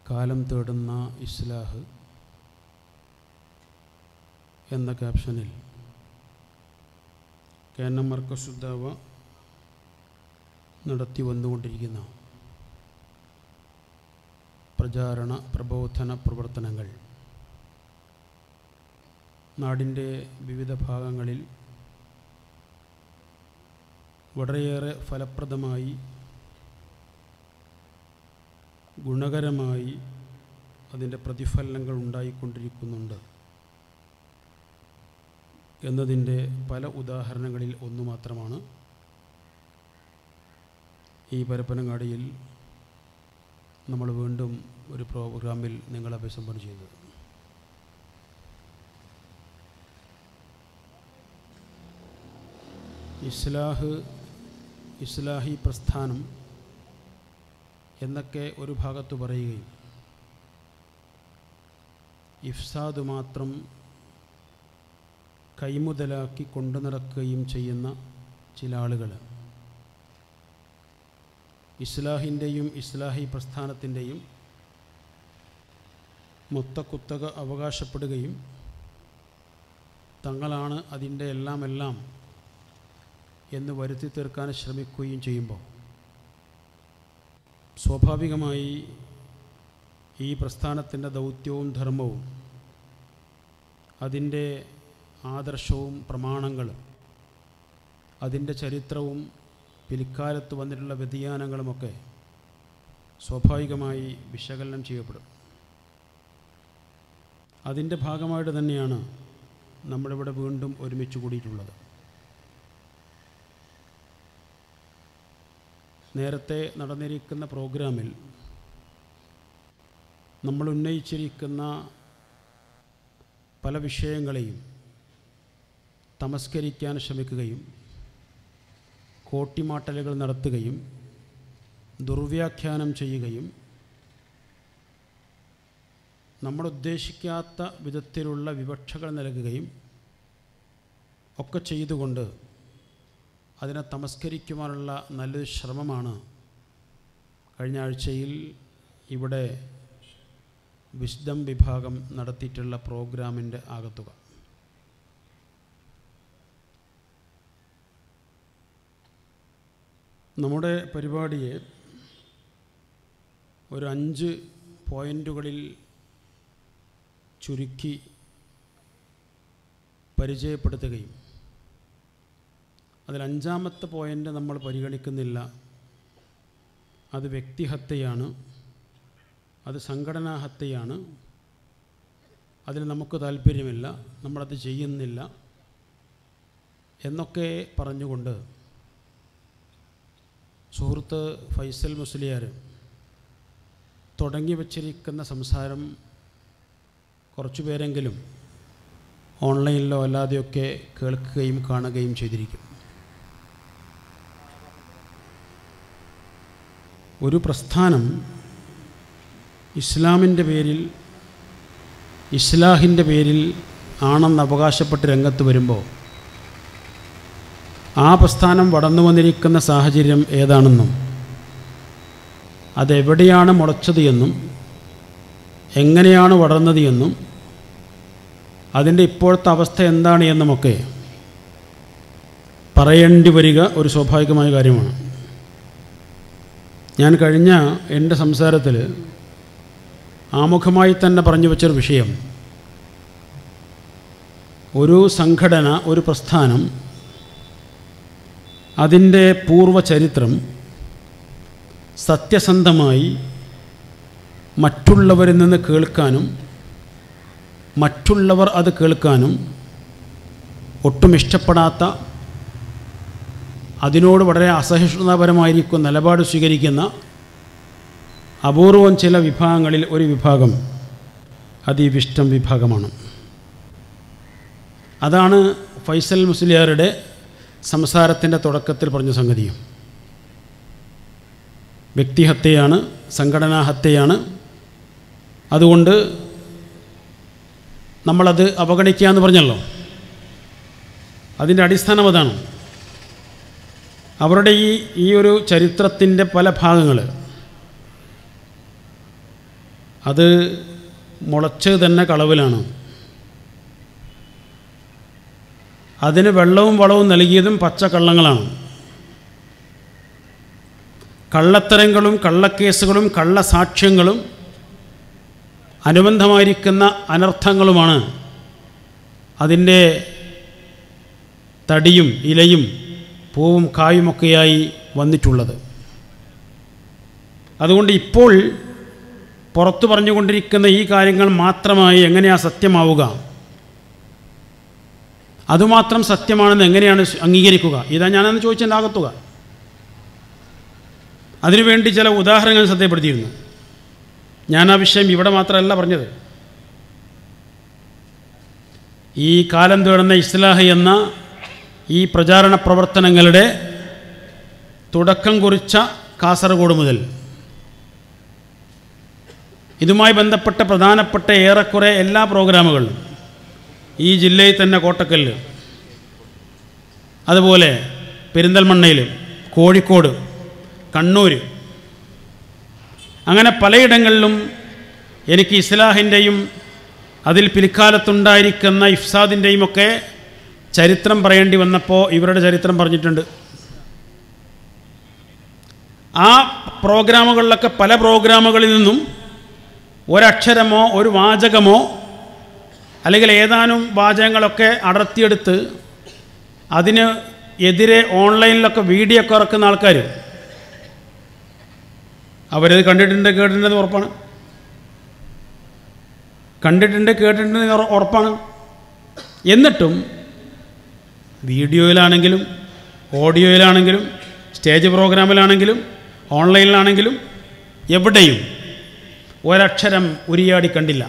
കാലം തേടുന്ന ഇസ്ലാഹ് എന്ന ക്യാപ്ഷനിൽ കെ എൻ എം മർക്കസുദ്ദാവ നടത്തി വന്നുകൊണ്ടിരിക്കുന്ന പ്രചാരണ പ്രബോധന പ്രവർത്തനങ്ങൾ നാടിൻ്റെ വിവിധ ഭാഗങ്ങളിൽ വളരെയേറെ ഫലപ്രദമായി ഗുണകരമായി അതിൻ്റെ പ്രതിഫലനങ്ങൾ ഉണ്ടായിക്കൊണ്ടിരിക്കുന്നുണ്ട് എന്നതിൻ്റെ പല ഉദാഹരണങ്ങളിൽ ഒന്ന് മാത്രമാണ് ഈ പരപ്പനങ്ങാടിയിൽ നമ്മൾ വീണ്ടും ഒരു പ്രോഗ്രാമിൽ നിങ്ങളെ അഭിസംബോധന ചെയ്തത് ഇസ്ലാഹ് ഇസ്ലാഹി പ്രസ്ഥാനം എന്നൊക്കെ ഒരു ഭാഗത്ത് പറയുകയും ഇഫ്സാദ് മാത്രം കൈമുതലാക്കി കൊണ്ടു നടക്കുകയും ചെയ്യുന്ന ചില ആളുകൾ ഇസ്ലാഹിൻ്റെയും ഇസ്ലാഹി പ്രസ്ഥാനത്തിൻ്റെയും മൊത്തക്കുത്തക അവകാശപ്പെടുകയും തങ്ങളാണ് അതിൻ്റെ എല്ലാം എല്ലാം എന്ന് വരുത്തി തീർക്കാൻ ശ്രമിക്കുകയും ചെയ്യുമ്പോൾ സ്വാഭാവികമായി ഈ പ്രസ്ഥാനത്തിൻ്റെ ദൗത്യവും ധർമ്മവും അതിൻ്റെ ആദർശവും പ്രമാണങ്ങളും അതിൻ്റെ ചരിത്രവും പിൽക്കാലത്ത് വന്നിട്ടുള്ള വ്യതിയാനങ്ങളുമൊക്കെ സ്വാഭാവികമായി വിശകലനം ചെയ്യപ്പെടും അതിൻ്റെ ഭാഗമായിട്ട് തന്നെയാണ് നമ്മളിവിടെ വീണ്ടും ഒരുമിച്ച് കൂടിയിട്ടുള്ളത് നേരത്തെ നടന്നിരിക്കുന്ന പ്രോഗ്രാമിൽ നമ്മൾ ഉന്നയിച്ചിരിക്കുന്ന പല വിഷയങ്ങളെയും തമസ്കരിക്കാൻ ശ്രമിക്കുകയും കോട്ടിമാട്ടലുകൾ നടത്തുകയും ദുർവ്യാഖ്യാനം ചെയ്യുകയും നമ്മൾ ഉദ്ദേശിക്കാത്ത വിധത്തിലുള്ള വിവക്ഷകൾ നൽകുകയും ഒക്കെ ചെയ്തുകൊണ്ട് അതിനെ തമസ്കരിക്കുവാനുള്ള നല്ലൊരു ശ്രമമാണ് കഴിഞ്ഞ ആഴ്ചയിൽ ഇവിടെ വിസ്ഡം വിഭാഗം നടത്തിയിട്ടുള്ള പ്രോഗ്രാമിൻ്റെ ആകത്തുക നമ്മുടെ പരിപാടിയെ ഒരു അഞ്ച് പോയിൻ്റുകളിൽ ചുരുക്കി പരിചയപ്പെടുത്തുകയും അതിൽ അഞ്ചാമത്തെ പോയിൻ്റ് നമ്മൾ പരിഗണിക്കുന്നില്ല അത് വ്യക്തിഹത്യയാണ് അത് സംഘടനാ ഹത്യയാണ് അതിൽ നമുക്ക് താല്പര്യമില്ല നമ്മളത് ചെയ്യുന്നില്ല എന്നൊക്കെ പറഞ്ഞുകൊണ്ട് സുഹൃത്ത് ഫൈസൽ മുസ്ലിയാർ തുടങ്ങി വച്ചിരിക്കുന്ന സംസാരം കുറച്ചു പേരെങ്കിലും ഓൺലൈനിലോ അല്ലാതെയൊക്കെ കേൾക്കുകയും കാണുകയും ചെയ്തിരിക്കും ഒരു പ്രസ്ഥാനം ഇസ്ലാമിൻ്റെ പേരിൽ ഇസ്ലാഹിൻ്റെ പേരിൽ ആണെന്ന് അവകാശപ്പെട്ട് രംഗത്ത് വരുമ്പോൾ ആ പ്രസ്ഥാനം വളർന്നു വന്നിരിക്കുന്ന സാഹചര്യം ഏതാണെന്നും അതെവിടെയാണ് മുളച്ചത് എന്നും എങ്ങനെയാണ് വളർന്നത് എന്നും അതിൻ്റെ ഇപ്പോഴത്തെ അവസ്ഥ എന്താണ് എന്നുമൊക്കെ പറയേണ്ടി വരിക ഒരു സ്വാഭാവികമായ കാര്യമാണ് ഞാൻ കഴിഞ്ഞ എൻ്റെ സംസാരത്തിൽ ആമുഖമായി തന്നെ പറഞ്ഞു വെച്ചൊരു വിഷയം ഒരു സംഘടന ഒരു പ്രസ്ഥാനം അതിൻ്റെ പൂർവ്വചരിത്രം സത്യസന്ധമായി മറ്റുള്ളവരിൽ നിന്ന് കേൾക്കാനും മറ്റുള്ളവർ അത് കേൾക്കാനും ഒട്ടും ഇഷ്ടപ്പെടാത്ത അതിനോട് വളരെ അസഹിഷ്ണുതാപരമായിരിക്കും നിലപാട് സ്വീകരിക്കുന്ന അപൂർവം ചില വിഭാഗങ്ങളിൽ ഒരു വിഭാഗം അതിവിഷ്ടം വിഭാഗമാണ് അതാണ് ഫൈസൽ മുസ്ലിയാരുടെ സംസാരത്തിൻ്റെ തുടക്കത്തിൽ പറഞ്ഞ സംഗതിയും വ്യക്തിഹത്യയാണ് സംഘടനാ ഹത്യയാണ് അതുകൊണ്ട് നമ്മളത് അവഗണിക്കുക എന്ന് പറഞ്ഞല്ലോ അതിൻ്റെ അടിസ്ഥാനം അതാണ് അവരുടെ ഈ ഈ ഒരു ചരിത്രത്തിൻ്റെ പല ഭാഗങ്ങൾ അത് മുളച്ചത് തന്നെ കളവിലാണ് അതിന് വെള്ളവും വളവും നൽകിയതും പച്ചക്കള്ളങ്ങളാണ് കള്ളത്തരങ്ങളും കള്ളക്കേസുകളും കള്ളസാക്ഷ്യങ്ങളും അനുബന്ധമായിരിക്കുന്ന അനർത്ഥങ്ങളുമാണ് അതിൻ്റെ തടിയും ഇലയും പൂവും കായുമൊക്കെയായി വന്നിട്ടുള്ളത് അതുകൊണ്ട് ഇപ്പോൾ പുറത്തു പറഞ്ഞുകൊണ്ടിരിക്കുന്ന ഈ കാര്യങ്ങൾ മാത്രമായി എങ്ങനെയാ സത്യമാവുക അതുമാത്രം സത്യമാണെന്ന് എങ്ങനെയാണ് അംഗീകരിക്കുക ഇതാ ഞാനന്ന് ചോദിച്ചതിൻ്റെ ആകത്തുക അതിനുവേണ്ടി ചില ഉദാഹരണങ്ങൾ ശ്രദ്ധപ്പെടുത്തിയിരുന്നു ഞാൻ ആ വിഷയം ഇവിടെ മാത്രമല്ല പറഞ്ഞത് ഈ കാലം തേടുന്ന ഇസ്ലാഹ് എന്ന ഈ പ്രചാരണ പ്രവർത്തനങ്ങളുടെ തുടക്കം കുറിച്ച കാസർഗോഡ് മുതൽ ഇതുമായി ബന്ധപ്പെട്ട പ്രധാനപ്പെട്ട ഏറെക്കുറെ എല്ലാ പ്രോഗ്രാമുകളും ഈ ജില്ലയിൽ തന്നെ കോട്ടക്കല്ല് അതുപോലെ പെരിന്തൽമണ്ണയിൽ കോഴിക്കോട് കണ്ണൂർ അങ്ങനെ പലയിടങ്ങളിലും എനിക്ക് ഇസ്ലാഹിൻ്റെയും അതിൽ പിൽക്കാലത്തുണ്ടായിരിക്കുന്ന ഇഫ്സാദിൻ്റെയും ഒക്കെ ചരിത്രം പറയേണ്ടി വന്നപ്പോൾ ഇവരുടെ ചരിത്രം പറഞ്ഞിട്ടുണ്ട് ആ പ്രോഗ്രാമുകളിലൊക്കെ പല പ്രോഗ്രാമുകളിൽ നിന്നും ഒരക്ഷരമോ ഒരു വാചകമോ അല്ലെങ്കിൽ ഏതാനും വാചകങ്ങളൊക്കെ അടർത്തിയെടുത്ത് അതിന് എതിരെ ഓൺലൈനിലൊക്കെ വീഡിയോ ഒക്കെ ഇറക്കുന്ന ആൾക്കാർ അവരത് കണ്ടിട്ടുണ്ട് കേട്ടിട്ടുണ്ടെന്ന് ഉറപ്പാണ് കണ്ടിട്ടുണ്ട് കേട്ടിട്ടുണ്ടെന്ന് ഉറ- ഉറപ്പാണ് എന്നിട്ടും വീഡിയോയിലാണെങ്കിലും ഓഡിയോയിലാണെങ്കിലും സ്റ്റേജ് പ്രോഗ്രാമിലാണെങ്കിലും ഓൺലൈനിലാണെങ്കിലും എവിടെയും ഒരക്ഷരം ഉരിയാടി കണ്ടില്ല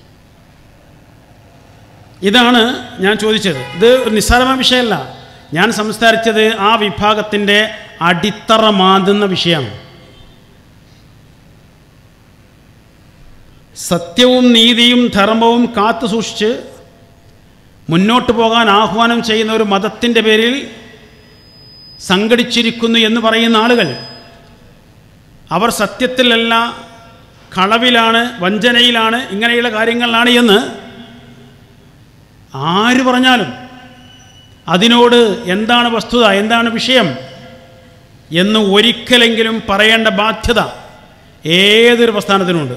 ഇതാണ് ഞാൻ ചോദിച്ചത് ഇത് ഒരു നിസ്സാരമായ വിഷയമല്ല ഞാൻ സംസാരിച്ചത് ആ വിഭാഗത്തിൻ്റെ അടിത്തറ മാന്തുന്ന വിഷയമാണ് സത്യവും നീതിയും ധർമ്മവും കാത്തു സൂക്ഷിച്ച് മുന്നോട്ട് പോകാൻ ആഹ്വാനം ചെയ്യുന്ന ഒരു മതത്തിൻ്റെ പേരിൽ സംഘടിച്ചിരിക്കുന്നു എന്ന് പറയുന്ന ആളുകൾ അവർ സത്യത്തിലല്ല കളവിലാണ് വഞ്ചനയിലാണ് ഇങ്ങനെയുള്ള കാര്യങ്ങളിലാണ് എന്ന് ആര് പറഞ്ഞാലും അതിനോട് എന്താണ് വസ്തുത എന്താണ് വിഷയം എന്ന് ഒരിക്കലെങ്കിലും പറയേണ്ട ബാധ്യത ഏതൊരു പ്രസ്ഥാനത്തിനുമുണ്ട്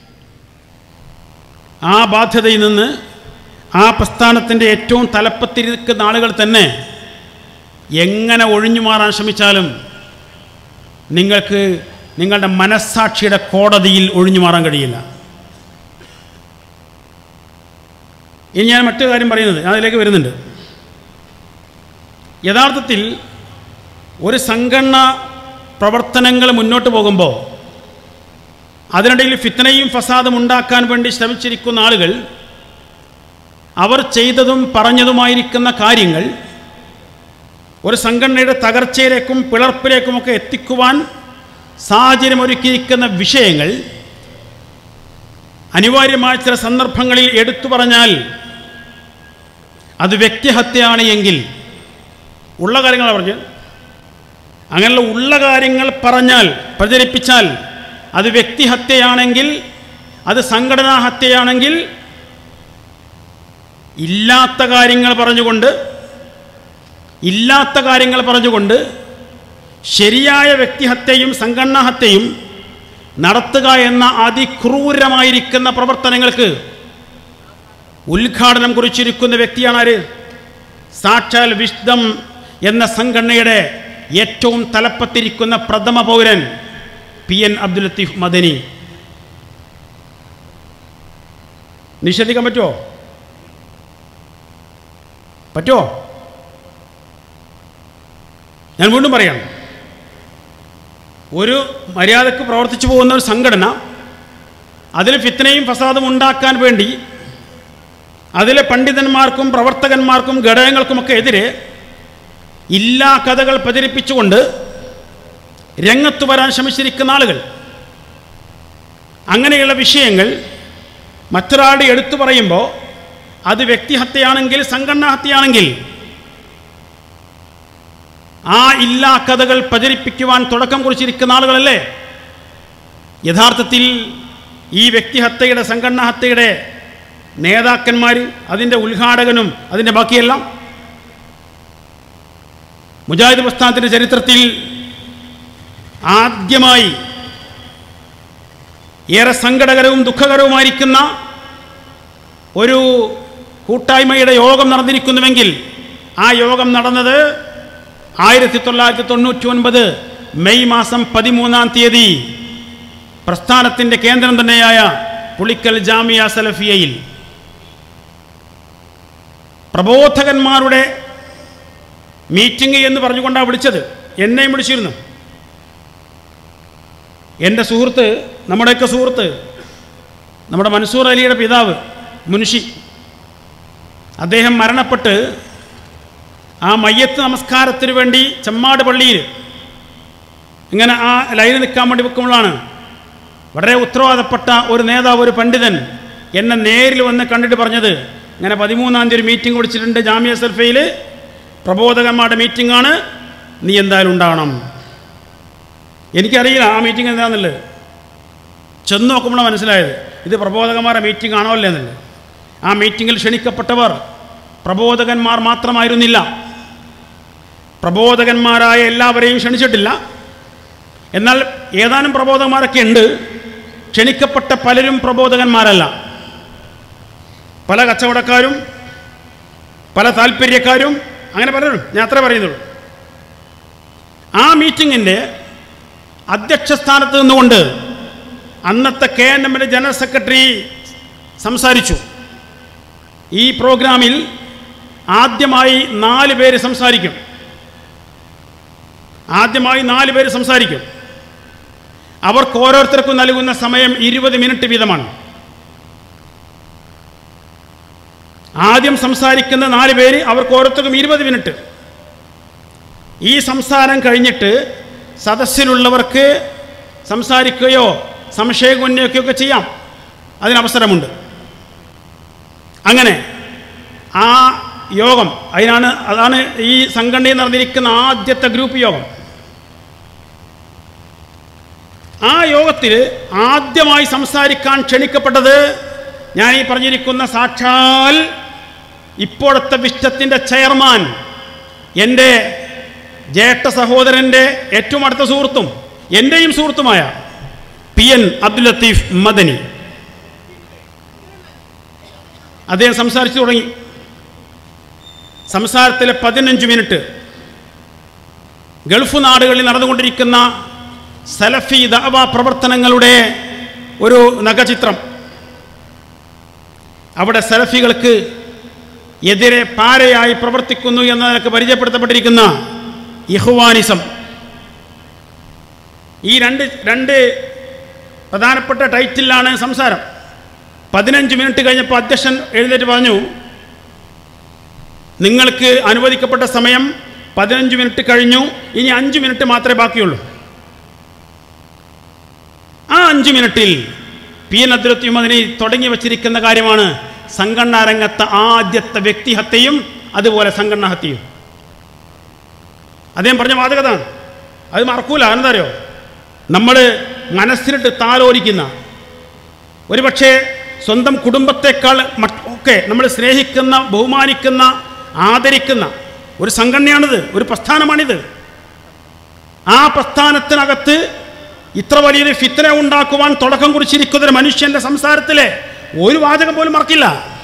ആ ബാധ്യതയിൽ നിന്ന് ആ പ്രസ്ഥാനത്തിൻ്റെ ഏറ്റവും തലപ്പത്തിരിക്കുന്ന ആളുകൾ തന്നെ എങ്ങനെ ഒഴിഞ്ഞു മാറാൻ ശ്രമിച്ചാലും നിങ്ങൾക്ക് നിങ്ങളുടെ മനസ്സാക്ഷിയുടെ കോടതിയിൽ ഒഴിഞ്ഞു മാറാൻ കഴിയില്ല ഇനി ഞാൻ മറ്റൊരു കാര്യം പറയുന്നത് ഞാൻ അതിലേക്ക് വരുന്നുണ്ട് യഥാർത്ഥത്തിൽ ഒരു സംഘടന പ്രവർത്തനങ്ങൾ മുന്നോട്ട് പോകുമ്പോൾ അതിനിടയിൽ ഫിത്തനയും ഫസാദും ഉണ്ടാക്കാൻ വേണ്ടി ശ്രമിച്ചിരിക്കുന്ന ആളുകൾ അവർ ചെയ്തതും പറഞ്ഞതുമായിരിക്കുന്ന കാര്യങ്ങൾ ഒരു സംഘടനയുടെ തകർച്ചയിലേക്കും പിളർപ്പിലേക്കുമൊക്കെ എത്തിക്കുവാൻ സാഹചര്യമൊരുക്കിയിരിക്കുന്ന വിഷയങ്ങൾ അനിവാര്യമായ ചില സന്ദർഭങ്ങളിൽ എടുത്തു പറഞ്ഞാൽ അത് വ്യക്തിഹത്യയാണ് എങ്കിൽ ഉള്ള കാര്യങ്ങൾ പറഞ്ഞ് അങ്ങനെയുള്ള ഉള്ള കാര്യങ്ങൾ പറഞ്ഞാൽ പ്രചരിപ്പിച്ചാൽ അത് വ്യക്തിഹത്യയാണെങ്കിൽ അത് സംഘടനാ ഹത്യയാണെങ്കിൽ ഇല്ലാത്ത കാര്യങ്ങൾ പറഞ്ഞുകൊണ്ട് ഇല്ലാത്ത കാര്യങ്ങൾ പറഞ്ഞുകൊണ്ട് ശരിയായ വ്യക്തിഹത്യയും സംഘടനാ ഹത്യയും നടത്തുക എന്ന അതിക്രൂരമായിരിക്കുന്ന പ്രവർത്തനങ്ങൾക്ക് ഉദ്ഘാടനം കുറിച്ചിരിക്കുന്ന വ്യക്തിയാണ് ആര് സാക്ഷാൽ വിഷ്ദം എന്ന സംഘടനയുടെ ഏറ്റവും തലപ്പത്തിരിക്കുന്ന പ്രഥമ പൗരൻ പി എൻ അബ്ദുൽ ലത്തീഫ് മദനി നിഷേധിക്കാൻ പറ്റുമോ പറ്റുമോ ഞാൻ വീണ്ടും പറയാം ഒരു മര്യാദക്ക് പ്രവർത്തിച്ചു പോകുന്ന ഒരു സംഘടന അതിൽ ഫിത്തനയും ഫസാദും ഉണ്ടാക്കാൻ വേണ്ടി അതിലെ പണ്ഡിതന്മാർക്കും പ്രവർത്തകന്മാർക്കും ഘടകങ്ങൾക്കുമൊക്കെ എതിരെ ഇല്ലാ കഥകൾ പ്രചരിപ്പിച്ചുകൊണ്ട് രംഗത്ത് വരാൻ ശ്രമിച്ചിരിക്കുന്ന ആളുകൾ അങ്ങനെയുള്ള വിഷയങ്ങൾ മറ്റൊരാളുടെ എടുത്തു പറയുമ്പോൾ അത് വ്യക്തിഹത്യയാണെങ്കിൽ സംഘടനാ ഹത്യയാണെങ്കിൽ ആ ഇല്ലാ കഥകൾ പ്രചരിപ്പിക്കുവാൻ തുടക്കം കുറിച്ചിരിക്കുന്ന ആളുകളല്ലേ യഥാർത്ഥത്തിൽ ഈ വ്യക്തിഹത്യയുടെ സംഘടനാ ഹത്യയുടെ നേതാക്കന്മാർ അതിൻ്റെ ഉദ്ഘാടകനും അതിൻ്റെ ബാക്കിയെല്ലാം മുജാഹിദ് പ്രസ്ഥാനത്തിൻ്റെ ചരിത്രത്തിൽ ആദ്യമായി ഏറെ സങ്കടകരവും ദുഃഖകരവുമായിരിക്കുന്ന ഒരു കൂട്ടായ്മയുടെ യോഗം നടന്നിരിക്കുന്നുവെങ്കിൽ ആ യോഗം നടന്നത് ആയിരത്തി തൊള്ളായിരത്തി തൊണ്ണൂറ്റി ഒൻപത് മെയ് മാസം പതിമൂന്നാം തീയതി പ്രസ്ഥാനത്തിൻ്റെ കേന്ദ്രം തന്നെയായ പുളിക്കൽ ജാമിയ സലഫിയയിൽ പ്രബോധകന്മാരുടെ മീറ്റിംഗ് എന്ന് പറഞ്ഞുകൊണ്ടാണ് വിളിച്ചത് എന്നെയും വിളിച്ചിരുന്നു എൻ്റെ സുഹൃത്ത് നമ്മുടെയൊക്കെ സുഹൃത്ത് നമ്മുടെ മൻസൂർ അലിയുടെ പിതാവ് മുൻഷി അദ്ദേഹം മരണപ്പെട്ട് ആ മയ്യത്ത് നമസ്കാരത്തിന് വേണ്ടി ചെമ്മാട് പള്ളിയിൽ ഇങ്ങനെ ആ ലൈന് നിൽക്കാൻ വേണ്ടി വെക്കുമ്പോഴാണ് വളരെ ഉത്തരവാദപ്പെട്ട ഒരു നേതാവ് ഒരു പണ്ഡിതൻ എന്നെ നേരിൽ വന്ന് കണ്ടിട്ട് പറഞ്ഞത് ഇങ്ങനെ പതിമൂന്നാം തീയതി ഒരു മീറ്റിംഗ് വിളിച്ചിട്ടുണ്ട് ജാമ്യ സർഫയിൽ പ്രബോധകന്മാരുടെ മീറ്റിംഗ് ആണ് നീ എന്തായാലും ഉണ്ടാവണം എനിക്കറിയില്ല ആ മീറ്റിംഗ് എന്താണെന്നുള്ളത് ചെന്ന് നോക്കുമ്പോൾ മനസ്സിലായത് ഇത് പ്രബോധകന്മാരുടെ മീറ്റിംഗ് ആണോ അല്ലേ എന്നുള്ളത് ആ മീറ്റിങ്ങിൽ ക്ഷണിക്കപ്പെട്ടവർ പ്രബോധകന്മാർ മാത്രമായിരുന്നില്ല പ്രബോധകന്മാരായ എല്ലാവരെയും ക്ഷണിച്ചിട്ടില്ല എന്നാൽ ഏതാനും പ്രബോധകന്മാരൊക്കെ ഉണ്ട് ക്ഷണിക്കപ്പെട്ട പലരും പ്രബോധകന്മാരല്ല പല കച്ചവടക്കാരും പല താല്പര്യക്കാരും അങ്ങനെ പലരും ഞാൻ അത്ര പറയുന്നുള്ളൂ ആ മീറ്റിങ്ങിൻ്റെ അധ്യക്ഷ സ്ഥാനത്ത് നിന്നുകൊണ്ട് അന്നത്തെ കെ എൻ എമ്മിൻ്റെ ജനറൽ സെക്രട്ടറി സംസാരിച്ചു ഈ പ്രോഗ്രാമിൽ ആദ്യമായി നാല് പേര് സംസാരിക്കും ആദ്യമായി നാല് പേര് സംസാരിക്കും അവർക്ക് ഓരോരുത്തർക്കും നൽകുന്ന സമയം ഇരുപത് മിനിറ്റ് വീതമാണ് ആദ്യം സംസാരിക്കുന്ന നാല് പേര് അവർക്ക് ഓരോരുത്തർക്കും ഇരുപത് മിനിറ്റ് ഈ സംസാരം കഴിഞ്ഞിട്ട് സദസ്സിലുള്ളവർക്ക് സംസാരിക്കുകയോ സംശയം ഉന്നയിക്കുകയൊക്കെ ചെയ്യാം അതിനവസരമുണ്ട് അങ്ങനെ ആ യോഗം അതിനാണ് അതാണ് ഈ സംഘടനയിൽ നടന്നിരിക്കുന്ന ആദ്യത്തെ ഗ്രൂപ്പ് യോഗം ആ യോഗത്തിൽ ആദ്യമായി സംസാരിക്കാൻ ക്ഷണിക്കപ്പെട്ടത് ഞാൻ ഈ പറഞ്ഞിരിക്കുന്ന സാക്ഷാൽ ഇപ്പോഴത്തെ വിഷ്ടത്തിൻ്റെ ചെയർമാൻ എൻ്റെ ജ്യേഷ്ഠ സഹോദരൻ്റെ ഏറ്റവും അടുത്ത സുഹൃത്തും എൻ്റെയും സുഹൃത്തുമായ പി എൻ അബ്ദുൽ ലത്തീഫ് മദനി അദ്ദേഹം സംസാരിച്ചു തുടങ്ങി സംസാരത്തിലെ പതിനഞ്ച് മിനിറ്റ് ഗൾഫ് നാടുകളിൽ നടന്നുകൊണ്ടിരിക്കുന്ന സലഫി ദഅവ പ്രവർത്തനങ്ങളുടെ ഒരു നഖചിത്രം അവിടെ സലഫികൾക്ക് എതിരെ പാരയായി പ്രവർത്തിക്കുന്നു എന്നതിനൊക്കെ പരിചയപ്പെടുത്തപ്പെട്ടിരിക്കുന്ന ഇഹ്വാനിസം ഈ രണ്ട് രണ്ട് പ്രധാനപ്പെട്ട ടൈറ്റിലാണ് സംസാരം പതിനഞ്ച് മിനിറ്റ് കഴിഞ്ഞപ്പോൾ അധ്യക്ഷൻ എഴുന്നേറ്റ് പറഞ്ഞു നിങ്ങൾക്ക് അനുവദിക്കപ്പെട്ട സമയം പതിനഞ്ച് മിനിറ്റ് കഴിഞ്ഞു ഇനി അഞ്ച് മിനിറ്റ് മാത്രമേ ബാക്കിയുള്ളൂ ആ അഞ്ച് മിനിറ്റിൽ പി എൻ അബ്ദുലത്തിമതിനെ തുടങ്ങി വച്ചിരിക്കുന്ന കാര്യമാണ് സംഘടനാ രംഗത്തെ ആദ്യത്തെ വ്യക്തിഹത്യയും അതുപോലെ സംഘടനാ ഹത്യയും അദ്ദേഹം പറഞ്ഞ വാദകതാണ് അത് മറക്കൂല എന്താ അറിയോ നമ്മൾ മനസ്സിലിട്ട് താലോലിക്കുന്ന ഒരുപക്ഷെ സ്വന്തം കുടുംബത്തെക്കാൾ മറ്റ് ഒക്കെ നമ്മൾ സ്നേഹിക്കുന്ന ബഹുമാനിക്കുന്ന ആദരിക്കുന്ന ഒരു സംഘടനയാണിത് ഒരു പ്രസ്ഥാനമാണിത് ആ പ്രസ്ഥാനത്തിനകത്ത് ഇത്ര വലിയൊരു ഫിത്തന ഉണ്ടാക്കുവാൻ തുടക്കം കുറിച്ചിരിക്കുന്ന ഒരു മനുഷ്യന്റെ സംസാരത്തിലെ ഒരു വാചകം പോലും മറക്കില്ല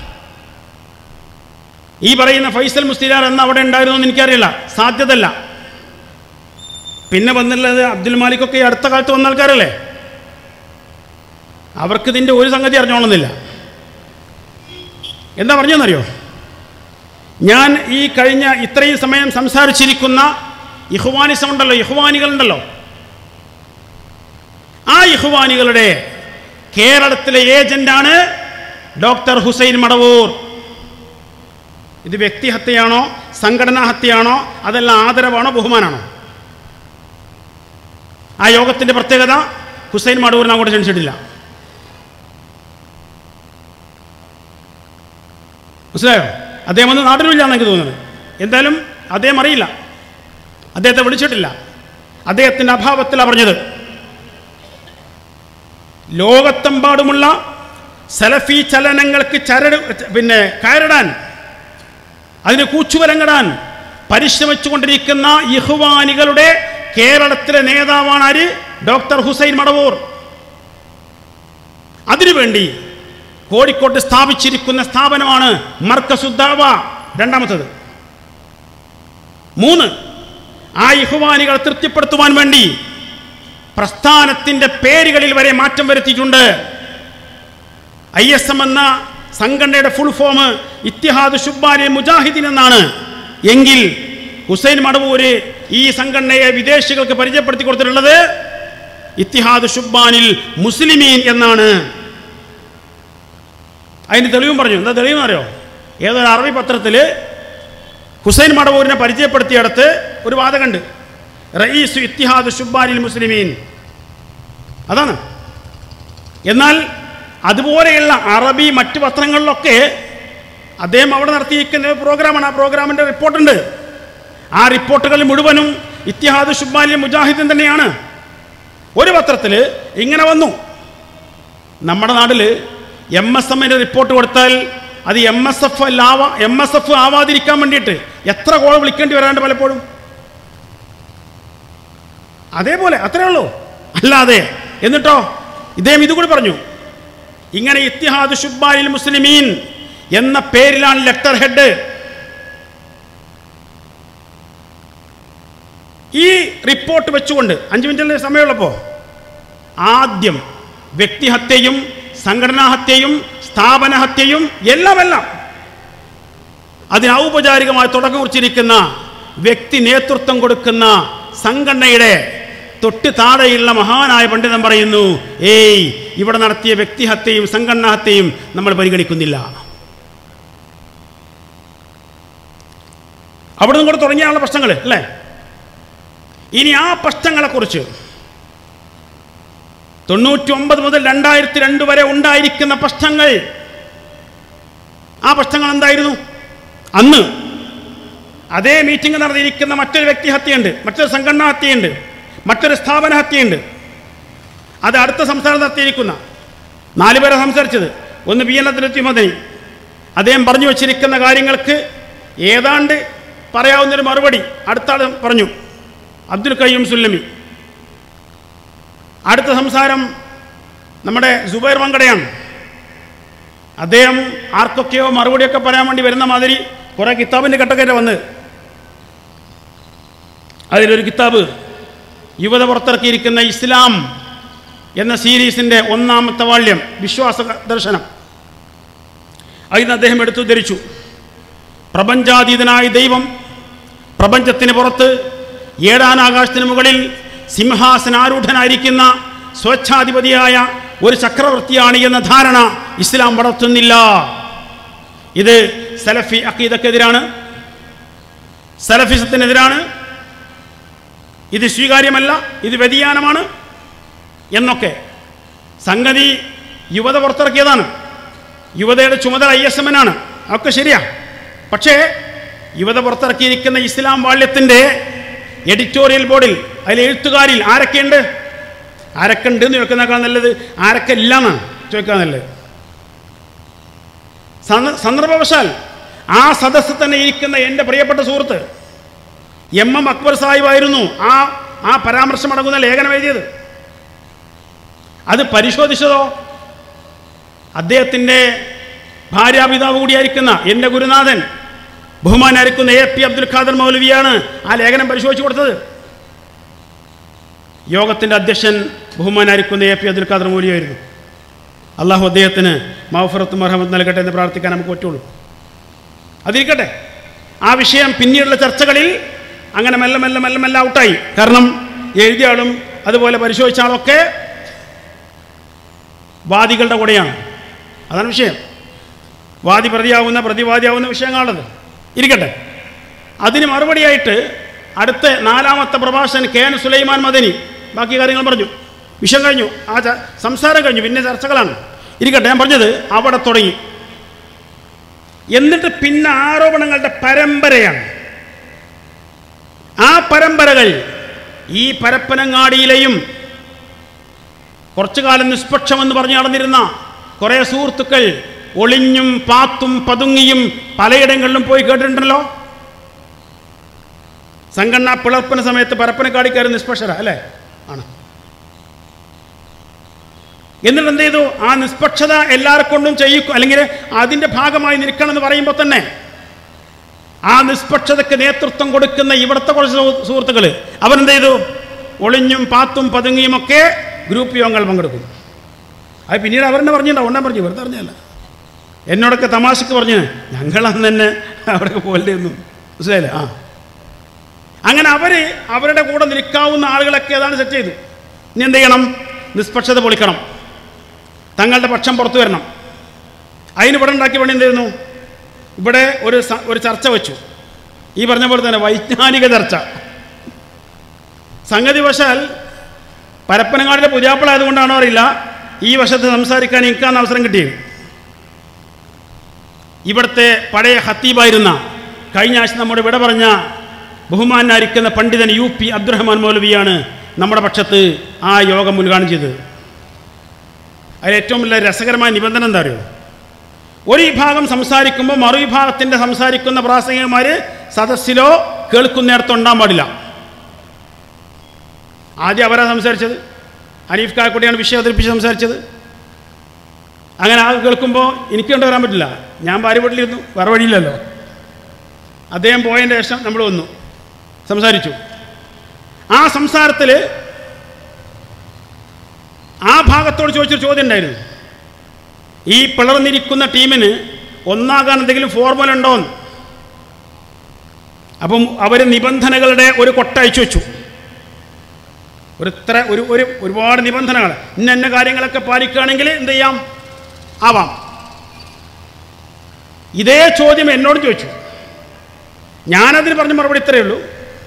ഈ പറയുന്ന ഫൈസൽ മുസ്ലിയാർ എന്ന് അവിടെ ഉണ്ടായിരുന്നു എന്ന് എനിക്കറിയില്ല സാധ്യതല്ല പിന്നെ വന്നുള്ളത് അബ്ദുൽ മാലിക്കൊക്കെ ഈ അടുത്ത കാലത്ത് വന്ന ആൾക്കാരല്ലേ അവർക്ക് ഇതിൻ്റെ ഒരു സംഗതി അറിഞ്ഞോളുന്നില്ല എന്താ പറഞ്ഞെന്നറിയോ ഞാൻ ഈ കഴിഞ്ഞ ഇത്രയും സമയം സംസാരിച്ചിരിക്കുന്ന ഇഹ്വാനിസം ഉണ്ടല്ലോ ഇഹ്വാനികളുണ്ടല്ലോ ആ ഇഹ്വാനികളുടെ കേരളത്തിലെ ഏജന്റാണ് ഡോക്ടർ ഹുസൈൻ മടവൂർ ഇത് വ്യക്തിഹത്യയാണോ സംഘടനാ ഹത്യയാണോ അതല്ല ആദരവാണോ ബഹുമാനാണോ ആ യോഗത്തിൻ്റെ പ്രത്യേകത ഹുസൈൻ മടവൂരിനെ അങ്ങോട്ട് ക്ഷണിച്ചിട്ടില്ല മനസ്സിലായോ അദ്ദേഹം ഒന്നും നാട്ടിലില്ല എന്ന് എനിക്ക് തോന്നുന്നത് എന്തായാലും അദ്ദേഹം അറിയില്ല അദ്ദേഹത്തെ വിളിച്ചിട്ടില്ല അദ്ദേഹത്തിൻ്റെ അഭാവത്തിലാണ് പറഞ്ഞത് ലോകത്തെമ്പാടും ലോകമെമ്പാടുമുള്ള സലഫി ചലനങ്ങൾക്ക് ചരട് പിന്നെ കയറിടാൻ അതിന് കൂച്ചുവലങ്ങിടാൻ പരിശ്രമിച്ചുകൊണ്ടിരിക്കുന്ന ഇഹ്വാനികളുടെ കേരളത്തിലെ നേതാവാണ് ആര് ഡോക്ടർ ഹുസൈൻ മടവൂർ അതിനുവേണ്ടി കോഴിക്കോട്ട് സ്ഥാപിച്ചിരിക്കുന്ന സ്ഥാപനമാണ് മർക്കസുദ്ദാവ രണ്ടാമത്തത് മൂന്ന് ആ ഇഹ്വാനികൾ തൃപ്തിപ്പെടുത്തുവാൻ വേണ്ടി പ്രസ്ഥാനത്തിന്റെ പേരുകളിൽ വരെ മാറ്റം വരുത്തിയിട്ടുണ്ട് ഐ എസ് എം എന്ന സംഘടനയുടെ ഫുൾ ഫോം ഇത്തിഹാദ് ഷുബാനി മുജാഹിദീൻ എന്നാണ് എങ്കിൽ ഹുസൈൻ മടവൂര് ഈ സംഘടനയെ വിദേശികൾക്ക് പരിചയപ്പെടുത്തി കൊടുത്തിട്ടുള്ളത് ഇത്തിഹാദ് ഷുബാനിൽ മുസ്ലിമീൻ എന്നാണ് അതിന് തെളിവും പറഞ്ഞു എന്താ തെളിവെന്ന് അറിയോ ഏതൊരു അറബി പത്രത്തിൽ ഹുസൈൻ മടവൂരിനെ പരിചയപ്പെടുത്തിയടത്ത് ഒരു വാദമുണ്ട് റയീസു ഇത്തിഹാദ് ഷുബാനിൽ മുസ്ലിമീൻ അതാണ് എന്നാൽ അതുപോലെയുള്ള അറബി മറ്റ് പത്രങ്ങളിലൊക്കെ അദ്ദേഹം അവിടെ നടത്തിയിരിക്കുന്ന ഒരു പ്രോഗ്രാമാണ് ആ പ്രോഗ്രാമിൻ്റെ റിപ്പോർട്ടുണ്ട് ആ റിപ്പോർട്ടുകൾ മുഴുവനും ഇത്തിഹാദ് ഷുബാനിൽ മുജാഹിദീൻ തന്നെയാണ് ഒരു പത്രത്തിൽ ഇങ്ങനെ വന്നു നമ്മുടെ നാട്ടിൽ എം എസ് എമ്മിൻ്റെ റിപ്പോർട്ട് കൊടുത്താൽ അത് എം എസ് എഫ് അല്ലാവാ എം എസ് എഫ് ആവാതിരിക്കാൻ വേണ്ടിയിട്ട് എത്ര കോൾ വിളിക്കേണ്ടി വരാണ്ട് പലപ്പോഴും അതേപോലെ അത്രേ ഉള്ളൂ അല്ലാതെ എന്നിട്ടോ ഇദ്ദേഹം ഇതുകൂടി പറഞ്ഞു ഇങ്ങനെ ഇത്തിഹാദ് ഷുബാനിൽ മുസ്ലിമീൻ എന്ന പേരിലാണ് ലെറ്റർ ഹെഡ് ഈ റിപ്പോർട്ട് വെച്ചുകൊണ്ട് അഞ്ച് മിനിറ്റിൻ്റെ സമയമുള്ളപ്പോൾ ആദ്യം വ്യക്തിഹത്യയും സംഘടനാഹത്യയും സ്ഥാപനഹത്യയും എല്ലാം എല്ലാം അതിന് ഔപചാരികമായി തുടക്കം കുറിച്ചിരിക്കുന്ന വ്യക്തി നേതൃത്വം കൊടുക്കുന്ന സംഘടനയുടെ തൊട്ട് താഴെയുള്ള മഹാനായ പണ്ഡിതൻ പറയുന്നു ഏയ് ഇവിടെ നടത്തിയ വ്യക്തിഹത്യയും സംഘടനാഹത്യയും നമ്മൾ പരിഗണിക്കുന്നില്ല അവിടെ നിന്ന് കൂടെ തുടങ്ങിയാണുള്ള പ്രശ്നങ്ങൾ അല്ലേ ഇനി ആ പ്രശ്നങ്ങളെക്കുറിച്ച് തൊണ്ണൂറ്റി ഒമ്പത് മുതൽ രണ്ടായിരത്തി രണ്ട് വരെ ഉണ്ടായിരിക്കുന്ന പ്രശ്നങ്ങൾ ആ പ്രശ്നങ്ങൾ എന്തായിരുന്നു അന്ന് അതേ മീറ്റിംഗ് നടന്നിരിക്കുന്ന മറ്റൊരു വ്യക്തി ഹത്യയുണ്ട് മറ്റൊരു സംഘടനാ ഹത്യയുണ്ട് മറ്റൊരു സ്ഥാപന ഹത്യയുണ്ട് അത് അടുത്ത സംസ്ഥാനം നടത്തിയിരിക്കുന്ന നാല് പേരെ സംസാരിച്ചത് ഒന്ന് പി എൻ അത്തിലെത്തി മദനി അദ്ദേഹം പറഞ്ഞു വച്ചിരിക്കുന്ന കാര്യങ്ങൾക്ക് ഏതാണ്ട് പറയാവുന്നൊരു മറുപടി അടുത്ത ആൾ പറഞ്ഞു അബ്ദുൽ കയ്യൂം സുല്ലമി അടുത്ത സംസാരം നമ്മുടെ സുബൈർ മങ്കടയാണ് അദ്ദേഹം ആർക്കൊക്കെയോ മറുപടിയൊക്കെ പറയാൻ വേണ്ടി വരുന്ന മാതിരി കുറേ കിതാബിൻ്റെ കട്ടക്കറ്റ വന്ന് അതിലൊരു കിതാബ് യുവത പുറത്തിറക്കിയിരിക്കുന്ന ഇസ്ലാം എന്ന സീരീസിൻ്റെ ഒന്നാമത്തെ വാള്യം വിശ്വാസ ദർശനം അതിന് അദ്ദേഹം എടുത്തു ധരിച്ചു പ്രപഞ്ചാതീതനായ ദൈവം പ്രപഞ്ചത്തിന് പുറത്ത് ഏഴാനാകാശത്തിന് മുകളിൽ സിംഹാസനാരൂഢനായിരിക്കുന്ന സ്വച്ഛാധിപതിയായ ഒരു ചക്രവർത്തിയാണ് എന്ന ധാരണ ഇസ്ലാം വളർത്തുന്നില്ല ഇത് സലഫി അക്കീദക്കെതിരാണ് സലഫിസത്തിനെതിരാണ് ഇത് സ്വീകാര്യമല്ല ഇത് വ്യതിയാനമാണ് എന്നൊക്കെ സംഗതി യുവത പുറത്തിറക്കിയതാണ് യുവതയുടെ ചുമതല ഐ എസ് എമ്മിനാണ് ഒക്കെ ശരിയാ പക്ഷേ യുവത പുറത്തിറക്കിയിരിക്കുന്ന ഇസ്ലാം വാള്യത്തിൻ്റെ എഡിറ്റോറിയൽ ബോർഡിൽ അതിൽ എഴുത്തുകാരിൽ ആരൊക്കെയുണ്ട് ആരൊക്കെ ഉണ്ട് എന്ന് ചോദിക്കുന്നേക്കാൾ നല്ലത് ആരൊക്കെ ഇല്ലാന്നാണ് ചോദിക്കാൻ നല്ലത് സന്ദ- സന്ദർഭവശാൽ ആ സദസ്സിൽ തന്നെ ഇരിക്കുന്ന എൻ്റെ പ്രിയപ്പെട്ട സുഹൃത്ത് എം എം അക്ബർ സാഹിബായിരുന്നു ആ ആ പരാമർശം അടങ്ങുന്ന ലേഖനം എഴുതിയത് അത് പരിശോധിച്ചതോ അദ്ദേഹത്തിൻ്റെ ഭാര്യാപിതാവ് കൂടിയായിരിക്കുന്ന എൻ്റെ ഗുരുനാഥൻ ബഹുമാനായിരിക്കുന്ന എ പി അബ്ദുൽ ഖാദർ മൗലവിയാണ് ആ ലേഖനം പരിശോധിച്ചു കൊടുത്തത് യോഗത്തിൻ്റെ അധ്യക്ഷൻ ബഹുമാനായിരിക്കുന്ന എ പി അബ്ദുൽ ഖാദർ മൗലിയായിരുന്നു അള്ളാഹു അദ്ദേഹത്തിന് മഹഫറത്തും മഹമ്മദ് നൽകട്ടെ എന്ന് പ്രാർത്ഥിക്കാൻ നമുക്ക് പറ്റുള്ളൂ അതിരിക്കട്ടെ ആ വിഷയം പിന്നീടുള്ള ചർച്ചകളിൽ അങ്ങനെ മെല്ലെ മെല്ലെ മെല്ലെ മെല്ലെ ഔട്ടായി കാരണം എഴുതിയ ആളും അതുപോലെ പരിശോധിച്ച ആളൊക്കെ വാദികളുടെ കൂടെയാണ് അതാണ് വിഷയം വാദി പ്രതിയാവുന്ന പ്രതിവാദിയാവുന്ന വിഷയങ്ങളാണത് ഇരിക്കട്ടെ അതിന് മറുപടിയായിട്ട് അടുത്ത നാലാമത്തെ പ്രഭാഷകൻ കെ എൻ സുലൈമാൻ മദനി ബാക്കി കാര്യങ്ങൾ പറഞ്ഞു വിഷയം കഴിഞ്ഞു ആ ച- സംസാരം കഴിഞ്ഞു പിന്നെ ചർച്ചകളാണ് ഇരിക്കട്ടെ ഞാൻ പറഞ്ഞത് അവിടെ തുടങ്ങി എന്നിട്ട് പിന്നെ ആരോപണങ്ങളുടെ പരമ്പരയാണ് ആ പരമ്പരകൾ ഈ പരപ്പനങ്ങാടിയിലെയും കുറച്ചു കാലം നിഷ്പക്ഷമെന്ന് പറഞ്ഞു നടന്നിരുന്ന കുറേ സുഹൃത്തുക്കൾ ഒളിഞ്ഞും പാത്തും പതുങ്ങിയും പലയിടങ്ങളിലും പോയി കേട്ടിട്ടുണ്ടല്ലോ സംഘടന പിളർപ്പിന സമയത്ത് പരപ്പനക്കാടിക്കാർ നിഷ്പക്ഷര അല്ലേ ആണ് എന്നിട്ട് എന്ത് ചെയ്തു ആ നിഷ്പക്ഷത എല്ലാവരെ കൊണ്ടും ചെയ്യിക്കും അല്ലെങ്കിൽ അതിൻ്റെ ഭാഗമായി നിൽക്കണം എന്ന് പറയുമ്പോൾ തന്നെ ആ നിഷ്പക്ഷതയ്ക്ക് നേതൃത്വം കൊടുക്കുന്ന ഇവിടുത്തെ കുറച്ച് സുഹൃ- സുഹൃത്തുക്കൾ അവരെന്ത് ചെയ്തു ഒളിഞ്ഞും പാത്തും പതുങ്ങിയും ഒക്കെ ഗ്രൂപ്പ് യോഗങ്ങൾ പങ്കെടുക്കും അത് പിന്നീട് അവരെന്നെ പറഞ്ഞിട്ടുണ്ടാവും ഉണ്ണാൻ പറഞ്ഞു വെറുതെ അറിഞ്ഞല്ല എന്നോടൊക്കെ തമാശക്ക് പറഞ്ഞു ഞങ്ങളന്ന് തന്നെ അവിടെയൊക്കെ പോകലായിരുന്നു മനസ്സിലായില്ലേ ആ അങ്ങനെ അവർ അവരുടെ കൂടെ നിൽക്കാവുന്ന ആളുകളൊക്കെ അതാണ് സെറ്റ് ചെയ്തു ഇനി എന്ത് ചെയ്യണം നിഷ്പക്ഷത പൊളിക്കണം തങ്ങളുടെ പക്ഷം പുറത്തു വരണം അതിന് ഇവിടെ ഉണ്ടാക്കിയ പണി എന്തായിരുന്നു ഇവിടെ ഒരു സ- ഒരു ചർച്ച വെച്ചു ഈ പറഞ്ഞ പോലെ തന്നെ വൈജ്ഞാനിക ചർച്ച സംഗതി വശാൽ പരപ്പനങ്ങാടിലെ പുതിയാപ്പിളായതുകൊണ്ടാണോ അറിയില്ല ഈ വശത്ത് സംസാരിക്കാൻ എനിക്കാണ് അവസരം കിട്ടിയത് ഇവിടുത്തെ പഴയ ഹത്തീബായിരുന്ന കഴിഞ്ഞ ആഴ്ച നമ്മുടെ വിട പറഞ്ഞ ബഹുമാനായിരിക്കുന്ന പണ്ഡിതൻ യു പി അബ്ദുറഹ്മാൻ മൗലവിയാണ് നമ്മുടെ പക്ഷത്ത് ആ യോഗം ഉദ്ഘാടനം ചെയ്തത് അതിൽ ഏറ്റവും വലിയ രസകരമായ നിബന്ധന എന്താ അറിയോ ഒരു വിഭാഗം സംസാരിക്കുമ്പോൾ മറുവിഭാഗത്തിൻ്റെ സംസാരിക്കുന്ന പ്രാസംഗികന്മാർ സദസ്സിലോ കേൾക്കുന്നിടത്തോ ഉണ്ടാകാൻ പാടില്ല ആദ്യം അവരാ സംസാരിച്ചത് ഹനീഫ് കാക്കുട്ടിയാണ് വിഷയം അവതരിപ്പിച്ച് സംസാരിച്ചത് അങ്ങനെ ആ കേൾക്കുമ്പോൾ എനിക്ക് കണ്ടു വരാൻ പറ്റില്ല ഞാൻ ഭാര്യ വീട്ടിലിരുന്നു വേറെ വഴിയില്ലല്ലോ അദ്ദേഹം പോയതിൻ്റെ ശേഷം നമ്മൾ വന്നു സംസാരിച്ചു ആ സംസാരത്തിൽ ആ ഭാഗത്തോട് ചോദിച്ചൊരു ചോദ്യം ഉണ്ടായിരുന്നു ഈ പിളർന്നിരിക്കുന്ന ടീമിന് ഒന്നാകാൻ എന്തെങ്കിലും ഫോർമുല ഉണ്ടോന്ന് അപ്പം അവർ നിബന്ധനകളുടെ ഒരു കൊട്ട അയച്ചു വെച്ചു ഒരു ഇത്ര ഒരു ഒരു ഒരുപാട് നിബന്ധനകൾ ഇന്ന ഇന്ന കാര്യങ്ങളൊക്കെ പാലിക്കുകയാണെങ്കിൽ എന്ത് ചെയ്യാം ആവാം ഇതേ ചോദ്യം എന്നോട് ചോദിച്ചു ഞാനതിന് പറഞ്ഞ മറുപടി ഇത്രയേ ഉള്ളൂ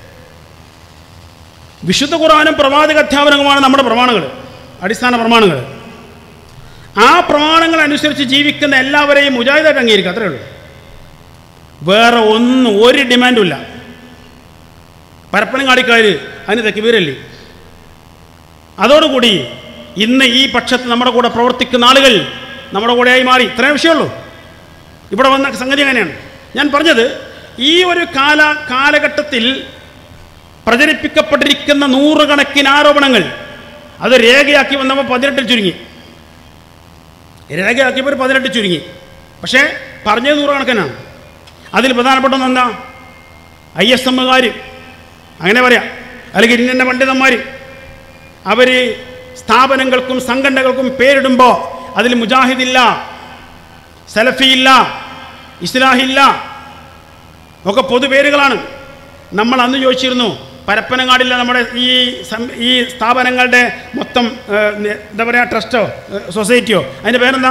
വിശുദ്ധ ഖുറാനും പ്രവാചക അധ്യാപനവുമാണ് നമ്മുടെ പ്രമാണങ്ങൾ അടിസ്ഥാന പ്രമാണങ്ങൾ ആ പ്രമാണങ്ങൾ അനുസരിച്ച് ജീവിക്കുന്ന എല്ലാവരെയും മുജാഹിദായിട്ട് അംഗീകരിക്കുക അത്രയേ ഉള്ളൂ വേറെ ഒന്നും ഒരു ഡിമാൻഡും ഇല്ല പരപ്പനങ്ങാടിക്കാർ അതിന് തെക്കുവീരല്ലേ അതോടുകൂടി ഇന്ന് ഈ പക്ഷത്ത് നമ്മുടെ കൂടെ പ്രവർത്തിക്കുന്ന ആളുകൾ നമ്മുടെ കൂടെയായി മാറി ഇത്രയും വിഷയമുള്ളൂ ഇവിടെ വന്ന സംഗതി അങ്ങനെയാണ് ഞാൻ പറഞ്ഞത് ഈ ഒരു കാല കാലഘട്ടത്തിൽ പ്രചരിപ്പിക്കപ്പെട്ടിരിക്കുന്ന നൂറുകണക്കിന് ആരോപണങ്ങൾ അത് രേഖയാക്കി വന്നപ്പോൾ പതിനെട്ടിൽ ചുരുങ്ങി രേഖയാക്കിയപ്പോൾ ഒരു പതിനെട്ട് ചുരുങ്ങി പക്ഷേ പറഞ്ഞത് നൂറുകണക്കിനാണ് അതിൽ പ്രധാനപ്പെട്ട ഒന്ന് എന്താ ഐ എസ് എമ്മുകാർ അങ്ങനെ പറയാം അല്ലെങ്കിൽ ഇന്ന പണ്ഡിതന്മാർ അവർ സ്ഥാപനങ്ങൾക്കും സംഘടനകൾക്കും പേരിടുമ്പോൾ അതിൽ മുജാഹിദില്ല സലഫിയില്ല ഇസ്ലാഹില്ല ഒക്കെ പൊതുപേരുകളാണ് നമ്മൾ അന്ന് ചോദിച്ചിരുന്നു പരപ്പനങ്ങാടില്ല നമ്മുടെ ഈ സം- ഈ സ്ഥാപനങ്ങളുടെ മൊത്തം ഏഹ്, നെ- എന്താ പറയുക ട്രസ്റ്റോ ഏഹ്, സൊസൈറ്റിയോ അതിൻ്റെ പേരെന്താ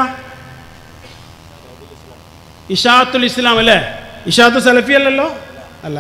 ഇഷാത്തുൽ ഇസ്ലാം അല്ലേ ഇഷാത്തു സലഫി അല്ലല്ലോ അല്ല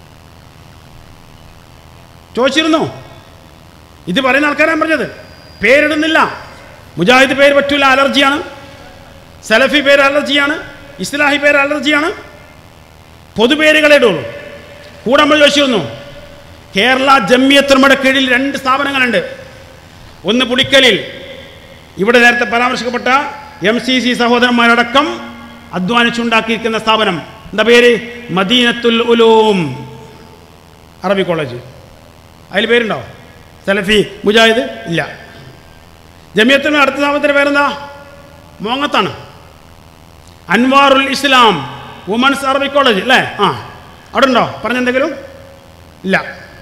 ചോദിച്ചിരുന്നു ഇത് പറയുന്ന ആൾക്കാരാണ് പറഞ്ഞത് പേരിടുന്നില്ല മുജാഹിദ് പേര് പറ്റൂല അലർജിയാണ് സലഫി പേര് അലർജിയാണ് ഇസ്ലാഹി പേര് അലർജിയാണ് പൊതുപേരുകളെ ഇടുള്ളൂ കൂടെ നമ്മൾ ചോദിച്ചിരുന്നു കേരള ജമ്മിയത്തുമയുടെ കീഴിൽ രണ്ട് സ്ഥാപനങ്ങളുണ്ട് ഒന്ന് പുളിക്കലിൽ ഇവിടെ നേരത്തെ പരാമർശിക്കപ്പെട്ട എം സി സി സഹോദരന്മാരടക്കം അധ്വാനിച്ചുണ്ടാക്കിയിരിക്കുന്ന സ്ഥാപനം എന്താ പേര് മദീനത്തുൽ ഉലൂം അറബി കോളേജ് അതിൽ പേരുണ്ടോ സലഫി മുജാഹിദ് ഇല്ല ജമിയത്തിന് അടുത്ത സ്ഥാപനത്തിൻ്റെ പേരെന്താ മോങ്ങത്താണ് Anwarul Islam women's Arabic college അല്ലേ ആ അവിടെ ഉണ്ടോ പറഞ്ഞെന്തെങ്കിലും ഇല്ല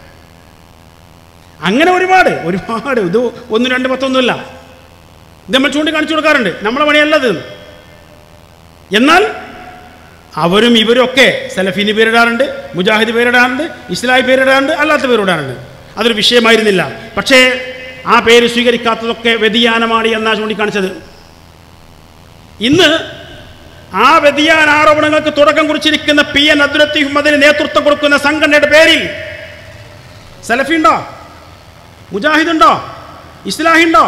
അങ്ങനെ ഒരുപാട് ഒരുപാട് ഇത് ഒന്ന് രണ്ട് പത്തൊന്നുമില്ല ഇത് നമ്മൾ ചൂണ്ടിക്കാണിച്ചു കൊടുക്കാറുണ്ട് നമ്മളെ പണിയല്ലത് എന്നാൽ അവരും ഇവരൊക്കെ സലഫീന് പേരിടാറുണ്ട് മുജാഹിദ് പേരിടാറുണ്ട് ഇസ്ലാഹി പേരിടാറുണ്ട് അല്ലാത്ത പേരിടാറുണ്ട് അതൊരു വിഷയമായിരുന്നില്ല പക്ഷേ ആ പേര് സ്വീകരിക്കാത്തതൊക്കെ വ്യതിയാനമാണ് എന്നാ ചൂണ്ടിക്കാണിച്ചത് ഇന്ന് ആ വ്യതിയാന ആരോപണങ്ങൾക്ക് തുടക്കം കുറിച്ചിരിക്കുന്ന പി എൻ അബ്ദുലത്തീഫ് അതിന് നേതൃത്വം കൊടുക്കുന്ന സംഘടനയുടെ പേരിൽ സലഫി ഉണ്ടോ മുജാഹിദ് ഉണ്ടോ ഇസ്ലാഹി ഉണ്ടോ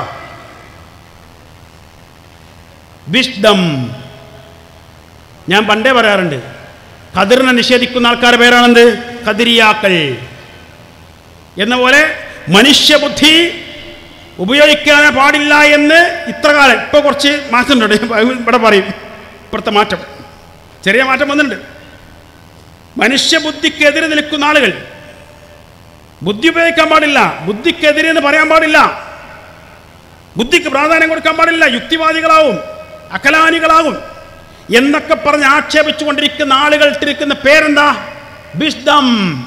വിഷ്ഡം ഞാൻ പണ്ടേ പറയാറുണ്ട് ഖദിറിനെ നിഷേധിക്കുന്ന ആൾക്കാരുടെ പേരാണെന്ത് ഖദിരിയാക്കൾ എന്ന പോലെ മനുഷ്യബുദ്ധി ഉപയോഗിക്കാൻ പാടില്ല എന്ന് ഇത്ര കാലം ഇപ്പോൾ കുറച്ച് മാറ്റമുണ്ട് ഇവിടെ പറയും ഇപ്പോഴത്തെ മാറ്റം ചെറിയ മാറ്റം വന്നിട്ടുണ്ട് മനുഷ്യബുദ്ധിക്കെതിരെ നിൽക്കുന്ന ആളുകൾ ബുദ്ധി ഉപയോഗിക്കാൻ പാടില്ല ബുദ്ധിക്കെതിരെ എന്ന് പറയാൻ പാടില്ല ബുദ്ധിക്ക് പ്രാധാന്യം കൊടുക്കാൻ പാടില്ല യുക്തിവാദികളാവും അകലാനികളാവും എന്നൊക്കെ പറഞ്ഞ് ആക്ഷേപിച്ചു കൊണ്ടിരിക്കുന്ന ആളുകൾ ഇട്ടിരിക്കുന്ന പേരെന്താ വിഷ്ദം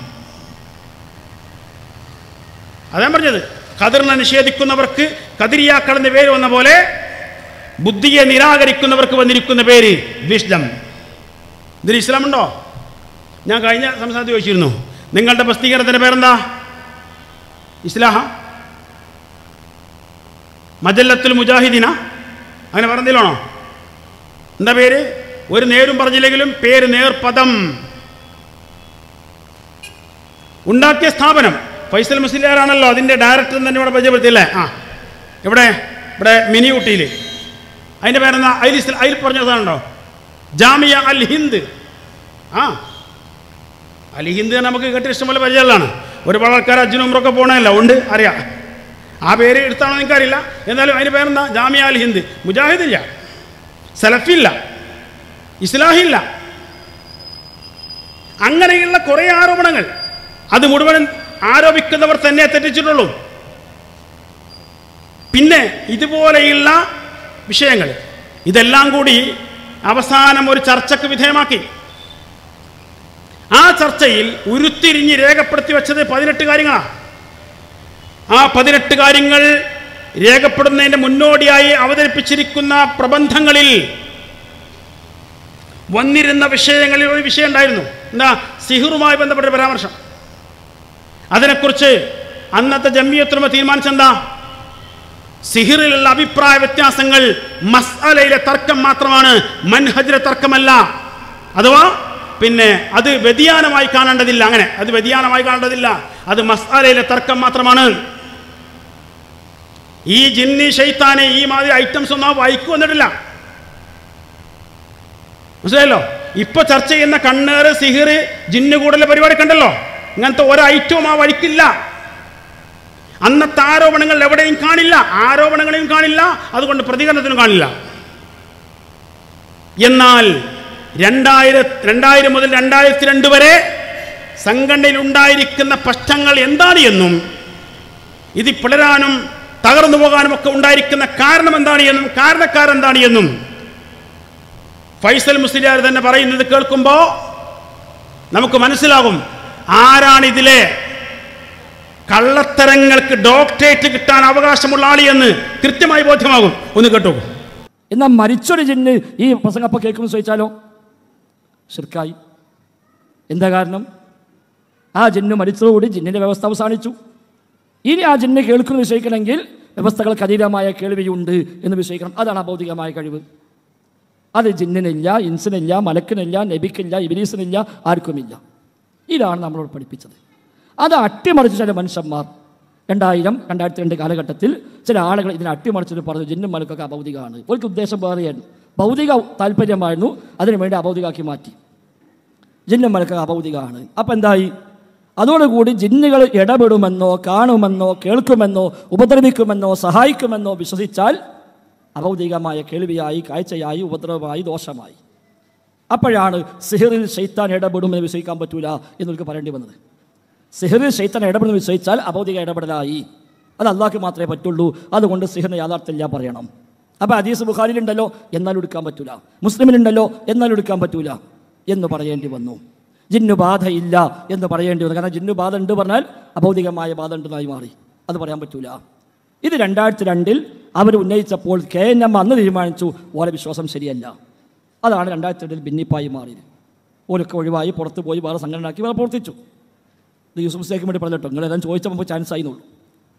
അതാ പറഞ്ഞത് ഖദറിനെ നിഷേധിക്കുന്നവർക്ക് കതിരിയാക്കൾ എന്ന പേര് വന്ന പോലെ ബുദ്ധിയെ നിരാകരിക്കുന്നവർക്ക് വന്നിരിക്കുന്ന പേര് വിഷ്ദം ഇതിൽ ഇസ്ലാം ഉണ്ടോ ഞാൻ കഴിഞ്ഞ സംസ്ഥാനത്ത് ചോദിച്ചിരുന്നു നിങ്ങളുടെ പ്രസിദ്ധീകരണത്തിൻ്റെ പേരെന്താ ഇസ്ലാഹ മജല്ലത്തുൽ മുജാഹിദീന അങ്ങനെ പറഞ്ഞതിലാണോ എന്താ പേര് ഒരു നേരും പറഞ്ഞില്ലെങ്കിലും പേര് നേർപദം ഉണ്ടാക്കിയ സ്ഥാപനം ഫൈസൽ മുസ്ലിയാരാണല്ലോ അതിൻ്റെ ഡയറക്ടർ തന്നെ ഇവിടെ പരിചയപ്പെടുത്തിയല്ലേ ആ ഇവിടെ ഇവിടെ മിനി ഊട്ടിയിൽ അതിൻ്റെ പേരെന്താ അതിൽ ഇസ്ല- അതിൽ പറഞ്ഞ സാധനമുണ്ടോ ജാമിയ അൽ ഹിന്ദ് ആ അൽ ഹിന്ദ് തന്നെ നമുക്ക് കേട്ട് ഇഷ്ടംപോലെ പരിചയമുള്ളതാണ് ഒരുപാട് ആൾക്കാർ അജ്ജനും ഉമ്രൊക്കെ പോകണമല്ല ഉണ്ട് അറിയാം ആ പേര് എടുത്താണോ എനിക്കറിയില്ല എന്നാലും അതിൻ്റെ പേരെന്താ ജാമിയ അൽ ഹിന്ദ് മുജാഹിദില്ല സലഫില്ല ഇസ്ലാഹില്ല അങ്ങനെയുള്ള കുറേ ആരോപണങ്ങൾ അത് മുഴുവൻ ആരോപിക്കുന്നവർ തന്നെ തെറ്റിച്ചിട്ടുള്ളൂ പിന്നെ ഇതുപോലെയുള്ള വിഷയങ്ങൾ ഇതെല്ലാം കൂടി അവസാനം ഒരു ചർച്ചയ്ക്ക് വിധേയമാക്കി ആ ചർച്ചയിൽ ഉരുത്തിരിഞ്ഞ് രേഖപ്പെടുത്തി വെച്ചത് പതിനെട്ട് കാര്യങ്ങളാണ് ആ പതിനെട്ട് കാര്യങ്ങൾ രേഖപ്പെടുന്നതിൻ്റെ മുന്നോടിയായി അവതരിപ്പിച്ചിരിക്കുന്ന പ്രബന്ധങ്ങളിൽ വന്നിരുന്ന വിഷയങ്ങളിൽ ഒരു വിഷയം ഉണ്ടായിരുന്നു എന്താ സിഹറുമായി ബന്ധപ്പെട്ട ഒരു പരാമർശം അതിനെക്കുറിച്ച് അന്നത്തെ ജമ്മിയത്തുമ തീരുമാനിച്ചെന്താ സിഹിറിലുള്ള അഭിപ്രായ വ്യത്യാസങ്ങൾ മസ്അലയിലെ തർക്കം മാത്രമാണ് മൻഹജിലെ തർക്കമല്ല അഥവാ പിന്നെ അത് വ്യതിയാനമായി കാണേണ്ടതില്ല അങ്ങനെ അത് വ്യതിയാനമായി കാണേണ്ടതില്ല അത് മസ്അലയിലെ തർക്കം മാത്രമാണ് ഈ ജിന്നി ഷെയ്ത്താനെ ഈ മാതിരി ഐറ്റംസ് ഒന്നും ആ വൈക്ക് വന്നിട്ടില്ല മനസ്സിലായല്ലോ ഇപ്പൊ ചർച്ച ചെയ്യുന്ന കണ്ണേറ് സിഹിറ് ജിന്ന് കൂടലെ പരിപാടി കണ്ടല്ലോ ഇങ്ങനത്തെ ഒരു ഐറ്റവും ആ വഴിക്കില്ല അന്നത്തെ ആരോപണങ്ങൾ എവിടെയും കാണില്ല ആരോപണങ്ങളെയും കാണില്ല അതുകൊണ്ട് പ്രതികരണത്തിനും കാണില്ല എന്നാൽ രണ്ടായിരം രണ്ടായിരം മുതൽ രണ്ടായിരത്തി രണ്ട് വരെ സംഘടനയിൽ ഉണ്ടായിരിക്കുന്ന പ്രശ്നങ്ങൾ എന്താണ് എന്നും ഇത് പിളരാനും തകർന്നു പോകാനും ഒക്കെ ഉണ്ടായിരിക്കുന്ന കാരണം എന്താണ് എന്നും കാരണക്കാരെന്താണ് എന്നും ഫൈസൽ മുസ്ലിയാർ തന്നെ പറയുന്നത് കേൾക്കുമ്പോൾ നമുക്ക് മനസ്സിലാകും ആരാണ് ഇതിലെ കള്ളത്തരങ്ങൾക്ക് ഡോക്ടറേറ്റ് കിട്ടാൻ അവകാശമുള്ള ആളി എന്ന് കൃത്യമായി ബോധ്യമാകും ഒന്ന് കേട്ടോ എന്നാൽ മരിച്ചൊരു ജിന്ന് ഈ പ്രസംഗം അപ്പോൾ കേൾക്കുമെന്ന് ചോദിച്ചാലോ ഷിർക്കായി എന്താ കാരണം ആ ജിന്ന് മരിച്ചതോടുകൂടി ജിന്നിൻ്റെ വ്യവസ്ഥ അവസാനിച്ചു ഇനി ആ ജിന്ന് കേൾക്കുന്നു വിശ്വസിക്കണമെങ്കിൽ വ്യവസ്ഥകൾക്ക് അതീതമായ കേൾവിയുണ്ട് എന്ന് വിശ്വസിക്കണം അതാണ് അഭൗതികമായ കഴിവ് അത് ജിന്നിനില്ല ഇൻസിനില്ല മലക്കിനില്ല നബിക്കില്ല ഇബിലീസിനില്ല ആർക്കുമില്ല ഇതാണ് നമ്മളോട് പഠിപ്പിച്ചത് അത് അട്ടിമറിച്ച് ചില മനുഷ്യന്മാർ രണ്ടായിരം രണ്ടായിരത്തി രണ്ട് കാലഘട്ടത്തിൽ ചില ആളുകൾ ഇതിനെ അട്ടിമറിച്ചിട്ട് പറഞ്ഞു ജിന്നും മലക്കൊക്കെ അഭൗതികമാണ് ഒരു ഉദ്ദേശം വേറെയായിരുന്നു ഭൗതിക താല്പര്യമായിരുന്നു അതിനുവേണ്ടി അഭൗതികമാക്കി മാറ്റി ജിന്നും മലക്കൊക്കെ അഭൗതികമാണ് അപ്പം എന്തായി അതോടുകൂടി ജിന്നുകൾ ഇടപെടുമെന്നോ കാണുമെന്നോ കേൾക്കുമെന്നോ ഉപദ്രവിക്കുമെന്നോ സഹായിക്കുമെന്നോ വിശ്വസിച്ചാൽ അഭൗതികമായ കേൾവിയായി കാഴ്ചയായി ഉപദ്രവമായി ദോഷമായി അപ്പോഴാണ് സിഹിറിൽ ശൈത്താൻ ഇടപെടുമെന്ന് വിശ്വസിക്കാൻ പറ്റൂല എന്നൊക്കെ പറയേണ്ടി വന്നത് സിഹിറിൽ ശൈത്താൻ ഇടപെടുമെന്ന് വിശ്വസിച്ചാൽ അഭൗതിക ഇടപെടലായി അത് അള്ളാഹ്ക്ക് മാത്രമേ പറ്റുള്ളൂ അതുകൊണ്ട് സിഹിറിന് യാഥാർത്ഥ്യമില്ല പറയണം അപ്പോൾ ഹദീസ് ബുഖാരിലുണ്ടല്ലോ എന്നാൽ എടുക്കാൻ പറ്റൂല മുസ്ലിമിലുണ്ടല്ലോ എന്നാൽ എടുക്കാൻ പറ്റൂല എന്ന് പറയേണ്ടി വന്നു ജിന്നു ബാധയില്ല എന്ന് പറയേണ്ടി വന്നു കാരണം ജിന്നു ബാധ ഉണ്ട് പറഞ്ഞാൽ അഭൗതികമായ ബാധ ഉണ്ടെന്നായി മാറി അത് പറയാൻ പറ്റൂല ഇത് രണ്ടായിരത്തി രണ്ടിൽ അവർ ഉന്നയിച്ചപ്പോൾ കെ എൻ എം അന്ന് തീരുമാനിച്ചു ഓരോ വിശ്വാസം ശരിയല്ല അതാണ് രണ്ടായിരത്തി രണ്ടിൽ ഭിന്നിപ്പായി മാറിയത് ഓരൊക്കെ ഒഴിവായി പുറത്ത് പോയി വേറെ സംഘടനയാക്കി വേറെ പ്രവർത്തിച്ചു ഇത് യൂസുഫ് മുസ്ലിക്ക് വേണ്ടി പറഞ്ഞിട്ടോ നിങ്ങളെല്ലാം ചോദിച്ചപ്പോൾ ചാൻസ് ആയി എന്നുള്ളൂ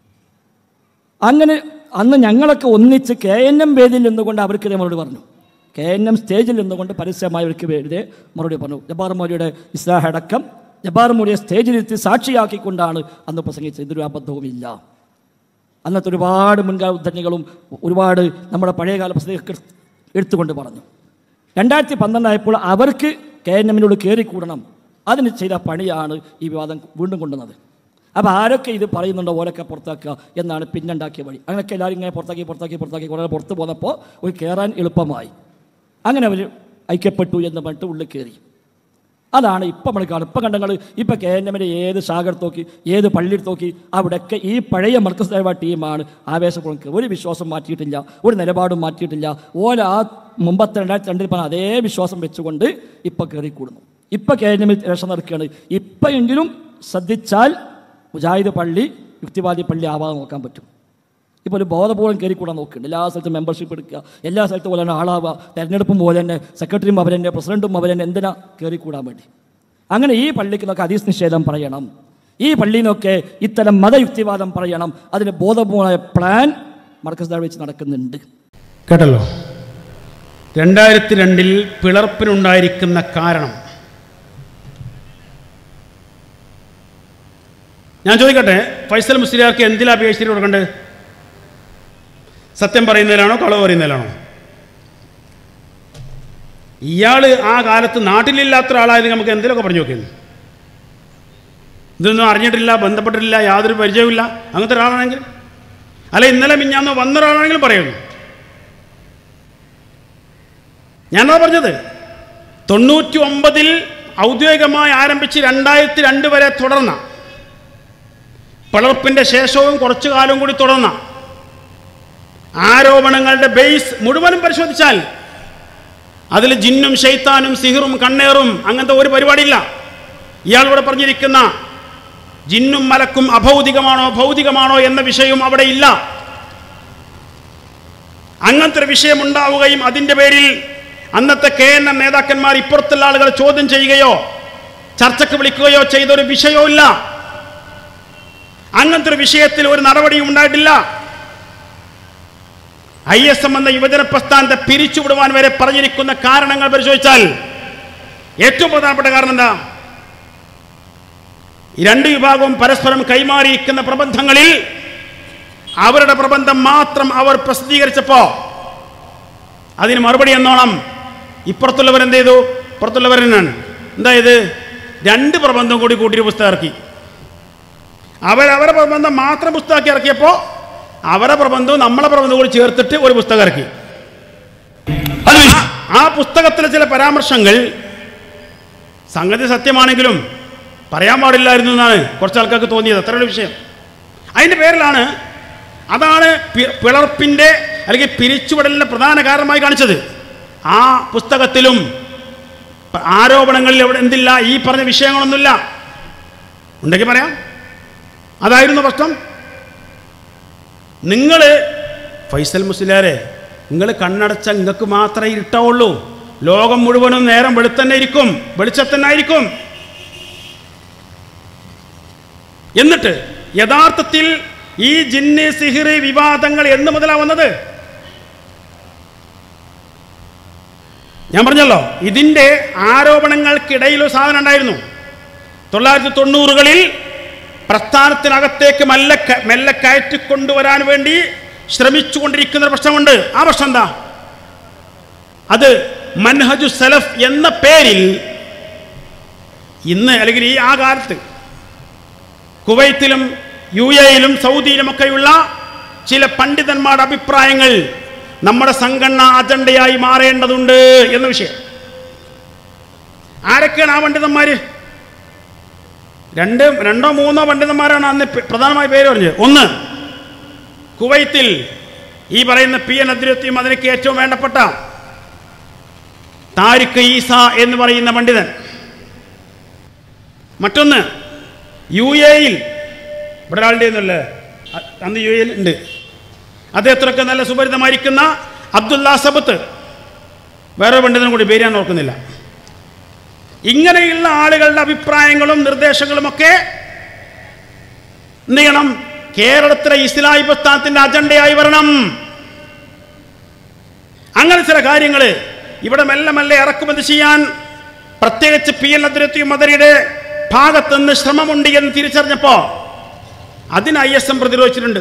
അങ്ങനെ അന്ന് ഞങ്ങളൊക്കെ ഒന്നിച്ച് കെ എൻ എം വേദിയിൽ നിന്നുകൊണ്ട് അവർക്കെതിരെ മറുപടി പറഞ്ഞു കെ എൻ എം സ്റ്റേജിൽ നിന്നുകൊണ്ട് പരസ്യമായി അവർക്ക് എതിരെ മറുപടി പറഞ്ഞു ജബ്ബാർ മോദിയുടെ ഇസ്ലാഹ് അടക്കം ജബ്ബാർ മോദിയെ സ്റ്റേജിലിരുത്തി സാക്ഷിയാക്കിക്കൊണ്ടാണ് അന്ന് പ്രസംഗിച്ചത് ഇതൊരു അബദ്ധവുമില്ല അന്നത്തെ ഒരുപാട് മുൻകാല ഉദ്ധരണികളും ഒരുപാട് നമ്മുടെ പഴയകാല പ്രസംഗങ്ങൾ എടുത്തുകൊണ്ട് പറഞ്ഞു രണ്ടായിരത്തി പന്ത്രണ്ടായപ്പോൾ അവർക്ക് കെ എൻ എമ്മിനോട് കയറിക്കൂടണം അതിന് ചെയ്ത പണിയാണ് ഈ വിവാദം വീണ്ടും കൊണ്ടുവന്നത് അപ്പോൾ ആരൊക്കെ ഇത് പറയുന്നുണ്ടോ ഓരൊക്കെ പുറത്താക്കുക എന്നാണ് പിന്നുണ്ടാക്കിയ വഴി അങ്ങനെയൊക്കെ എല്ലാവരും ഇങ്ങനെ പുറത്താക്കി പുറത്താക്കി പുറത്താക്കി കുറേ പുറത്ത് പോന്നപ്പോൾ ഒരു കയറാൻ എളുപ്പമായി അങ്ങനെ അവർ ഐക്യപ്പെട്ടു എന്ന് പറഞ്ഞിട്ട് ഉള്ളിൽ കയറി അതാണ് ഇപ്പം നമ്മൾ കാണും ഇപ്പം കണ്ടങ്ങൾ ഇപ്പം കെ എൻ എമ്മിൻ്റെ ഏത് ശാഖ എടുത്ത് നോക്കി ഏത് പള്ളി എടുത്ത് നോക്കി അവിടെയൊക്കെ ഈ പഴയ മർക്കസ് ദേവ ടീമാണ് ആവേശപ്പുറക്ക് ഒരു വിശ്വാസം മാറ്റിയിട്ടില്ല ഒരു നിലപാടും മാറ്റിയിട്ടില്ല ഓല ആ മുമ്പത്തെ രണ്ടായിരത്തി രണ്ടിൽ പറഞ്ഞ അതേ വിശ്വാസം വെച്ചുകൊണ്ട് ഇപ്പം കയറിക്കൂടുന്നു ഇപ്പം കെ എൻ എമ്മിൽ രക്ഷ നടക്കുകയാണ് ഇപ്പോഴെങ്കിലും ശ്രദ്ധിച്ചാൽ മുജാഹിദ് പള്ളി യുക്തിവാദി പള്ളി ആവാതെ നോക്കാൻ പറ്റും ഇപ്പോൾ ഒരു ബോധപൂർവ്വം കയറിക്കൂടാൻ നോക്കുന്നുണ്ട് എല്ലാ സ്ഥലത്തും മെമ്പർഷിപ്പ് എടുക്കുക എല്ലാ സ്ഥലത്തും പോലെ തന്നെ ആളാവുക തെരഞ്ഞെടുപ്പും പോലെ തന്നെ സെക്രട്ടറിയും അവർ തന്നെ പ്രസിഡന്റും അവർ തന്നെ എന്തിനാ കയറിക്കൂടാൻ വേണ്ടി അങ്ങനെ ഈ പള്ളിക്ക് നിന്നൊക്കെ അതീസ് നിഷേധം പറയണം ഈ പള്ളിയിൽ നിന്നൊക്കെ ഇത്തരം മതയുക്തിവാദം പറയണം അതിന് ബോധപൂർവമായ പ്ലാൻ മർക്കസ് വെച്ച് നടക്കുന്നുണ്ട് കേട്ടല്ലോ രണ്ടായിരത്തി രണ്ടിൽ പിളർപ്പിനുണ്ടായിരിക്കുന്ന കാരണം ഞാൻ ചോദിക്കട്ടെ ഫൈസൽ മുസ്ലിയാർക്ക് എന്തിലാ പി എച്ച് ഡി കൊടുക്കേണ്ടത് സത്യം പറയുന്നതിലാണോ കളവ് പറയുന്നതിലാണോ ഇയാൾ ആ കാലത്ത് നാട്ടിലില്ലാത്ത ഒരാളായത് നമുക്ക് എന്തെങ്കിലുമൊക്കെ പറഞ്ഞു നോക്കിയിരുന്നു ഇതൊന്നും അറിഞ്ഞിട്ടില്ല ബന്ധപ്പെട്ടിട്ടില്ല യാതൊരു പരിചയവുമില്ല അങ്ങനത്തെ ഒരാളാണെങ്കിൽ അല്ല ഇന്നലെ മിഞ്ഞാന്നോ വന്ന ഒരാളാണെങ്കിലും പറയുന്നു ഞാനതാ പറഞ്ഞത് തൊണ്ണൂറ്റി ഒമ്പതിൽ ഔദ്യോഗികമായി ആരംഭിച്ച് രണ്ടായിരത്തി രണ്ട് വരെ തുടർന്ന പിളർപ്പിൻ്റെ ശേഷവും കുറച്ചു കാലം കൂടി തുടർന്ന ആരോപണങ്ങളുടെ ബേസ് മുഴുവനും പരിശോധിച്ചാൽ അതിൽ ജിന്നും ഷെയ്ത്താനും സിഹിറും കണ്ണേറും അങ്ങനത്തെ ഒരു പരിപാടിയില്ല ഇയാൾ ഇവിടെ പറഞ്ഞിരിക്കുന്ന ജിന്നും മലക്കും അഭൗതികമാണോ ഭൗതികമാണോ എന്ന വിഷയവും അവിടെ ഇല്ല അങ്ങനത്തെ ഒരു വിഷയം ഉണ്ടാവുകയും അതിൻ്റെ പേരിൽ അന്നത്തെ കെ എൻ എം നേതാക്കന്മാർ ഇപ്പുറത്തുള്ള ആളുകൾ ചോദ്യം ചെയ്യുകയോ ചർച്ചയ്ക്ക് വിളിക്കുകയോ ചെയ്ത ഒരു വിഷയവും ഇല്ല അങ്ങനത്തെ ഒരു വിഷയത്തിൽ ഒരു നടപടിയും ഉണ്ടായിട്ടില്ല ഐ എസ് എം എന്ന യുവജന പ്രസ്ഥാനത്തെ പിരിച്ചുവിടുവാൻ വരെ പറഞ്ഞിരിക്കുന്ന കാരണങ്ങൾ പരിശോധിച്ചാൽ ഏറ്റവും പ്രധാനപ്പെട്ട കാരണം എന്താ ഈ രണ്ട് വിഭാഗവും പരസ്പരം കൈമാറിയിരിക്കുന്ന പ്രബന്ധങ്ങളിൽ അവരുടെ പ്രബന്ധം മാത്രം അവർ പ്രസിദ്ധീകരിച്ചപ്പോ അതിന് മറുപടി എന്നോണം ഇപ്പുറത്തുള്ളവർ എന്ത് ചെയ്തു ഇപ്പുറത്തുള്ളവർ എന്നാണ് എന്താ ഇത് രണ്ട് പ്രബന്ധം കൂടി കൂട്ടിയൊരു പുസ്തകം ഇറക്കി അവരവരുടെ പ്രബന്ധം മാത്രം പുസ്തകമാക്കി ഇറക്കിയപ്പോൾ അവരുടെ പ്രബന്ധവും നമ്മളെ പ്രബന്ധവും കൂടി ചേർത്തിട്ട് ഒരു പുസ്തകം ഇറക്കി അത് ആ- ആ പുസ്തകത്തിലെ ചില പരാമർശങ്ങൾ സംഗതി സത്യമാണെങ്കിലും പറയാൻ പാടില്ലായിരുന്നു എന്നാണ് കുറച്ച് ആൾക്കാർക്ക് തോന്നിയത് അത്രയുള്ള വിഷയം അതിൻ്റെ പേരിലാണ് അതാണ് പി- പിളർപ്പിൻ്റെ അല്ലെങ്കിൽ പിരിച്ചുവിടലിൻ്റെ പ്രധാന കാരണമായി കാണിച്ചത് ആ പുസ്തകത്തിലും പ- ആരോപണങ്ങളിൽ എവിടെ എന്തില്ല ഈ പറഞ്ഞ വിഷയങ്ങളൊന്നുമില്ല ഉണ്ടെങ്കിൽ പറയാം അതായിരുന്നു പ്രശ്നം നിങ്ങൾ ഫൈസൽ മുസ്ലിയാരെ നിങ്ങൾ കണ്ണടച്ച നിങ്ങൾക്ക് മാത്രമേ ഇരുട്ടാവുള്ളൂ ലോകം മുഴുവനും നേരം വെളുത്തന്നെ ഇരിക്കും വെളിച്ചത്തന്നെ ആയിരിക്കും എന്നിട്ട് യഥാർത്ഥത്തിൽ ഈ ജിന്ന് സിഹിറ് വിവാദങ്ങൾ എന്ന് മുതലാ വന്നത് ഞാൻ പറഞ്ഞല്ലോ ഇതിൻ്റെ ആരോപണങ്ങൾക്കിടയിൽ ഒരു സാധനം ഉണ്ടായിരുന്നു തൊള്ളായിരത്തി തൊണ്ണൂറുകളിൽ പ്രസ്ഥാനത്തിനകത്തേക്ക് മെല്ലെ ക- മെല്ലെ കയറ്റിക്കൊണ്ടുവരാൻ വേണ്ടി ശ്രമിച്ചുകൊണ്ടിരിക്കുന്ന ഒരു പ്രശ്നമുണ്ട് ആ പ്രശ്നം എന്താ അത് മൻഹജു സലഫ് എന്ന പേരിൽ ഇന്ന് അല്ലെങ്കിൽ ഈ ആ കാലത്ത് കുവൈത്തിലും യു എയിലും സൗദിയിലുമൊക്കെയുള്ള ചില പണ്ഡിതന്മാരുടെ അഭിപ്രായങ്ങൾ നമ്മുടെ സംഘടനാ അജണ്ടയായി മാറേണ്ടതുണ്ട് എന്ന വിഷയം ആരൊക്കെയാണ് ആ പണ്ഡിതന്മാര് രണ്ട് രണ്ടോ മൂന്നോ പണ്ഡിതന്മാരാണ് അന്ന് പെ- പ്രധാനമായി പേര് പറഞ്ഞത് ഒന്ന് കുവൈത്തിൽ ഈ പറയുന്ന പി എൻ അദ്രത്യം അതിനൊക്കെ ഏറ്റവും വേണ്ടപ്പെട്ട താരിഖ് ഈസ എന്ന് പറയുന്ന പണ്ഡിതൻ മറ്റൊന്ന് യു എയിൽ ഇവിടെ ഒരാളുടെ ഒന്നുമല്ലേ അ- അന്ന് യു എയിൽ ഉണ്ട് അദ്ദേഹത്തിനൊക്കെ നല്ല സുപരിതമായിരിക്കുന്ന അബ്ദുല്ല സബത്ത് വേറെ പണ്ഡിതനും കൂടി പേര് ഞാൻ ഓർക്കുന്നില്ല ഇങ്ങനെയുള്ള ആളുകളുടെ അഭിപ്രായങ്ങളും നിർദ്ദേശങ്ങളുമൊക്കെ എന്ത് ചെയ്യണം കേരളത്തിലെ ഇസ്ലാഹി പ്രസ്ഥാനത്തിന്റെ അജണ്ടയായി വരണം അങ്ങനെ ചില കാര്യങ്ങൾ ഇവിടെ മെല്ലെ മെല്ലെ ഇറക്കുമതി ചെയ്യാൻ പ്രത്യേകിച്ച് പി എൽ അതിരത്തി മദരിയുടെ ഭാഗത്തുനിന്ന് ശ്രമമുണ്ട് എന്ന് തിരിച്ചറിഞ്ഞപ്പോ അതിന് ഐ എസ് എം പ്രതിരോധിച്ചിട്ടുണ്ട്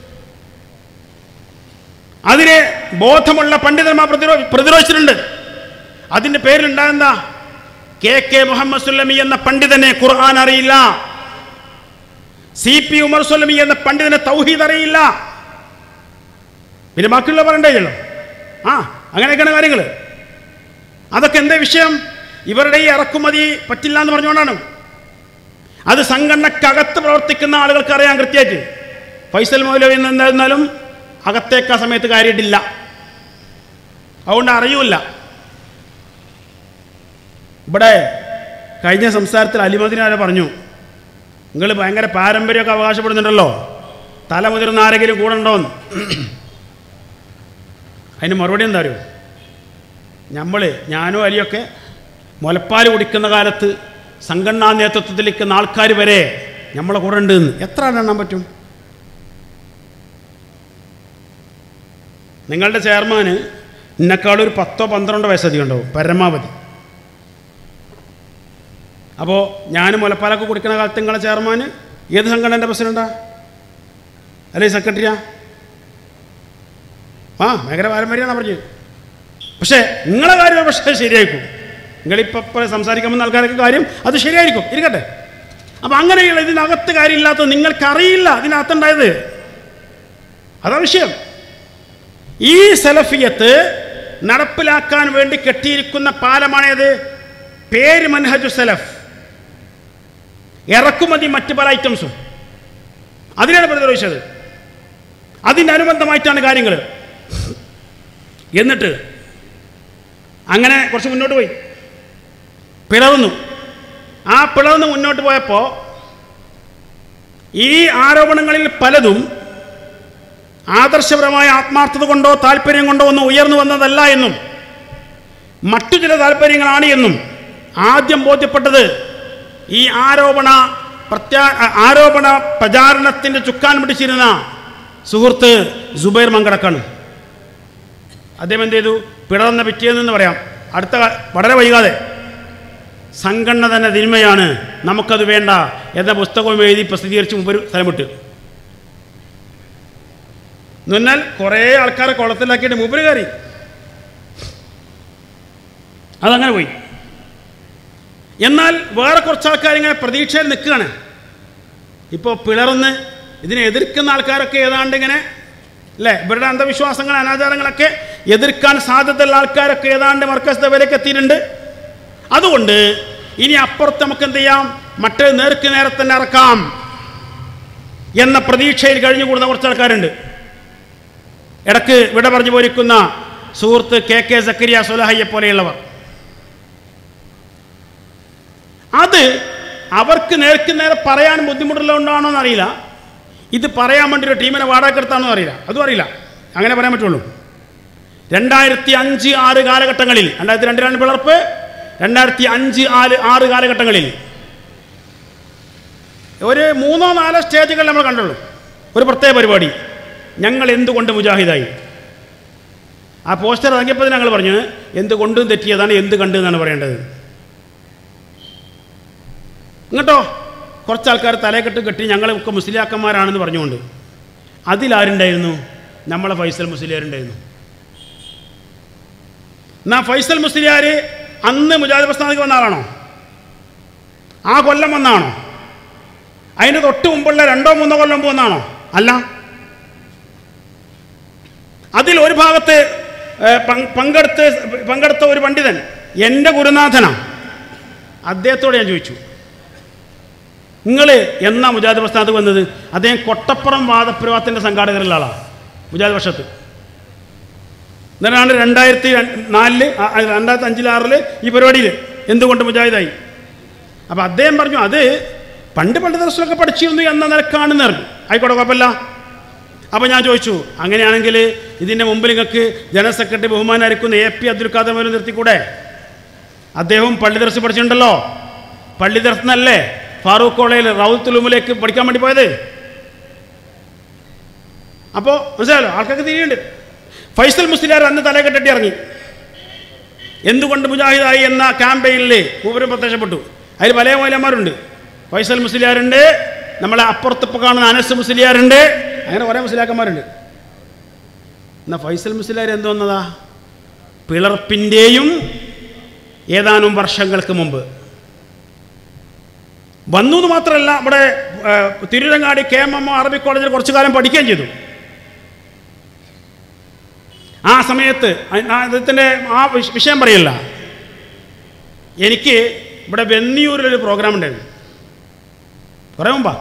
അതിന് ബോധമുള്ള പണ്ഡിതന്മാർ പ്രതിരോ പ്രതിരോധിച്ചിട്ടുണ്ട് അതിന്റെ പേരിലുണ്ടായെന്താ കെ കെ മുഹമ്മദ് സുല്ലമി എന്ന പണ്ഡിതനെ ഖുർആൻ അറിയില്ല സി പി ഉമർ സ്വലമി എന്ന പണ്ഡിതന് തൗഹീദ് അറിയില്ല പിന്നെ ബാക്കിയുള്ള പറയണ്ടേല്ലോ ആ അങ്ങനെയൊക്കെയാണ് കാര്യങ്ങൾ അതൊക്കെ എന്താ വിഷയം ഇവരുടെ ഈ ഇറക്കുമതി പറ്റില്ല എന്ന് പറഞ്ഞുകൊണ്ടാണ് അത് സംഘടനക്കകത്ത് പ്രവർത്തിക്കുന്ന ആളുകൾക്ക് അറിയാൻ കൃത്യമായിട്ട് ഫൈസൽ മൗലവി എന്തായിരുന്നാലും അകത്തേക്ക് ആ സമയത്ത് കാര്യമിട്ടില്ല അതുകൊണ്ട് അറിയൂല ഇവിടെ കഴിഞ്ഞ സംസാരത്തിൽ അലിമദിനാരെ പറഞ്ഞു നിങ്ങൾ ഭയങ്കര പാരമ്പര്യമൊക്കെ അവകാശപ്പെടുന്നുണ്ടല്ലോ തല മുതിർന്ന ആരെങ്കിലും കൂടെ ഉണ്ടോന്ന് അതിന് മറുപടി എന്താ അറിയോ നമ്മൾ ഞാനും അലിയൊക്കെ മുലപ്പാൽ കുടിക്കുന്ന കാലത്ത് സംഘടനാ നേതൃത്വത്തിൽ നിൽക്കുന്ന ആൾക്കാർ വരെ നമ്മളെ കൂടെ ഉണ്ട് എന്ന് എത്ര ആൾ എണ്ണാൻ പറ്റും നിങ്ങളുടെ ചെയർമാന് എന്നെക്കാളൊരു പത്തോ പന്ത്രണ്ടോ വയസ്സധികം ഉണ്ടാവും പരമാവധി അപ്പോൾ ഞാൻ മുലപ്പാലൊക്കെ കുടിക്കുന്ന കാലത്ത് നിങ്ങളെ ചെയർമാന് ഏത് സംഘടനയുടെ പ്രസിഡന്റാ അല്ലേ സെക്രട്ടറിയാ ആ ഭയങ്കര പാരമ്പര്യമാണ് പറഞ്ഞത് പക്ഷേ നിങ്ങളെ കാര്യം പക്ഷേ ശരിയായിരിക്കും നിങ്ങളിപ്പോൾ സംസാരിക്കാൻ വന്ന ആൾക്കാരൊക്കെ കാര്യം അത് ശരിയായിരിക്കും ഇരിക്കട്ടെ അപ്പം അങ്ങനെയുള്ള ഇതിനകത്ത് കാര്യമില്ലാത്തത് നിങ്ങൾക്കറിയില്ല ഇതിനകത്തുണ്ടായത് അതാ വിഷയം ഈ സെലഫിയത്ത് നടപ്പിലാക്കാൻ വേണ്ടി കെട്ടിയിരിക്കുന്ന പാലമാണേത് പേര് മൻഹജു സലഫ് ഇറക്കുമതി മറ്റ് പല ഐറ്റംസും അതിനാണ് പ്രതിരോധിച്ചത് അതിൻ്റെ അനുബന്ധമായിട്ടാണ് കാര്യങ്ങൾ എന്നിട്ട് അങ്ങനെ കുറച്ച് മുന്നോട്ട് പോയി പിളർന്നു ആ പിളർന്ന് മുന്നോട്ട് പോയപ്പോൾ ഈ ആരോപണങ്ങളിൽ പലതും ആദർശപരമായ ആത്മാർത്ഥത കൊണ്ടോ താല്പര്യം കൊണ്ടോ ഒന്നും ഉയർന്നു വന്നതല്ല എന്നും മറ്റു ചില താല്പര്യങ്ങളാണ് എന്നും ആദ്യം ബോധ്യപ്പെട്ടത് ഈ ആരോപണ പ്രത്യാ ആരോപണ പ്രചാരണത്തിൻ്റെ ചുക്കാൻ പിടിച്ചിരുന്ന സുഹൃത്ത് സുബൈർ മങ്കടക്കാണ് അദ്ദേഹം എന്ത് ചെയ്തു പിളർന്ന പിറ്റേന്ന് പറയാം അടുത്ത കാ- വളരെ വൈകാതെ സംഘടന തന്നെ തിന്മയാണ് നമുക്കത് വേണ്ട എന്ന പുസ്തകം എഴുതി പ്രസിദ്ധീകരിച്ച് മുമ്പ് ഒരു സ്ഥലം വിട്ട് എന്ന് പറഞ്ഞാൽ കുറേ ആൾക്കാരെ കുളത്തിലാക്കിയിട്ട് മൂപ്പര് കയറി അതങ്ങനെ പോയി എന്നാൽ വേറെ കുറച്ച് ആൾക്കാർ ഇങ്ങനെ പ്രതീക്ഷയിൽ നിൽക്കുകയാണ് ഇപ്പോൾ പിളർന്ന് ഇതിനെ എതിർക്കുന്ന ആൾക്കാരൊക്കെ ഏതാണ്ട് ഇങ്ങനെ അല്ലേ ഇവരുടെ അന്ധവിശ്വാസങ്ങൾ അനാചാരങ്ങളൊക്കെ എതിർക്കാൻ സാധ്യതയുള്ള ആൾക്കാരൊക്കെ ഏതാണ്ട് മർക്കസ് ലെവലിലേക്ക് എത്തിയിട്ടുണ്ട് അതുകൊണ്ട് ഇനി അപ്പുറത്ത് നമുക്ക് എന്ത് ചെയ്യാം മറ്റേ നേർക്ക് നേരെ തന്നെ ഇറക്കാം എന്ന പ്രതീക്ഷയിൽ കഴിഞ്ഞുകൂടുന്ന കുറച്ച് ആൾക്കാരുണ്ട് ഇടക്ക് ഇവിടെ പറഞ്ഞു പോയിരിക്കുന്ന സുഹൃത്ത് കെ കെ സക്കരിയ സുലഹയ്യെ പോലെയുള്ളവർ അത് അവർക്ക് നേർക്ക് നേരെ പറയാൻ ബുദ്ധിമുട്ടുള്ളതുകൊണ്ടാണോ എന്നറിയില്ല ഇത് പറയാൻ വേണ്ടി ഒരു ടീമിനെ വാടകക്കെടുത്താണോ അറിയില്ല അതും അറിയില്ല അങ്ങനെ പറയാൻ പറ്റുള്ളൂ രണ്ടായിരത്തി അഞ്ച് ആറ് കാലഘട്ടങ്ങളിൽ രണ്ടായിരത്തി രണ്ടിലാണ് പിളർപ്പ് രണ്ടായിരത്തി അഞ്ച് ആറ് ആറ് കാലഘട്ടങ്ങളിൽ ഒരു മൂന്നോ നാലോ സ്റ്റേജുകൾ നമ്മൾ കണ്ടുള്ളൂ ഒരു പ്രത്യേക പരിപാടി ഞങ്ങൾ എന്തുകൊണ്ട് മുജാഹിദായി ആ പോസ്റ്റർ ഇറങ്ങിയപ്പോൾ ഞങ്ങൾ പറഞ്ഞു എന്തുകൊണ്ടും തെറ്റിയതാണ് എന്ത് കണ്ടു എന്നാണ് പറയേണ്ടത് ഇങ്ങോട്ടോ കുറച്ച് ആൾക്കാർ തലക്കെട്ട് കെട്ടി ഞങ്ങളൊക്കെ മുസ്ലിയാക്കന്മാരാണെന്ന് പറഞ്ഞുകൊണ്ട് അതിലാരുണ്ടായിരുന്നു നമ്മളെ ഫൈസൽ മുസ്ലിയാരുണ്ടായിരുന്നു എന്നാ ഫൈസൽ മുസ്ലിയാർ അന്ന് മുജാഹിദ് പ്രസ്ഥാനത്തേക്ക് വന്ന ആളാണോ ആ കൊല്ലം വന്നാണോ അതിന് തൊട്ട് മുമ്പുള്ള രണ്ടോ മൂന്നോ കൊല്ലം മുമ്പ് വന്നാണോ അല്ല അതിൽ ഒരു ഭാഗത്ത് ഏ, പങ്ക്- പങ്കെടുത്ത് പങ്കെടുത്ത ഒരു പണ്ഡിതൻ എൻ്റെ ഗുരുനാഥനാണ് അദ്ദേഹത്തോട് ഞാൻ ചോദിച്ചു നിങ്ങൾ എന്നാ മുജാഹിദ് പ്രസ്ഥാനത്ത് വന്നത് അദ്ദേഹം കൊട്ടപ്പുറം വാദപ്രവാഹത്തിൻ്റെ സംഘാടകരിലുള്ള ആളാണ് മുജാഹിദ് വർഷത്ത് എന്നിട്ടാണ് രണ്ടായിരത്തി നാലില് ആ, ആ, രണ്ടായിരത്തി അഞ്ചിൽ ആറിൽ ഈ പരിപാടിയിൽ എന്തുകൊണ്ട് മുജാഹിദായി അപ്പോൾ അദ്ദേഹം പറഞ്ഞു അത് പണ്ട് പണ്ട് ദർശനമൊക്കെ പഠിച്ചിരുന്നു എന്ന നിലക്കാണെന്ന് പറഞ്ഞു ആയിക്കോട്ടെ കുഴപ്പമില്ല അപ്പോൾ ഞാൻ ചോദിച്ചു അങ്ങനെയാണെങ്കിൽ ഇതിൻ്റെ മുമ്പിൽ നിങ്ങൾക്ക് ജനറൽ സെക്രട്ടറി ബഹുമാനായിരിക്കുന്ന എ പി അബ്ദുൽ ഖാദർ മോനെ നിർത്തിക്കൂടെ അദ്ദേഹവും പള്ളി ദർശനം പഠിച്ചിട്ടുണ്ടല്ലോ പള്ളി ദർശനല്ലേ ഫാറൂഖ് കോളേജിൽ റൗത്തുലുമിലേക്ക് പഠിക്കാൻ വേണ്ടി പോയത് അപ്പോൾ മനസ്സിലായല്ലോ ആൾക്കാർക്ക് തിരിയുണ്ട് ഫൈസൽ മുസ്ലിയാർ അന്ന് തലകെട്ടി ഇറങ്ങി എന്തുകൊണ്ട് മുജാഹിദായി എന്ന ക്യാമ്പയിനിൽ മൂവരും പ്രത്യക്ഷപ്പെട്ടു അതിൽ പല മൂലന്മാരുണ്ട് ഫൈസൽ മുസ്ലിയാരുണ്ട് നമ്മളെ അപ്പുറത്തിപ്പോൾ കാണുന്ന അനസ് മുസ്ലിയാരുണ്ട് അങ്ങനെ കുറേ മുസ്ലിയാക്കന്മാരുണ്ട് എന്നാൽ ഫൈസൽ മുസ്ലിയാർ എന്ത് വന്നതാ പിളർപ്പിൻ്റെയും ഏതാനും വർഷങ്ങൾക്ക് മുമ്പ് വന്നു എന്ന് മാത്രമല്ല ഇവിടെ ഏഹ്, തിരുരങ്ങാടി കെ എം എം അറബി കോളേജിൽ കുറച്ചു കാലം പഠിക്കുകയും ചെയ്തു ആ സമയത്ത് അദ്ദേഹത്തിൻ്റെ ആ വിഷ- വിഷയം പറയില്ല എനിക്ക് ഇവിടെ വെന്നിയൂരിലൊരു പ്രോഗ്രാം ഉണ്ടായിരുന്നു കുറേ മുമ്പാ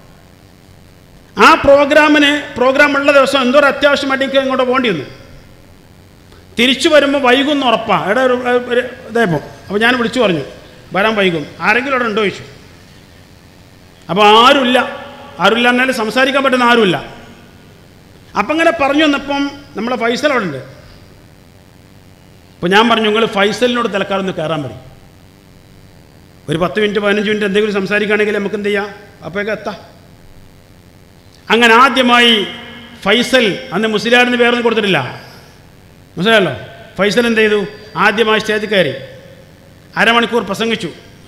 ആ പ്രോഗ്രാമിന് പ്രോഗ്രാം ഉള്ള ദിവസം എന്തോ ഒരു അത്യാവശ്യമായിട്ട് എനിക്ക് ഇങ്ങോട്ട് പോകേണ്ടി വന്നു തിരിച്ചു വരുമ്പോൾ വൈകുമെന്ന് ഉറപ്പാണ് ഇവിടെ ഒരു ഒരു ഇതേപ്പോൾ അപ്പോൾ ഞാൻ വിളിച്ചു പറഞ്ഞു വരാൻ വൈകും ആരെങ്കിലും അവിടെ ഉണ്ടോ ചോദിച്ചു അപ്പോൾ ആരുമില്ല ആരുമില്ല എന്നാലും സംസാരിക്കാൻ പറ്റുന്ന ആരുമില്ല അപ്പം ഇങ്ങനെ പറഞ്ഞു വന്നപ്പം നമ്മളെ ഫൈസൽ അവിടെ ഉണ്ട് അപ്പോൾ ഞാൻ പറഞ്ഞു നിങ്ങൾ ഫൈസലിനോട് തലക്കാരൊന്ന് കയറാൻ പറയും ഒരു പത്ത് മിനിറ്റ് പതിനഞ്ച് മിനിറ്റ് എന്തെങ്കിലും സംസാരിക്കുകയാണെങ്കിൽ നമുക്ക് എന്ത് ചെയ്യാം അപ്പോഴേക്ക് എത്താം അങ്ങനെ ആദ്യമായി ഫൈസൽ അന്ന് മുസ്ലിയാറിന് പേരൊന്നും കൊടുത്തിട്ടില്ല മനസ്സിലായല്ലോ ഫൈസൽ എന്ത് ചെയ്തു ആദ്യമായി സ്റ്റേജിൽ കയറി അരമണിക്കൂർ പ്രസംഗിച്ചു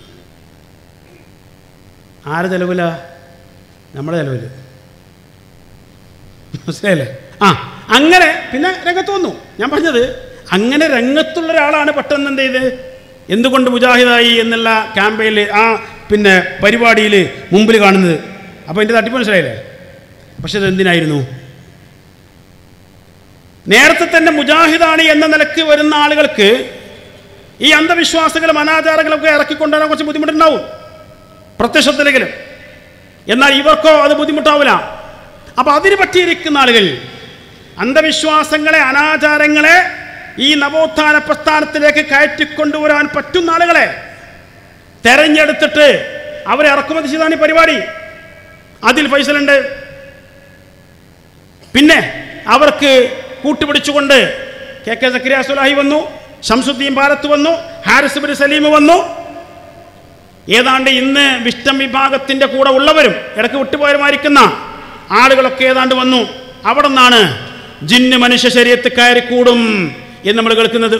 ആരെ ചെലവില നമ്മുടെ ചെലവിൽ മനസ്സിലായില്ലേ ആ അങ്ങനെ പിന്നെ രംഗത്ത് വന്നു ഞാൻ പറഞ്ഞത് അങ്ങനെ രംഗത്തുള്ള ഒരാളാണ് പെട്ടെന്ന് എന്ത് ചെയ്ത് എന്തുകൊണ്ട് മുജാഹിദായി എന്നുള്ള ക്യാമ്പയിനിൽ ആ പിന്നെ പരിപാടിയിൽ മുമ്പിൽ കാണുന്നത് അപ്പോൾ എൻ്റെ തട്ടിപ്പ് മനസ്സിലായില്ലേ പക്ഷെ അത് എന്തിനായിരുന്നു നേരത്തെ തന്നെ മുജാഹിദാണ് എന്ന നിലക്ക് വരുന്ന ആളുകൾക്ക് ഈ അന്ധവിശ്വാസങ്ങളും അനാചാരങ്ങളൊക്കെ ഇറക്കിക്കൊണ്ടുവരാൻ കുറച്ച് ബുദ്ധിമുട്ടുണ്ടാവും പ്രത്യക്ഷത്തിലെങ്കിലും എന്നാൽ ഇവർക്കോ അത് ബുദ്ധിമുട്ടാവില്ല അപ്പോൾ അതിന് പറ്റിയിരിക്കുന്ന ആളുകൾ അന്ധവിശ്വാസങ്ങളെ അനാചാരങ്ങളെ ഈ നവോത്ഥാന പ്രസ്ഥാനത്തിലേക്ക് കയറ്റിക്കൊണ്ടുവരാൻ പറ്റുന്ന ആളുകളെ തെരഞ്ഞെടുത്തിട്ട് അവരെ ഇറക്കുമതി ചെയ്താണ് ഈ പരിപാടി അതിൽ ഫൈസലുണ്ട് പിന്നെ അവർക്ക് കൂട്ടുപിടിച്ചുകൊണ്ട് കെ കെ സക്രിയ സുലാഹി വന്നു ഷംസുദ്ദീൻ ഭാരത്ത് വന്നു ഹാരിസ് ബിൻ സലീം വന്നു ഏതാണ്ട് ഇന്ന് വിഷ്ടം വിഭാഗത്തിൻ്റെ കൂടെ ഉള്ളവരും ഇടയ്ക്ക് വിട്ടുപോയമായിരിക്കുന്ന ആളുകളൊക്കെ ഏതാണ്ട് വന്നു അവിടെ നിന്നാണ് ജിന്ന് മനുഷ്യ ശരീരത്തിൽ കയറി കൂടും എന്ന് നമ്മൾ കേൾക്കുന്നത്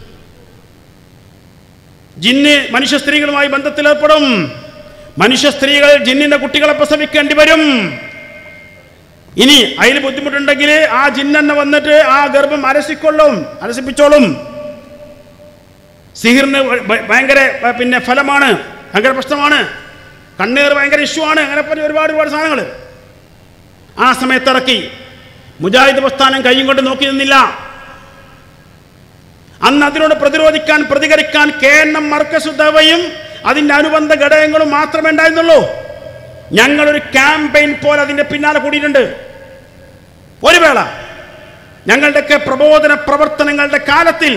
ജിന്ന് മനുഷ്യ സ്ത്രീകളുമായി ബന്ധത്തിലേർപ്പെടും മനുഷ്യ സ്ത്രീകൾ ജിന്നിന്റെ കുട്ടികളെ പ്രസവിക്കേണ്ടി വരും ഇനി അതിൽ ബുദ്ധിമുട്ടുണ്ടെങ്കിൽ ആ ജിന്നെന്നെ വന്നിട്ട് ആ ഗർഭം അരസിക്കൊള്ളും അരസിപ്പിച്ചോളും സിഹിറിന് ഭ- ഭയങ്കര ഭ- പിന്നെ ഫലമാണ് ഭയങ്കര പ്രശ്നമാണ് കണ്ണീർ ഭയങ്കര ഇഷ്യൂ ആണ് അങ്ങനെ പറഞ്ഞ ഒരുപാട് ഒരുപാട് സാധനങ്ങൾ ആ സമയത്ത് ഇറക്കി മുജാഹിദ് പ്രസ്ഥാനം കൈയും കൊണ്ട് നോക്കി നിന്നില്ല അന്ന് അതിനോട് പ്രതിരോധിക്കാൻ പ്രതികരിക്കാൻ കെ എൻ എം മർക്കസു ദവയും അതിൻ്റെ അനുബന്ധ ഘടകങ്ങളും മാത്രമേ ഉണ്ടായിരുന്നുള്ളൂ ഞങ്ങളൊരു ക്യാമ്പയിൻ പോലെ അതിൻ്റെ പിന്നാലെ കൂടിയിട്ടുണ്ട് ഒരു വേള ഞങ്ങളുടെയൊക്കെ പ്രബോധന പ്രവർത്തനങ്ങളുടെ കാലത്തിൽ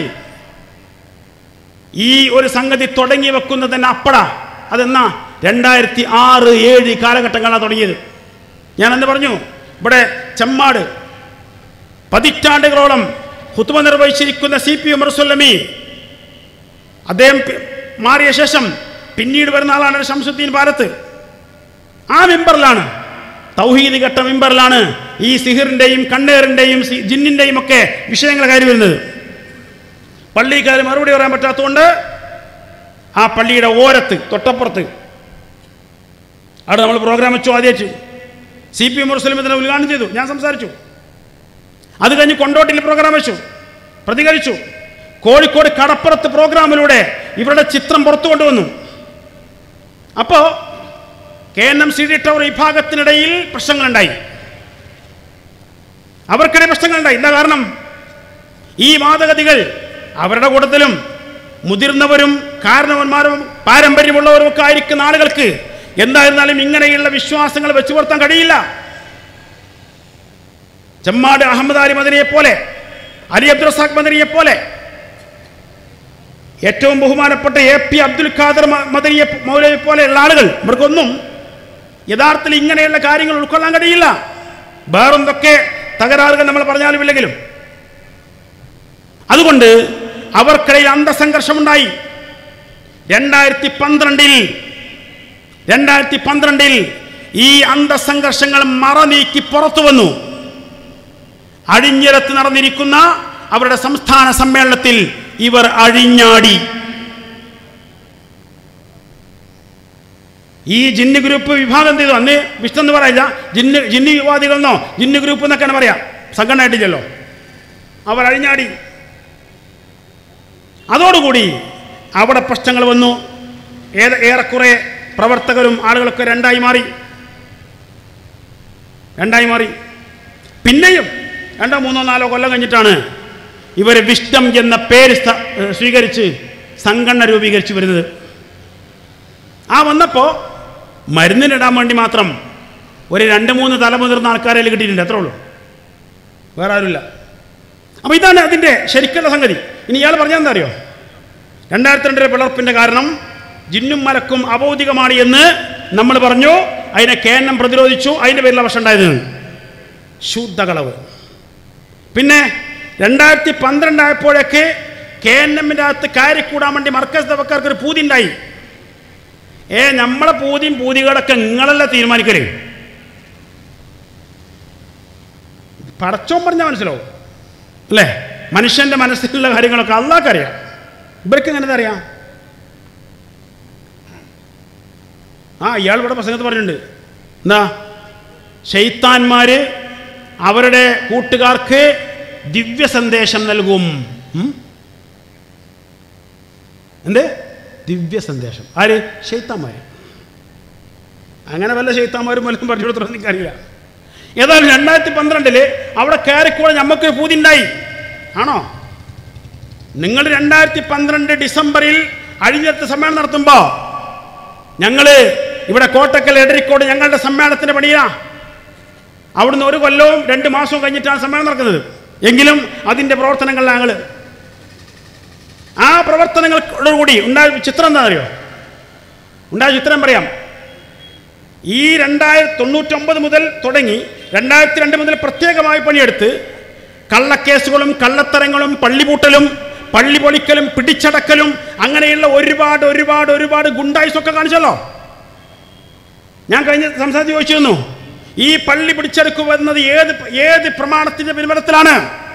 ഈ ഒരു സംഗതി തുടങ്ങി വെക്കുന്നത് തന്നെ അപ്പട അതെന്നാ രണ്ടായിരത്തി ആറ് ഏഴ് കാലഘട്ടങ്ങളാണ് തുടങ്ങിയത് ഞാൻ എന്ന് പറഞ്ഞു ഇവിടെ ചെമ്മാട് പതിറ്റാണ്ടുകളോളം ഹുത്തുമ നിർവഹിച്ചിരിക്കുന്ന സി പി ഉമർ സുല്ലമി അദ്ദേഹം പി- മാറിയ ശേഷം പിന്നീട് വരുന്ന ആളാണ് ഷംസുദ്ദീൻ ഭാരത് ആ മെമ്പറിലാണ് തൗഹീദ് ഘട്ട മെമ്പറിലാണ് ഈ സിഹിറിൻ്റെയും കണ്ണേറിൻ്റെയും സി- ജിന്നിൻ്റെയും ഒക്കെ വിഷയങ്ങൾ കയറി വരുന്നത് പള്ളിക്കാർ മറുപടി പറയാൻ പറ്റാത്തതുകൊണ്ട് ആ പള്ളിയുടെ ഓരത്ത് തൊട്ടപ്പുറത്ത് അവിടെ നമ്മൾ പ്രോഗ്രാം വെച്ചു ആദ്യം സി പി എം മുസ്ലിം ഇതിനെ ഉദ്ഘാടനം ചെയ്തു ഞാൻ സംസാരിച്ചു അത് കഴിഞ്ഞ് കൊണ്ടോട്ടിൽ പ്രോഗ്രാം വെച്ചു പ്രതികരിച്ചു കോഴിക്കോട് കടപ്പുറത്ത് പ്രോഗ്രാമിലൂടെ ഇവരുടെ ചിത്രം പുറത്തു കൊണ്ടുവന്നു അപ്പോൾ K N M C D tower വിഭാഗത്തിനിടയിൽ പ്രശ്നങ്ങളുണ്ടായി അവർക്കിടെ പ്രശ്നങ്ങളുണ്ടായി എന്താ കാരണം ഈ വാദഗതികൾ അവരുടെ കൂട്ടത്തിലും മുതിർന്നവരും കാരണവന്മാരും പാരമ്പര്യമുള്ളവരും ഒക്കെ ആയിരിക്കുന്ന ആളുകൾക്ക് എന്തായിരുന്നാലും ഇങ്ങനെയുള്ള വിശ്വാസങ്ങൾ വെച്ചു പുലർത്താൻ കഴിയില്ല ചെമ്മാട് അഹമ്മദ് അലി മദനിയെ പോലെ അലി അബ്ദുൽ റസാഖ് മദനിയെ പോലെ ഏറ്റവും ബഹുമാനപ്പെട്ട എ പി അബ്ദുൽ ഖാദർ മ- മദനിയെ മൗലവി പോലെയുള്ള ആളുകൾ ഇവർക്കൊന്നും യഥാർത്ഥത്തിൽ ഇങ്ങനെയുള്ള കാര്യങ്ങൾ ഉൾക്കൊള്ളാൻ കഴിയില്ല വേറെന്തൊക്കെ തകരാറുകൾ നമ്മൾ പറഞ്ഞാലും ഇല്ലെങ്കിലും അതുകൊണ്ട് അവർക്കിടയിൽ അന്തസംഘർഷമുണ്ടായി രണ്ടായിരത്തി പന്ത്രണ്ടിൽ രണ്ടായിരത്തി പന്ത്രണ്ടിൽ ഈ അന്തസംഘർഷങ്ങൾ മറനീക്കി പുറത്തു വന്നു അഴിഞ്ഞിരത്ത് നടന്നിരിക്കുന്ന അവരുടെ സംസ്ഥാന സമ്മേളനത്തിൽ ഇവർ അഴിഞ്ഞാടി ഈ ജിന്ന് ഗ്രൂപ്പ് വിഭാഗം എന്ത് ചെയ്തു അന്ന് വിഷ്ണെന്ന് പറയില്ല ജിന്ന് ജിന്ന് വിവാദികളെന്നോ ജിന്ന് ഗ്രൂപ്പ് എന്നൊക്കെയാണ് പറയാം സംഘടന ആയിട്ടില്ലല്ലോ അവർ അഴിഞ്ഞാടി അതോടുകൂടി അവിടെ പ്രശ്നങ്ങൾ വന്നു ഏത് ഏറെക്കുറെ പ്രവർത്തകരും ആളുകളൊക്കെ രണ്ടായി മാറി രണ്ടായി മാറി പിന്നെയും രണ്ടോ മൂന്നോ നാലോ കൊല്ലം കഴിഞ്ഞിട്ടാണ് ഇവർ വിഷ്ടം എന്ന പേര് സ്ഥ- ഏഹ് സ്വീകരിച്ച് സംഘടന രൂപീകരിച്ച് വരുന്നത് ആ വന്നപ്പോൾ മരുന്നിനിടാൻ വേണ്ടി മാത്രം ഒരു രണ്ട് മൂന്ന് തലമുതിർന്ന ആൾക്കാരെ അതിൽ കിട്ടിയിട്ടുണ്ട് അത്രേ ഉള്ളൂ വേറെ ആരുമില്ല അപ്പോൾ ഇതാണ് അതിൻ്റെ ശരിക്കുള്ള സംഗതി ഇനി ഇയാൾ പറഞ്ഞാൽ എന്താ അറിയോ രണ്ടായിരത്തി രണ്ടിലെ പിളർപ്പിൻ്റെ കാരണം ജിന്നും മലക്കും അബൗദികമാണ് എന്ന് നമ്മൾ പറഞ്ഞു അതിനെ കേന്ദ്രം പ്രതിരോധിച്ചു അതിൻ്റെ പേരിൽ വർഷം ഉണ്ടായത് ശുദ്ധകളവ് പിന്നെ രണ്ടായിരത്തി പന്ത്രണ്ടായപ്പോഴൊക്കെ കെ എൻ എമ്മിൻ്റെ അകത്ത് കയറിക്കൂടാൻ വേണ്ടി മർക്കസ് ദവക്കാർക്ക് ഒരു പൂതി ഉണ്ടായി ഏ നമ്മളെ പൂതിയും പൂതികളൊക്കെ നിങ്ങളല്ല തീരുമാനിക്കല് പടച്ചോൻ പറഞ്ഞാൽ മനസ്സിലാവും അല്ലേ മനുഷ്യൻ്റെ മനസ്സിലുള്ള കാര്യങ്ങളൊക്കെ അള്ളാഹ്ക്കറിയാം ഇവർക്ക് എങ്ങനെ അറിയാം ആ ഇയാൾ ഇവിടെ പ്രസംഗത്ത് പറഞ്ഞിട്ടുണ്ട് എന്താ ഷെയ്ത്താന്മാർ അവരുടെ കൂട്ടുകാർക്ക് ദിവ്യ സന്ദേശം നൽകും ഉം? എന്ത് ദിവ്യ സന്ദേശം ആര് ഷെയ്ത്താന്മാർ അങ്ങനെ വല്ല ഷെയ്ത്താന്മാരും വല്ലതും പറഞ്ഞു കൊടുത്തോ എനിക്കറിയില്ല ഏതായാലും രണ്ടായിരത്തി പന്ത്രണ്ടില് അവിടെ കയറിക്കൂടെ നമുക്ക് പൂതി ഉണ്ടായി ആണോ നിങ്ങൾ രണ്ടായിരത്തി പന്ത്രണ്ട് ഡിസംബറിൽ അഴിഞ്ഞത്ത് സമ്മേളനം നടത്തുമ്പോൾ ഞങ്ങൾ ഇവിടെ കോട്ടക്കൽ എടരിക്കോട് ഞങ്ങളുടെ സമ്മേളനത്തിൻ്റെ പണിയാ അവിടുന്ന് ഒരു കൊല്ലവും രണ്ട് മാസവും കഴിഞ്ഞിട്ടാണ് സമ്മേളനം നടക്കുന്നത് എങ്കിലും അതിൻ്റെ പ്രവർത്തനങ്ങളിൽ ഞങ്ങൾ ആ പ്രവർത്തനങ്ങളോടുകൂടി ഉണ്ടായ ചിത്രം എന്താ അറിയോ ഉണ്ടായ ചിത്രം പറയാം ഈ രണ്ടായിരത്തി തൊണ്ണൂറ്റൊമ്പത് മുതൽ തുടങ്ങി രണ്ടായിരത്തി രണ്ട് മുതൽ പ്രത്യേകമായി പണിയെടുത്ത് കള്ളക്കേസുകളും കള്ളത്തരങ്ങളും പള്ളിപൂട്ടലും പള്ളി പൊളിക്കലും പിടിച്ചടക്കലും അങ്ങനെയുള്ള ഒരുപാട് ഒരുപാട് ഒരുപാട് ഗുണ്ടായുസൊക്കെ കാണിച്ചല്ലോ ഞാൻ കഴിഞ്ഞ സംസാരിച്ച് ചോദിച്ചിരുന്നു ഈ പള്ളി പിടിച്ചെടുക്കുമെന്നത് ഏത് ഏത് പ്രമാണത്തിന്റെ പിൻബലത്തിലാണ്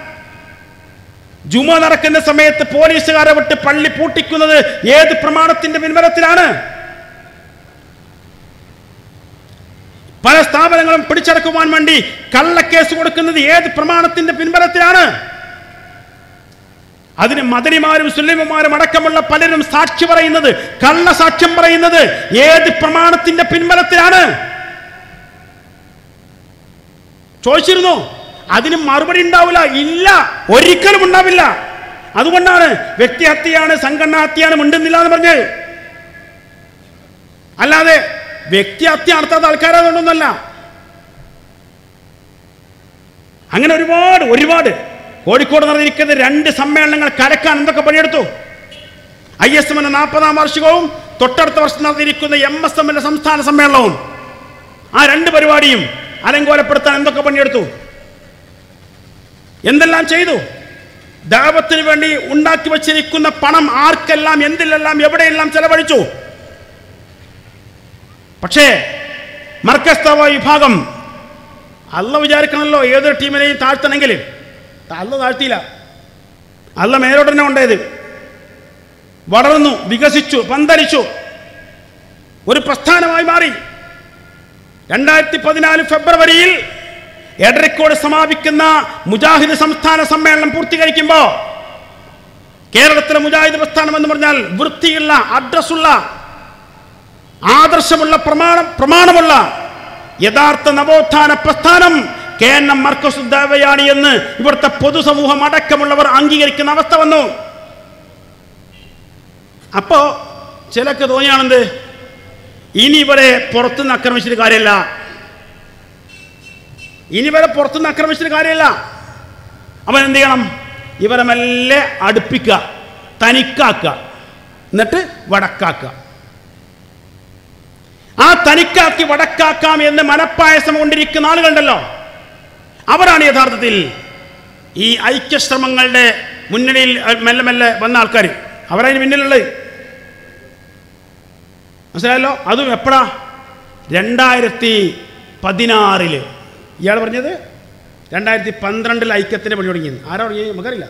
ജുമ നടക്കുന്ന സമയത്ത് പോലീസുകാരെ വിട്ട് പള്ളി പൂട്ടിക്കുന്നത് ഏത് പ്രമാണത്തിന്റെ പിൻബലത്തിലാണ് പല സ്ഥാപനങ്ങളും പിടിച്ചടക്കുവാൻ വേണ്ടി കള്ളക്കേസ് കൊടുക്കുന്നത് ഏത് പ്രമാണത്തിന്റെ പിൻബലത്തിലാണ് അതിന് മദനിമാരും സുല്ലിമമാരും അടക്കമുള്ള പലരും സാക്ഷി പറയുന്നത് കള്ള സാക്ഷ്യം പറയുന്നത് ഏത് പ്രമാണത്തിന്റെ പിൻബലത്തിലാണ് ചോദിച്ചിരുന്നു അതിന് മറുപടി ഉണ്ടാവില്ല ഇല്ല ഒരിക്കലും ഉണ്ടാവില്ല അതുകൊണ്ടാണ് വ്യക്തിഹത്യയാണ് സംഘടനാ ഹത്യയാണ് മിണ്ടുന്നില്ല എന്ന് പറഞ്ഞ് അല്ലാതെ വ്യക്തിഹത്യ നടത്താത്ത ആൾക്കാരതുകൊണ്ടൊന്നല്ല അങ്ങനെ ഒരുപാട് ഒരുപാട് കോഴിക്കോട് നടന്നിരിക്കുന്ന രണ്ട് സമ്മേളനങ്ങൾ കരക്കാൻ എന്തൊക്കെ പണിയെടുത്തു ഐ എസ് എമ്മിന്റെ നാൽപ്പതാം വാർഷികവും തൊട്ടടുത്ത വർഷം നടന്നിരിക്കുന്ന എം എസ് എമ്മിന്റെ സംസ്ഥാന സമ്മേളനവും ആ രണ്ട് പരിപാടിയും അലങ്കോലപ്പെടുത്താൻ എന്തൊക്കെ പണിയെടുത്തു എന്തെല്ലാം ചെയ്തു ദാപത്തിന് വേണ്ടി ഉണ്ടാക്കി വച്ചിരിക്കുന്ന പണം ആർക്കെല്ലാം എന്തിലെല്ലാം എവിടെയെല്ലാം ചെലവഴിച്ചു പക്ഷേ മർക്കസ്തവ വിഭാഗം അല്ല വിചാരിക്കണമല്ലോ ഏതൊരു ടീമിനെയും താഴ്ത്തണമെങ്കിൽ അല്ല താഴ്ത്തിയില്ല അല്ല മേലോട്ട് തന്നെ ഉണ്ടായത് വളർന്നു വികസിച്ചു പന്തലിച്ചു ഒരു പ്രസ്ഥാനമായി മാറി രണ്ടായിരത്തി പതിനാല് ഫെബ്രുവരിയിൽ എടരിക്കോട് സമാപിക്കുന്ന മുജാഹിദ് സംസ്ഥാന സമ്മേളനം പൂർത്തീകരിക്കുമ്പോൾ കേരളത്തിലെ മുജാഹിദ് പ്രസ്ഥാനം എന്ന് പറഞ്ഞാൽ വൃത്തിയുള്ള അഡ്രസ്സുള്ള ആദർശമുള്ള പ്രമാണം പ്രമാണമുള്ള യഥാർത്ഥ നവോത്ഥാന പ്രസ്ഥാനം കെ എൻ എം മർക്കസുദ്ദാവയാണ് എന്ന് ഇവിടുത്തെ പൊതുസമൂഹം അടക്കമുള്ളവർ അംഗീകരിക്കുന്ന അവസ്ഥ വന്നു അപ്പോ ചിലക്ക് തോന്നിയാണെന്ത് ഇനി ഇവരെ പുറത്തുനിന്ന് ആക്രമിച്ചിട്ട് കാര്യമില്ല ഇനി ഇവരെ പുറത്തുനിന്ന് ആക്രമിച്ചിട്ട് കാര്യമില്ല അവൻ എന്ത് ചെയ്യണം ഇവരെ മെല്ലെ അടുപ്പിക്കുക തനിക്കാക്കുക എന്നിട്ട് വടക്കാക്കുക ആ തനിക്കാക്കി വടക്കാക്കാം എന്ന് മനപ്പായസം കൊണ്ടിരിക്കുന്ന ആളുകളുണ്ടല്ലോ അവരാണ് യഥാർത്ഥത്തിൽ ഈ ഐക്യശ്രമങ്ങളുടെ മുന്നണിയിൽ മെല്ലെ മെല്ലെ വന്ന ആൾക്കാർ അവരതിന് പിന്നിലുള്ളത് മനസ്സിലായല്ലോ അതും എപ്പോഴാ രണ്ടായിരത്തി പതിനാറില് ഇയാൾ പറഞ്ഞത് രണ്ടായിരത്തി പന്ത്രണ്ടിൽ ഐക്യത്തിന് പണി തുടങ്ങിയത് ആരാ തുടങ്ങിയത് നമുക്കറിയില്ല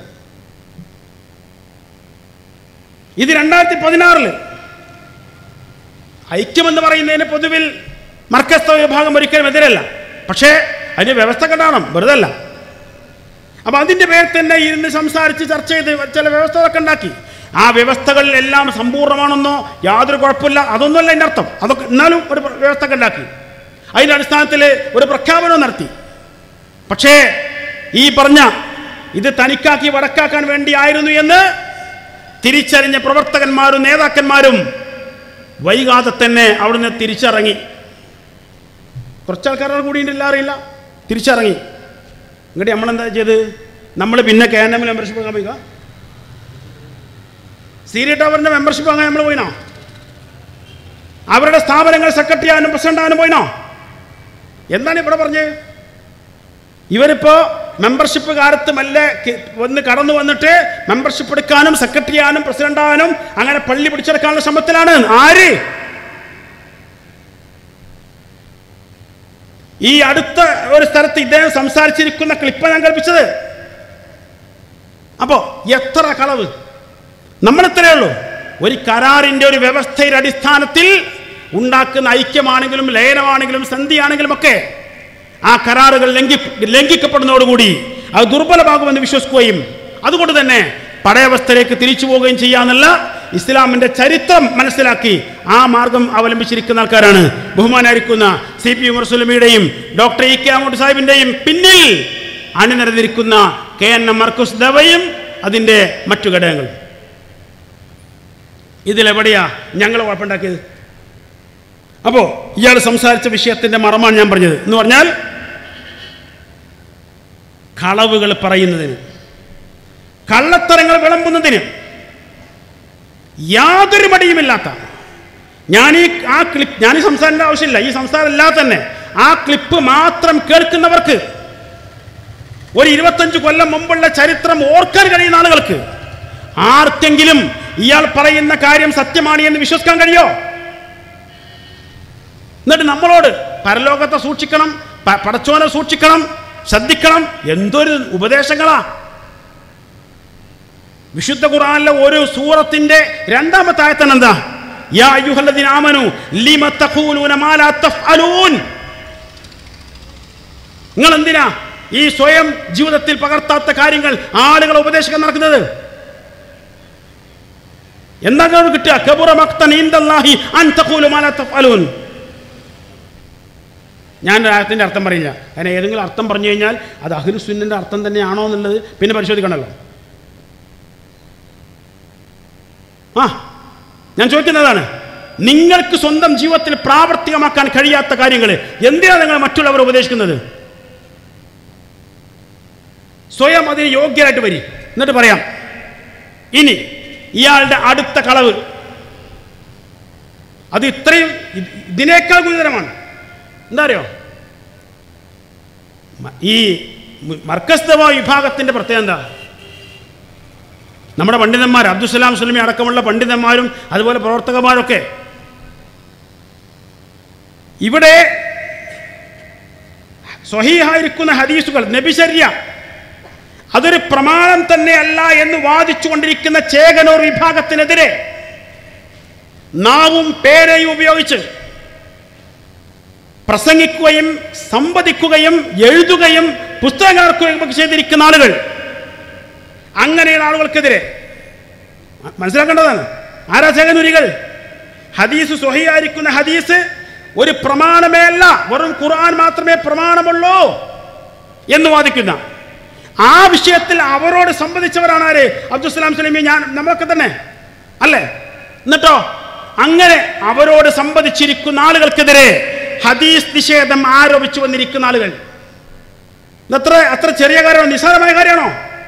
ഇത് രണ്ടായിരത്തി പതിനാറില് ഐക്യമെന്ന് പറയുന്നതിന് പൊതുവിൽ മർക്കസ്ത വിഭാഗം ഒരിക്കലും എതിരല്ല പക്ഷേ അതിന് വ്യവസ്ഥ കണ്ടാണം വെറുതെ അല്ല അപ്പം അതിൻ്റെ പേരിൽ തന്നെ ഇരുന്ന് സംസാരിച്ച് ചർച്ച ചെയ്ത് ചില വ്യവസ്ഥകളൊക്കെ ഉണ്ടാക്കി ആ വ്യവസ്ഥകളിലെല്ലാം സമ്പൂർണ്ണമാണെന്നോ യാതൊരു കുഴപ്പമില്ല അതൊന്നുമല്ല എൻ്റെ അർത്ഥം അതൊക്കെ എന്നാലും ഒരു വ്യവസ്ഥ ഒക്കെ ഉണ്ടാക്കി അതിൻ്റെ അടിസ്ഥാനത്തിൽ ഒരു പ്രഖ്യാപനം നടത്തി പക്ഷേ ഈ പറഞ്ഞ ഇത് തനിക്കാക്കി വടക്കാക്കാൻ വേണ്ടിയായിരുന്നു എന്ന് തിരിച്ചറിഞ്ഞ പ്രവർത്തകന്മാരും നേതാക്കന്മാരും വൈകാതെ തന്നെ അവിടുന്ന് തിരിച്ചിറങ്ങി കുറച്ച് ആൾക്കാരുടെ കൂടി ഉണ്ടല്ലോ അറിയില്ല തിരിച്ചിറങ്ങി എന്നിട്ട് നമ്മളെന്താ ചെയ്ത് നമ്മൾ പിന്നെ കെ എൻ എം മെമ്പർഷിപ്പ് വാങ്ങാൻ പോയിക്ക സീരിയ ടവറിൻ്റെ മെമ്പർഷിപ്പ് വാങ്ങാൻ നമ്മൾ പോയിനോ അവരുടെ സ്ഥാപനങ്ങൾ സെക്രട്ടറി ആവാനും പ്രസിഡന്റ് ആവാനും പോയിനോ എന്താണ് ഇവിടെ പറഞ്ഞത് ഇവരിപ്പോ മെമ്പർഷിപ്പ് കാലത്ത് മെല്ലെ കി- വന്ന് കടന്നു വന്നിട്ട് മെമ്പർഷിപ്പ് എടുക്കാനും സെക്രട്ടറി ആവാനും പ്രസിഡന്റ് ആവാനും അങ്ങനെ പള്ളി പിടിച്ചെടുക്കാനുള്ള ശ്രമത്തിലാണ് ആര് ഈ അടുത്ത ഒരു സ്ഥലത്ത് ഇദ്ദേഹം സംസാരിച്ചിരിക്കുന്ന ക്ലിപ്പ് ഞാൻ കൽപ്പിച്ചത് അപ്പോ എത്ര കളവ് നമ്മളിത്രയേ ഉള്ളൂ ഒരു കരാറിന്റെ ഒരു വ്യവസ്ഥയുടെ അടിസ്ഥാനത്തിൽ ഉണ്ടാക്കുന്ന ഐക്യമാണെങ്കിലും ലയനമാണെങ്കിലും സന്ധിയാണെങ്കിലും ഒക്കെ ആ കരാറുകൾ ലംഘി ലംഘിക്കപ്പെടുന്നതോടുകൂടി അത് ദുർബലമാകുമെന്ന് വിശ്വസിക്കുകയും അതുകൊണ്ട് തന്നെ പടയവസ്ഥയിലേക്ക് തിരിച്ചു പോവുകയും ചെയ്യാന്നുള്ള ഇസ്ലാമിന്റെ ചരിത്രം മനസ്സിലാക്കി ആ മാർഗം അവലംബിച്ചിരിക്കുന്ന ആൾക്കാരാണ് ബഹുമാനായിരിക്കുന്ന സി പി ഉമർ സുലമിയുടെയും ഡോക്ടർ ഇ കെ അമോട്ട് സാഹിബിന്റെയും പിന്നിൽ അണിനിരന്നിരിക്കുന്ന കെ എൻ എം മർക്കുസ് ദവയും അതിൻ്റെ മറ്റു ഘടകങ്ങളും ഇതിലെവിടെയാ ഞങ്ങൾ കുഴപ്പമുണ്ടാക്കിയത് അപ്പോൾ ഇയാൾ സംസാരിച്ച വിഷയത്തിന്റെ മറമാണ് ഞാൻ പറഞ്ഞത് എന്ന് പറഞ്ഞാൽ കളവുകൾ പറയുന്നതിന് കള്ളത്തരങ്ങൾ വിളമ്പുന്നതിന് യാതൊരു മടിയുമില്ലാത്ത ഞാൻ ഈ ആ ക്ലിപ്പ് ഞാൻ ഈ സംസാരിക്കേണ്ട ആവശ്യമില്ല ഈ സംസാരം ഇല്ലാതെ തന്നെ ആ ക്ലിപ്പ് മാത്രം കേൾക്കുന്നവർക്ക് ഒരു ഇരുപത്തഞ്ച് കൊല്ലം മുമ്പുള്ള ചരിത്രം ഓർക്കാൻ കഴിയുന്ന ആളുകൾക്ക് ആർക്കെങ്കിലും ഇയാൾ പറയുന്ന കാര്യം സത്യമാണ് എന്ന് വിശ്വസിക്കാൻ കഴിയോ എന്നിട്ട് നമ്മളോട് പരലോകത്തെ സൂക്ഷിക്കണം പ- പടച്ചോനെ സൂക്ഷിക്കണം ശ്രദ്ധിക്കണം എന്തൊരു ഉപദേശങ്ങളാ വിശുദ്ധ ഖുർആനിലെ ഒരു സൂറത്തിന്റെ രണ്ടാമത്തെ ആയത്തൻ എന്താ യാ അയ്യുഹല്ലദീന ആമനു ലിമ തഖൂലൂന മാ ലാ തഫ്അലൂൻ നിങ്ങൾ എന്തിനാ ഈ സ്വയം ജീവിതത്തിൽ പകർത്താത്ത കാര്യങ്ങൾ ആളുകളെ ഉപദേശിക്കാൻ നടക്കുന്നത് എന്താ നിങ്ങൾക്ക് കിട്ടുക കബുറ മക്തൻ ഇൻദല്ലാഹി അൻ തഖൂലു മാ ലാ തഫ്അലൂൻ ഞാൻ ആയത്തിൻ്റെ അർത്ഥം പറയില്ല കാരണം ഏതെങ്കിലും അർത്ഥം പറഞ്ഞു കഴിഞ്ഞാൽ അത് അഹ്ലുസുന്നിൻ്റെ അർത്ഥം തന്നെയാണോ എന്നുള്ളത് പിന്നെ പരിശോധിക്കണമല്ലോ ആ ഞാൻ ചോദിക്കുന്നതാണ് നിങ്ങൾക്ക് സ്വന്തം ജീവിതത്തിൽ പ്രാവർത്തികമാക്കാൻ കഴിയാത്ത കാര്യങ്ങൾ എന്തിനാണ് നിങ്ങൾ മറ്റുള്ളവർ ഉപദേശിക്കുന്നത് സ്വയം അതിന് യോഗ്യരായിട്ട് വരി എന്നിട്ട് പറയാം ഇനി ഇയാളുടെ അടുത്ത കളവ് അത് ഇത്രയും ഇത് ഇതിനേക്കാൾ ഗുരുതരമാണ് എന്താ അറിയോ മ- ഈ മ- മർക്കസ്തവ വിഭാഗത്തിന്റെ പ്രത്യേകത എന്താ നമ്മുടെ പണ്ഡിതന്മാർ അബ്ദുസലാം സുലമി അടക്കമുള്ള പണ്ഡിതന്മാരും അതുപോലെ പ്രവർത്തകന്മാരൊക്കെ ഇവിടെ സ്വഹീഹായിരിക്കുന്ന ഹദീസുകൾ നബിശര്യ അതൊരു പ്രമാണം തന്നെയല്ല എന്ന് വാദിച്ചുകൊണ്ടിരിക്കുന്ന ചേകനൂർ വിഭാഗത്തിനെതിരെ നാവും പേനയും ഉപയോഗിച്ച് പ്രസംഗിക്കുകയും സംവദിക്കുകയും എഴുതുകയും പുസ്തകം ഇറക്കുകയും ഒക്കെ ചെയ്തിരിക്കുന്ന ആളുകൾ അങ്ങനെയുള്ള ആളുകൾക്കെതിരെ മ- മനസ്സിലാക്കേണ്ടതാണ് ആരാ ചേകനൂരികൾ ഹദീസ് സ്വഹിയായിരിക്കുന്ന ഹദീസ് ഒരു പ്രമാണമേ അല്ല വെറും ഖുർആൻ മാത്രമേ പ്രമാണമുള്ളൂ എന്ന് വാദിക്കുന്ന ആ വിഷയത്തിൽ അവരോട് സംബന്ധിച്ചവരാണ് ആര് അബ്ദുസ്സലാം സ്വലമി ഞാൻ നമ്മളൊക്കെ തന്നെ അല്ലേ എന്നിട്ടോ അങ്ങനെ അവരോട് സംബന്ധിച്ചിരിക്കുന്ന ആളുകൾക്കെതിരെ ഹദീസ് നിഷേധം ആരോപിച്ചു വന്നിരിക്കുന്ന ആളുകൾ ഇതത്ര അത്ര ചെറിയ കാര്യമാണോ നിസ്സാരമായ കാര്യമാണോ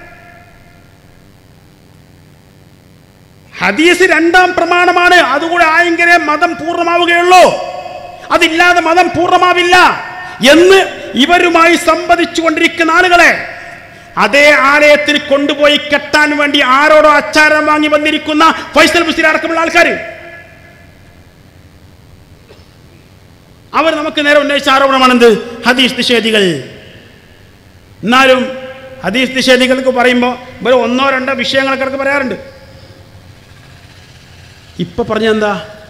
ഹദീസ് രണ്ടാം പ്രമാണമാണ് അതുകൂടെ ആയെങ്കിലേ മതം പൂർണ്ണമാവുകയുള്ളൂ അതില്ലാതെ മതം പൂർണ്ണമാവില്ല എന്ന് ഇവരുമായി സംവദിച്ചു കൊണ്ടിരിക്കുന്ന ആളുകളെ അതേ ആലയത്തിൽ കൊണ്ടുപോയി കെട്ടാൻ വേണ്ടി ആരോടോ അച്ചാരം വാങ്ങി വന്നിരിക്കുന്ന ഫൈസൽ മുസ്ലിം അടക്കമുള്ള ആൾക്കാർ അവർ നമുക്ക് നേരെ ഉന്നയിച്ച ആരോപണമാണെന്ത് ഹദീസ് നിഷേധികൾ എന്നാലും ഹദീസ് നിഷേധികൾക്ക് പറയുമ്പോൾ ഇവർ ഒന്നോ രണ്ടോ വിഷയങ്ങളൊക്കെ ഇടയ്ക്ക് പറയാറുണ്ട് ഇപ്പൊ പറഞ്ഞെന്താ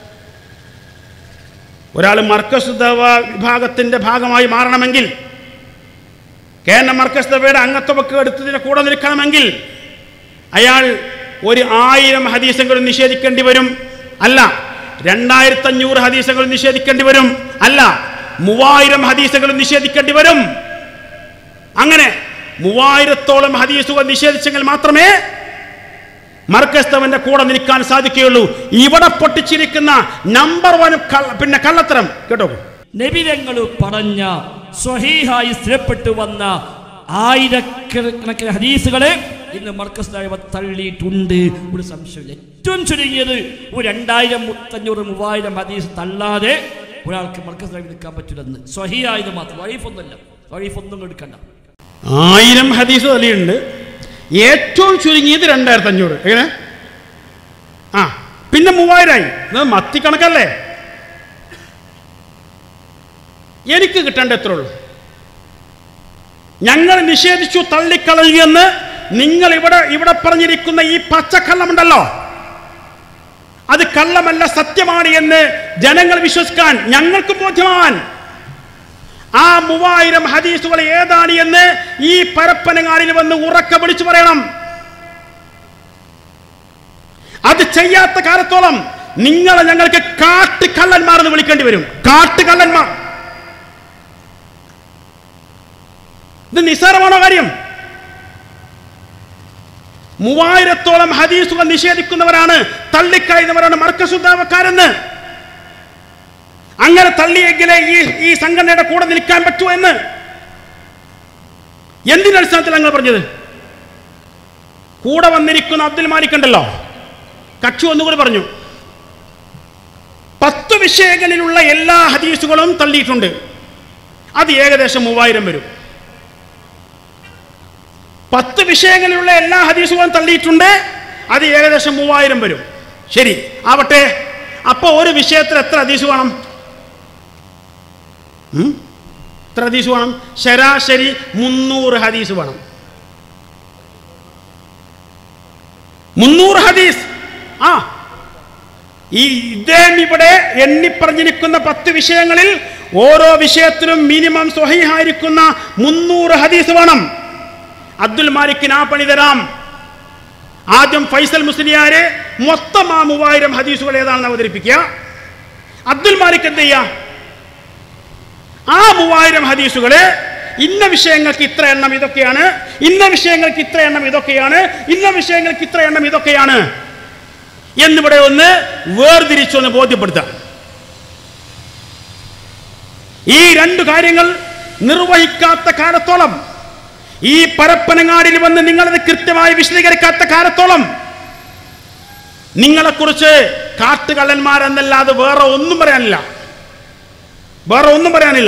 ഒരാൾ മർക്കസ് ദവ വിഭാഗത്തിന്റെ ഭാഗമായി മാറണമെങ്കിൽ കേരള മർക്കസ് ദവയുടെ അംഗത്വമൊക്കെ എടുത്തതിന് കൂടെ നിൽക്കണമെങ്കിൽ അയാൾ ഒരു ആയിരം ഹദീസങ്ങളും നിഷേധിക്കേണ്ടി വരും അല്ല രണ്ടായിരത്തി അഞ്ഞൂറ് ഹദീസങ്ങൾ നിഷേധിക്കേണ്ടി വരും അല്ല മൂവായിരം ഹദീസുകൾ നിഷേധിക്കേണ്ടി വരും അങ്ങനെ മൂവായിരത്തോളം ഹദീസുകൾ നിഷേധിച്ചെങ്കിൽ മാത്രമേ മർക്കസ്തവന്റെ കൂടെ നിൽക്കാൻ സാധിക്കുകയുള്ളൂ ഇവിടെ പൊട്ടിച്ചിരിക്കുന്ന നമ്പർ വൺ പിന്നെ കള്ളത്തരം കേട്ടോ നബിരങ്ങൾ പറഞ്ഞ സ്വഹീഹായി സ്ഥിരപ്പെട്ടു വന്ന ആയിരക്കണക്കിന് ഹദീസുകളെ ഇന്ന് മർക്കസ് ദൈവ തള്ളിയിട്ടുണ്ട് ഒരു സംശയമില്ല ഏറ്റവും ചുരുങ്ങിയത് ഒരു രണ്ടായിരം മുത്തഞ്ഞൂറ് മൂവായിരം ഹദീസ് തള്ളാതെ ഒരാൾക്ക് മർക്കസ് ദൈവം എടുക്കാൻ പറ്റില്ലെന്ന് സ്വഹിയായത് മാത്രം വഴീഫൊന്നുമല്ല വഴീഫൊന്നും എടുക്കണ്ട ആയിരം ഹദീസ് തള്ളിയിട്ടുണ്ട് ഏറ്റവും ചുരുങ്ങിയത് രണ്ടായിരത്തി അഞ്ഞൂറ് എങ്ങനെ ആ പിന്നെ മൂവായിരമായി ഇത് മത്തി കണക്കല്ലേ എനിക്ക് കിട്ടേണ്ട എത്ര ഉള്ളൂ ഞങ്ങൾ നിഷേധിച്ചു തള്ളിക്കളഞ്ഞു എന്ന് നിങ്ങൾ ഇവിടെ ഇവിടെ പറഞ്ഞിരിക്കുന്ന ഈ പച്ചക്കള്ളമുണ്ടല്ലോ അത് കള്ളമല്ല സത്യമാണ് എന്ന് ജനങ്ങൾ വിശ്വസിക്കാൻ ഞങ്ങൾക്ക് ബോധ്യമാവാൻ ആ മൂവായിരം ഹദീസുകൾ ഏതാണ് എന്ന് ഈ പരപ്പനങ്ങാടിൽ വന്ന് ഉറക്ക വിളിച്ചു പറയണം അത് ചെയ്യാത്ത കാലത്തോളം നിങ്ങളെ ഞങ്ങൾക്ക് കാട്ടുകള്ളന്മാർ എന്ന് വിളിക്കേണ്ടി വരും കാട്ടുകള്ളന്മാർ ഇത് നിസ്സാരമാണോ കാര്യം മൂവായിരത്തോളം ഹദീസുകൾ നിഷേധിക്കുന്നവരാണ് തള്ളിക്കഴിയുന്നവരാണ് മർക്കസുദ്ധാവക്കാരെന്ന് അങ്ങനെ തള്ളിയെങ്കിലേ ഈ ഈ സംഘടനയുടെ കൂടെ നിൽക്കാൻ പറ്റൂ എന്ന് എന്തിനടിസ്ഥാനത്തിൽ അങ്ങനെ പറഞ്ഞത് കൂടെ വന്നിരിക്കുന്ന അബ്ദുൽ മാലിക് ഉണ്ടല്ലോ കക്ഷി ഒന്നുകൂടി പറഞ്ഞു പത്ത് വിഷയങ്ങളിലുള്ള എല്ലാ ഹദീസുകളും തള്ളിയിട്ടുണ്ട് അത് ഏകദേശം മൂവായിരം വരും പത്ത് വിഷയങ്ങളിലുള്ള എല്ലാ ഹദീസുകളും തള്ളിയിട്ടുണ്ട് അത് ഏകദേശം മൂവായിരം വരും ശരി ആവട്ടെ അപ്പോൾ ഒരു വിഷയത്തിൽ എത്ര ഹദീസ് വേണം ഉം? എത്ര ഹദീസ് വേണം ശരാശരി മുന്നൂറ് ഹദീസ് വേണം മുന്നൂറ് ഹദീസ് ആ ഈ ഇദ്ദേഹം ഇവിടെ എണ്ണിപ്പറഞ്ഞിരിക്കുന്ന പത്ത് വിഷയങ്ങളിൽ ഓരോ വിഷയത്തിലും മിനിമം സ്വഹീഹായിരിക്കുന്ന മുന്നൂറ് ഹദീസ് വേണം അബ്ദുൽ മാലിക്കിന് ആ പണി തരാം ആദ്യം ഫൈസൽ മുസ്ലിയാര് മൊത്തം ആ മൂവായിരം ഹദീസുകൾ ഏതാണെന്ന് അവതരിപ്പിക്കുക അബ്ദുൽ മാലിക് എന്ത് ചെയ്യാ ആ മൂവായിരം ഹദീസുകള് ഇന്ന വിഷയങ്ങൾക്ക് ഇത്ര എണ്ണം ഇതൊക്കെയാണ് ഇന്ന വിഷയങ്ങൾക്ക് ഇത്ര എണ്ണം ഇതൊക്കെയാണ് ഇന്ന വിഷയങ്ങൾക്ക് ഇത്ര എണ്ണം ഇതൊക്കെയാണ് എന്നിവിടെ ഒന്ന് വേർതിരിച്ചൊന്ന് ബോധ്യപ്പെടുത്താം ഈ രണ്ട് കാര്യങ്ങൾ നിർവഹിക്കാത്ത കാലത്തോളം ഈ പരപ്പനങ്ങാടിൽ വന്ന് നിങ്ങളത് കൃത്യമായി വിശദീകരിക്കാത്ത കാലത്തോളം നിങ്ങളെക്കുറിച്ച് കാട്ടുകള്ളന്മാരെന്നല്ലാതെ വേറെ ഒന്നും പറയാനില്ല വേറെ ഒന്നും പറയാനില്ല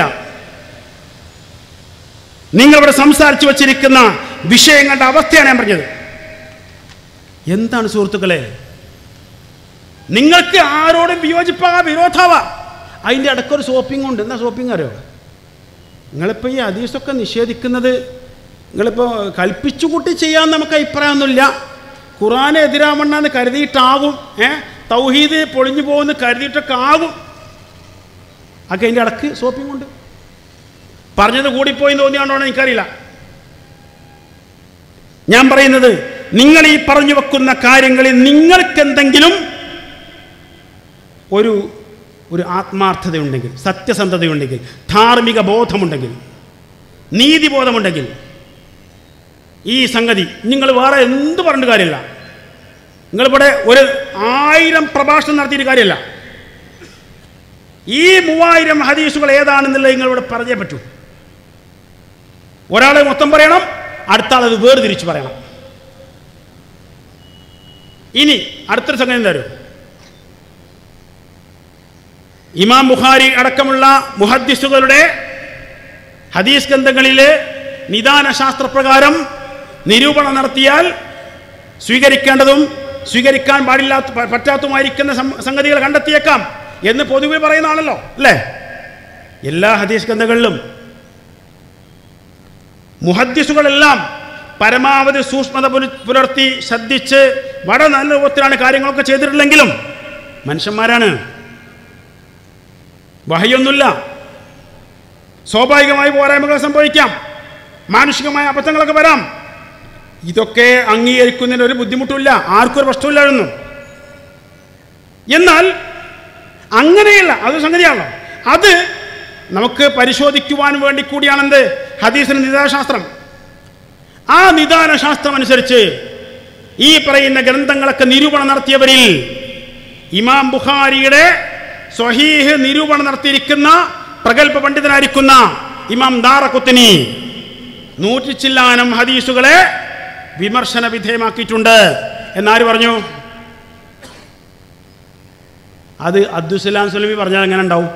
നിങ്ങളിവിടെ സംസാരിച്ചു വച്ചിരിക്കുന്ന വിഷയങ്ങളുടെ അവസ്ഥയാണ് ഞാൻ പറഞ്ഞത് എന്താണ് സുഹൃത്തുക്കളെ നിങ്ങൾക്ക് ആരോടും വിയോജിപ്പാകാം വിരോധാവാം അതിൻ്റെ ഇടയ്ക്കൊരു ഷോപ്പിംഗ് ഉണ്ട് എന്താ ഷോപ്പിംഗ് അറിയോ നിങ്ങളിപ്പോൾ ഈ ഹദീസൊക്കെ നിഷേധിക്കുന്നത് നിങ്ങളിപ്പോൾ കൽപ്പിച്ചു കൂട്ടി ചെയ്യാൻ നമുക്ക് അഭിപ്രായമൊന്നുമില്ല ഖുറാന് എതിരാവണ്ണെന്ന് കരുതിയിട്ടാകും ഏ തൗഹീദ് പൊളിഞ്ഞു പോകുമെന്ന് കരുതിയിട്ടൊക്കെ ആകും ഒക്കെ അതിൻ്റെ ഇടക്ക് ഷോപ്പിംഗ് ഉണ്ട് പറഞ്ഞത് കൂടിപ്പോയി തോന്നിയാണോ എനിക്കറിയില്ല ഞാൻ പറയുന്നത് നിങ്ങൾ ഈ പറഞ്ഞു വെക്കുന്ന കാര്യങ്ങളിൽ നിങ്ങൾക്ക് എന്തെങ്കിലും ഒരു ഒരു ആത്മാർത്ഥതയുണ്ടെങ്കിൽ സത്യസന്ധതയുണ്ടെങ്കിൽ ധാർമ്മിക ബോധമുണ്ടെങ്കിൽ നീതിബോധമുണ്ടെങ്കിൽ ഈ സംഗതി നിങ്ങൾ വേറെ എന്ത് പറഞ്ഞിട്ട് കാര്യമില്ല നിങ്ങളിവിടെ ഒരു ആയിരം പ്രഭാഷണം നടത്തിയിട്ട് കാര്യമില്ല ഈ മൂവായിരം ഹദീസുകൾ ഏതാണെന്നുള്ളത് നിങ്ങളിവിടെ പറഞ്ഞേ പറ്റൂ ഒരാളെ മൊത്തം പറയണം അടുത്ത ആൾ അത് വേർതിരിച്ച് പറയണം ഇനി അടുത്തൊരു സംഗതി എന്താ അറിയോ? ഇമാം ബുഖാരി അടക്കമുള്ള മുഹദ്ദിസുകളുടെ ഹദീസ് ഗ്രന്ഥങ്ങളിലെ നിദാന ശാസ്ത്രപ്രകാരം നിരൂപണം നടത്തിയാൽ സ്വീകരിക്കേണ്ടതും സ്വീകരിക്കാൻ പാടില്ലാത്ത പ- പറ്റാത്തതുമായിരിക്കുന്ന സം- സംഗതികൾ കണ്ടെത്തിയേക്കാം എന്ന് പൊതുവെ പറയുന്നതാണല്ലോ അല്ലേ എല്ലാ ഹദീസ് ഗ്രന്ഥങ്ങളിലും മുഹദ്ദിസുകളെല്ലാം പരമാവധി സൂക്ഷ്മത പുല- പുലർത്തി ശ്രദ്ധിച്ച് വളരെ നല്ല രൂപത്തിലാണ് കാര്യങ്ങളൊക്കെ ചെയ്തിട്ടുള്ളെങ്കിലും മനുഷ്യന്മാരാണ് വഹയൊന്നുമില്ല സ്വാഭാവികമായി പോരായ്മകൾ സംഭവിക്കാം മാനുഷികമായ അബദ്ധങ്ങളൊക്കെ വരാം ഇതൊക്കെ അംഗീകരിക്കുന്നതിന് ഒരു ബുദ്ധിമുട്ടില്ല ആർക്കും ഒരു പ്രശ്നമില്ലായിരുന്നു എന്നാൽ അങ്ങനെയല്ല അത് സംഗതിയാണല്ലോ അത് നമുക്ക് പരിശോധിക്കുവാൻ വേണ്ടി കൂടിയാണെന്ത് ഹദീസിന് നിദാനശാസ്ത്രം ആ നിദാനശാസ്ത്രം അനുസരിച്ച് ഈ പറയുന്ന ഗ്രന്ഥങ്ങളൊക്കെ നിരൂപണം നടത്തിയവരിൽ ഇമാം ബുഖാരിയുടെ സ്വഹീഹ് നിരൂപണം നടത്തിയിരിക്കുന്ന പ്രഗത്ഭ പണ്ഡിതനായിരിക്കുന്ന ഇമാം ദാറക്കുത്തിനി നൂറ്റി ചില്ലാനം ഹദീസുകളെ വിമർശന വിധേയമാക്കിയിട്ടുണ്ട് എന്നാര് പറഞ്ഞു അത് അബ്ദുസലാം സുലമി പറഞ്ഞാൽ എങ്ങനെ ഉണ്ടാവും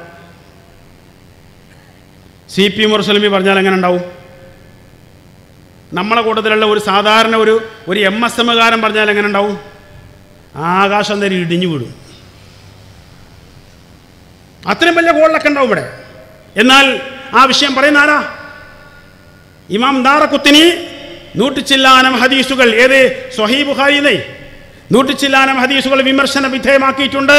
സി പി മുർസലമി പറഞ്ഞാൽ എങ്ങനെ ഉണ്ടാവും നമ്മളെ കൂട്ടത്തിലുള്ള ഒരു സാധാരണ ഒരു ഒരു എം എസ് എമ്മുകാരൻ പറഞ്ഞാൽ എങ്ങനെ ഉണ്ടാവും ആകാശം തരി ഇടിഞ്ഞു വീടും അത്രയും വലിയ ഗോളിലൊക്കെ ഉണ്ടാവും ഇവിടെ എന്നാൽ ആ വിഷയം പറയുന്ന ആരാ ഇമാം ദാറക്കുത്തിനി നൂറ്റിച്ചില്ലാനം ഹദീസുകൾ ഏത് സ്വഹീ ബുഖാരിന്നേ നൂറ്റിച്ചില്ലാനം ഹദീസുകൾ വിമർശന വിധേയമാക്കിയിട്ടുണ്ട്